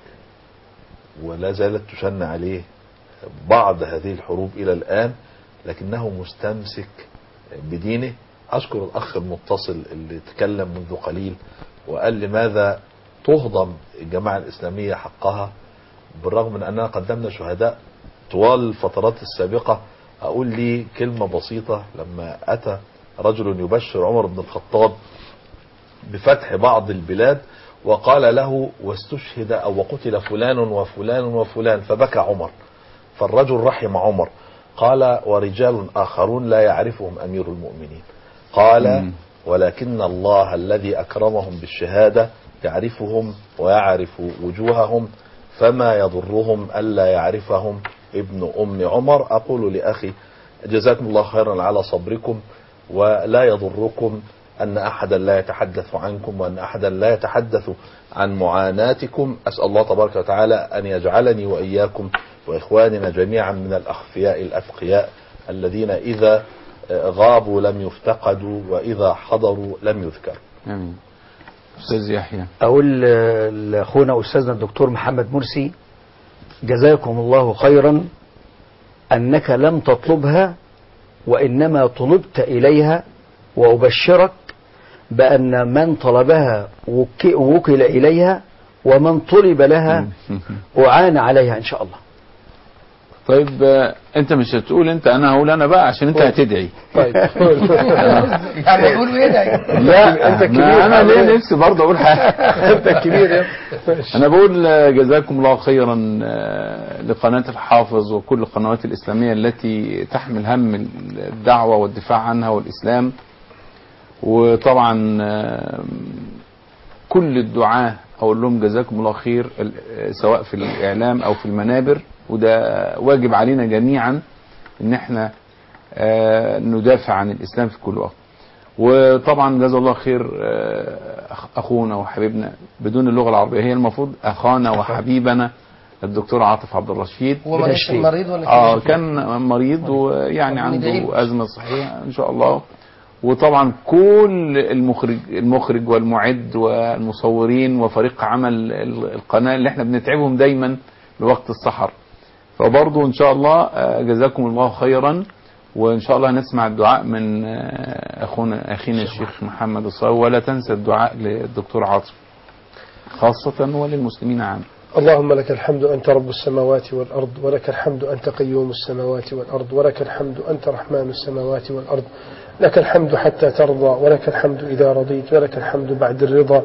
ولا زالت تشن عليه بعض هذه الحروب إلى الآن لكنه مستمسك بدينه أشكر الأخ المتصل اللي تكلم منذ قليل وقال لماذا تهضم الجماعة الإسلامية حقها بالرغم من أننا قدمنا شهداء طوال الفترات السابقة أقول لي كلمة بسيطة لما أتى رجل يبشر عمر بن الخطاب بفتح بعض البلاد وقال له واستشهد أو وقتل فلان وفلان وفلان فبكى عمر فالرجل رحم عمر قال ورجال آخرون لا يعرفهم أمير المؤمنين قال ولكن الله الذي أكرمهم بالشهادة يعرفهم ويعرف وجوههم فما يضرهم ألا يعرفهم ابن أم عمر أقول لأخي جزاكم الله خيرا على صبركم ولا يضركم أن أحدا لا يتحدث عنكم وأن أحدا لا يتحدث عن معاناتكم أسأل الله تبارك وتعالى أن يجعلني وإياكم وإخواننا جميعا من الأخفياء الأتقياء الذين إذا غابوا لم يفتقدوا وإذا حضروا لم يذكروا آمين أستاذ يحيى أقول لأخونا أستاذنا الدكتور محمد مرسي جزاكم الله خيرا أنك لم تطلبها وإنما طلبت إليها وأبشرك بأن من طلبها وك- وكل إليها ومن طلب لها أعان عليها إن شاء الله طيب آه، انت مش هتقول انت انا هقول انا بقى عشان انت هتدعي طيب يعني يقول ويدعي لا أنت الكبير. ما انا ليه نفسي برضه اقول حاجه انت الكبير يا انا بقول آه، جزاكم الله خيرا آه، لقناه الحافظ وكل القنوات الاسلاميه التي تحمل هم الدعوه والدفاع عنها والاسلام وطبعا آه، كل الدعاه اقول لهم جزاكم الله خير ال- آه، سواء في الاعلام او في المنابر وده واجب علينا جميعا ان احنا آه، ندافع عن الاسلام في كل وقت وطبعا جزا الله خير آه، أخ- اخونا وحبيبنا بدون اللغه العربيه هي المفروض اخانا وحبيبنا الدكتور عاطف عبد الرشيد هو ما كانش مريض ولا اه كان كان مريض ويعني طب ندعي عنده له. ازمه صحيه ان شاء الله وطبعا كل المخرج المخرج والمعد والمصورين وفريق عمل ال- القناه اللي احنا بنتعبهم دايما لوقت السحر فبرضه ان شاء الله آه، جزاكم الله خيرا وان شاء الله نسمع الدعاء من آه، اخونا اخينا الشيخ محمد الصاوي ولا تنسى الدعاء للدكتور عاطف خاصه وللمسلمين عامه اللهم لك الحمد أنت رب السماوات والأرض ولك الحمد أنت قيوم السماوات والأرض ولك الحمد أنت رحمن السماوات والأرض لك الحمد حتى ترضى ولك الحمد إذا رضيت ولك الحمد بعد الرضا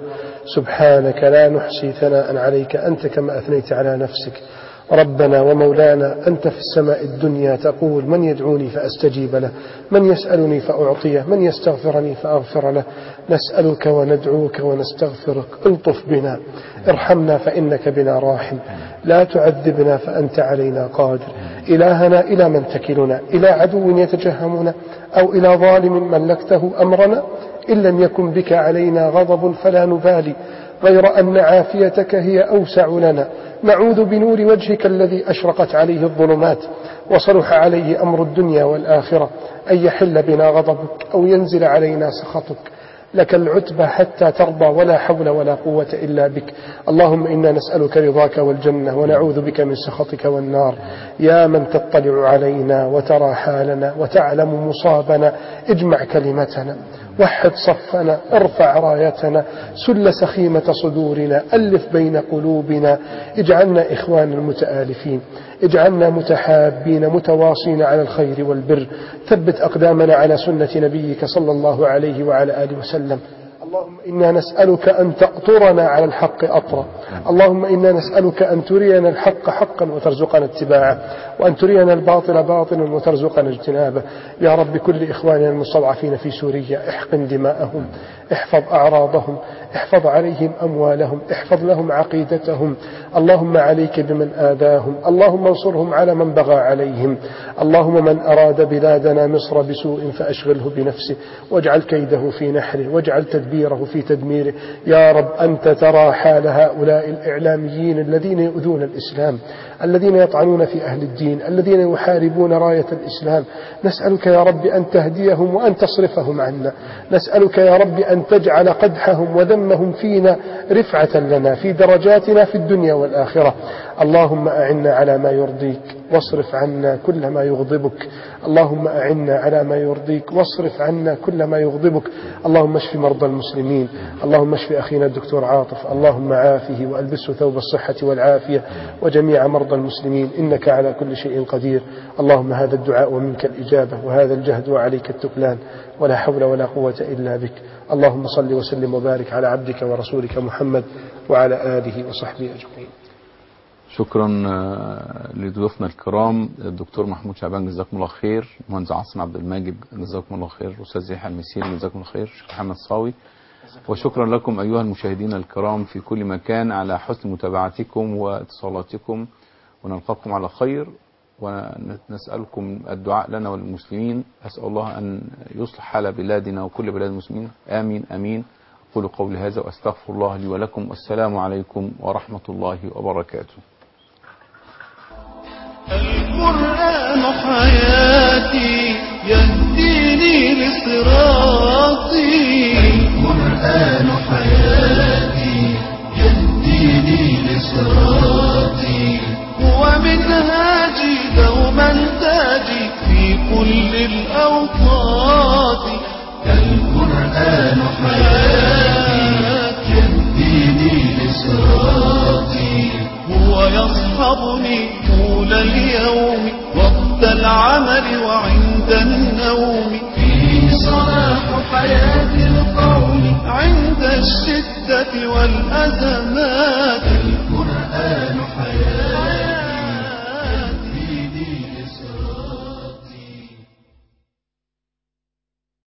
سبحانك لا نحصي ثناء عليك أنت كما أثنيت على نفسك ربنا ومولانا أنت في السماء الدنيا تقول من يدعوني فأستجيب له من يسألني فأعطيه من يستغفرني فأغفر له نسألك وندعوك ونستغفرك الطف بنا ارحمنا فإنك بنا راحم لا تعذبنا فأنت علينا قادر إلهنا إلى من تكلنا إلى عدو يتجهمنا أو إلى ظالم ملكته أمرنا إن لم يكن بك علينا غضب فلا نبالي غير أن عافيتك هي أوسع لنا نعوذ بنور وجهك الذي أشرقت عليه الظلمات وصلح عليه أمر الدنيا والآخرة أن يحل بنا غضبك أو ينزل علينا سخطك لك العتبى حتى ترضى ولا حول ولا قوة إلا بك اللهم إنا نسألك رضاك والجنة ونعوذ بك من سخطك والنار يا من تطلع علينا وترى حالنا وتعلم مصابنا اجمع كلمتنا وحد صفنا ارفع رايتنا سل سخيمة صدورنا ألف بين قلوبنا اجعلنا إخوانا متآلفين اجعلنا متحابين متواصين على الخير والبر ثبت أقدامنا على سنة نبيك صلى الله عليه وعلى آله وسلم اللهم إنا نسألك أن تأطرنا على الحق أطرا اللهم إنا نسألك أن ترينا الحق حقا وترزقنا اتباعه وأن ترينا الباطل باطلا وترزقنا اجتنابه يا رب كل إخواننا المستضعفين في سوريا احقن دماءهم احفظ أعراضهم احفظ عليهم أموالهم احفظ لهم عقيدتهم اللهم عليك بمن آذاهم اللهم انصرهم على من بغى عليهم اللهم من أراد بلادنا مصر بسوء فأشغله بنفسه واجعل كيده في نحره واجعل تدبيره في تدميره يا رب أنت ترى حال هؤلاء الإعلاميين الذين يؤذون الإسلام الذين يطعنون في أهل الدين الذين يحاربون راية الإسلام نسألك يا رب أن تهديهم وأن تصرفهم عنا نسألك يا رب أن تجعل قدحهم وذمهم فينا رفعة لنا في درجاتنا في الدنيا والآخرة اللهم أعنا على ما يرضيك واصرف عنا كل ما يغضبك اللهم أعنا على ما يرضيك واصرف عنا كل ما يغضبك اللهم اشف مرضى المسلمين اللهم اشف أخينا الدكتور عاطف اللهم عافه وألبسه ثوب الصحة والعافية وجميع مرضى المسلمين إنك على كل شيء قدير اللهم هذا الدعاء ومنك الإجابة وهذا الجهد وعليك التكلان ولا حول ولا قوة إلا بك اللهم صل وسلم وبارك على عبدك ورسولك محمد وعلى آله وصحبه أجمعين شكرا آه، لضيوفنا الكرام الدكتور محمود شعبان جزاكم الله خير مهندس عاصم عبد الماجد جزاكم الله خير استاذ يحيى المسيري جزاكم الله خير شيخ محمد صاوي وشكرا لكم ايها المشاهدين الكرام في كل مكان على حسن متابعتكم واتصالاتكم ونلقاكم على خير ونسألكم الدعاء لنا وللمسلمين أسأل الله أن يصلح حال بلادنا وكل بلاد المسلمين آمين آمين أقول قولي هذا وأستغفر الله لي ولكم والسلام عليكم ورحمة الله وبركاته القرآن حياتي يهديني لصراطي القرآن حياتي يهديني لصراطي هو منهاجي دوما تاجي في كل الأوقات القرآن حياتي يهديني لصراطي يصحبني طول اليوم وقت العمل وعند النوم فيه صلاح حياة القوم عند الشدة والأزمات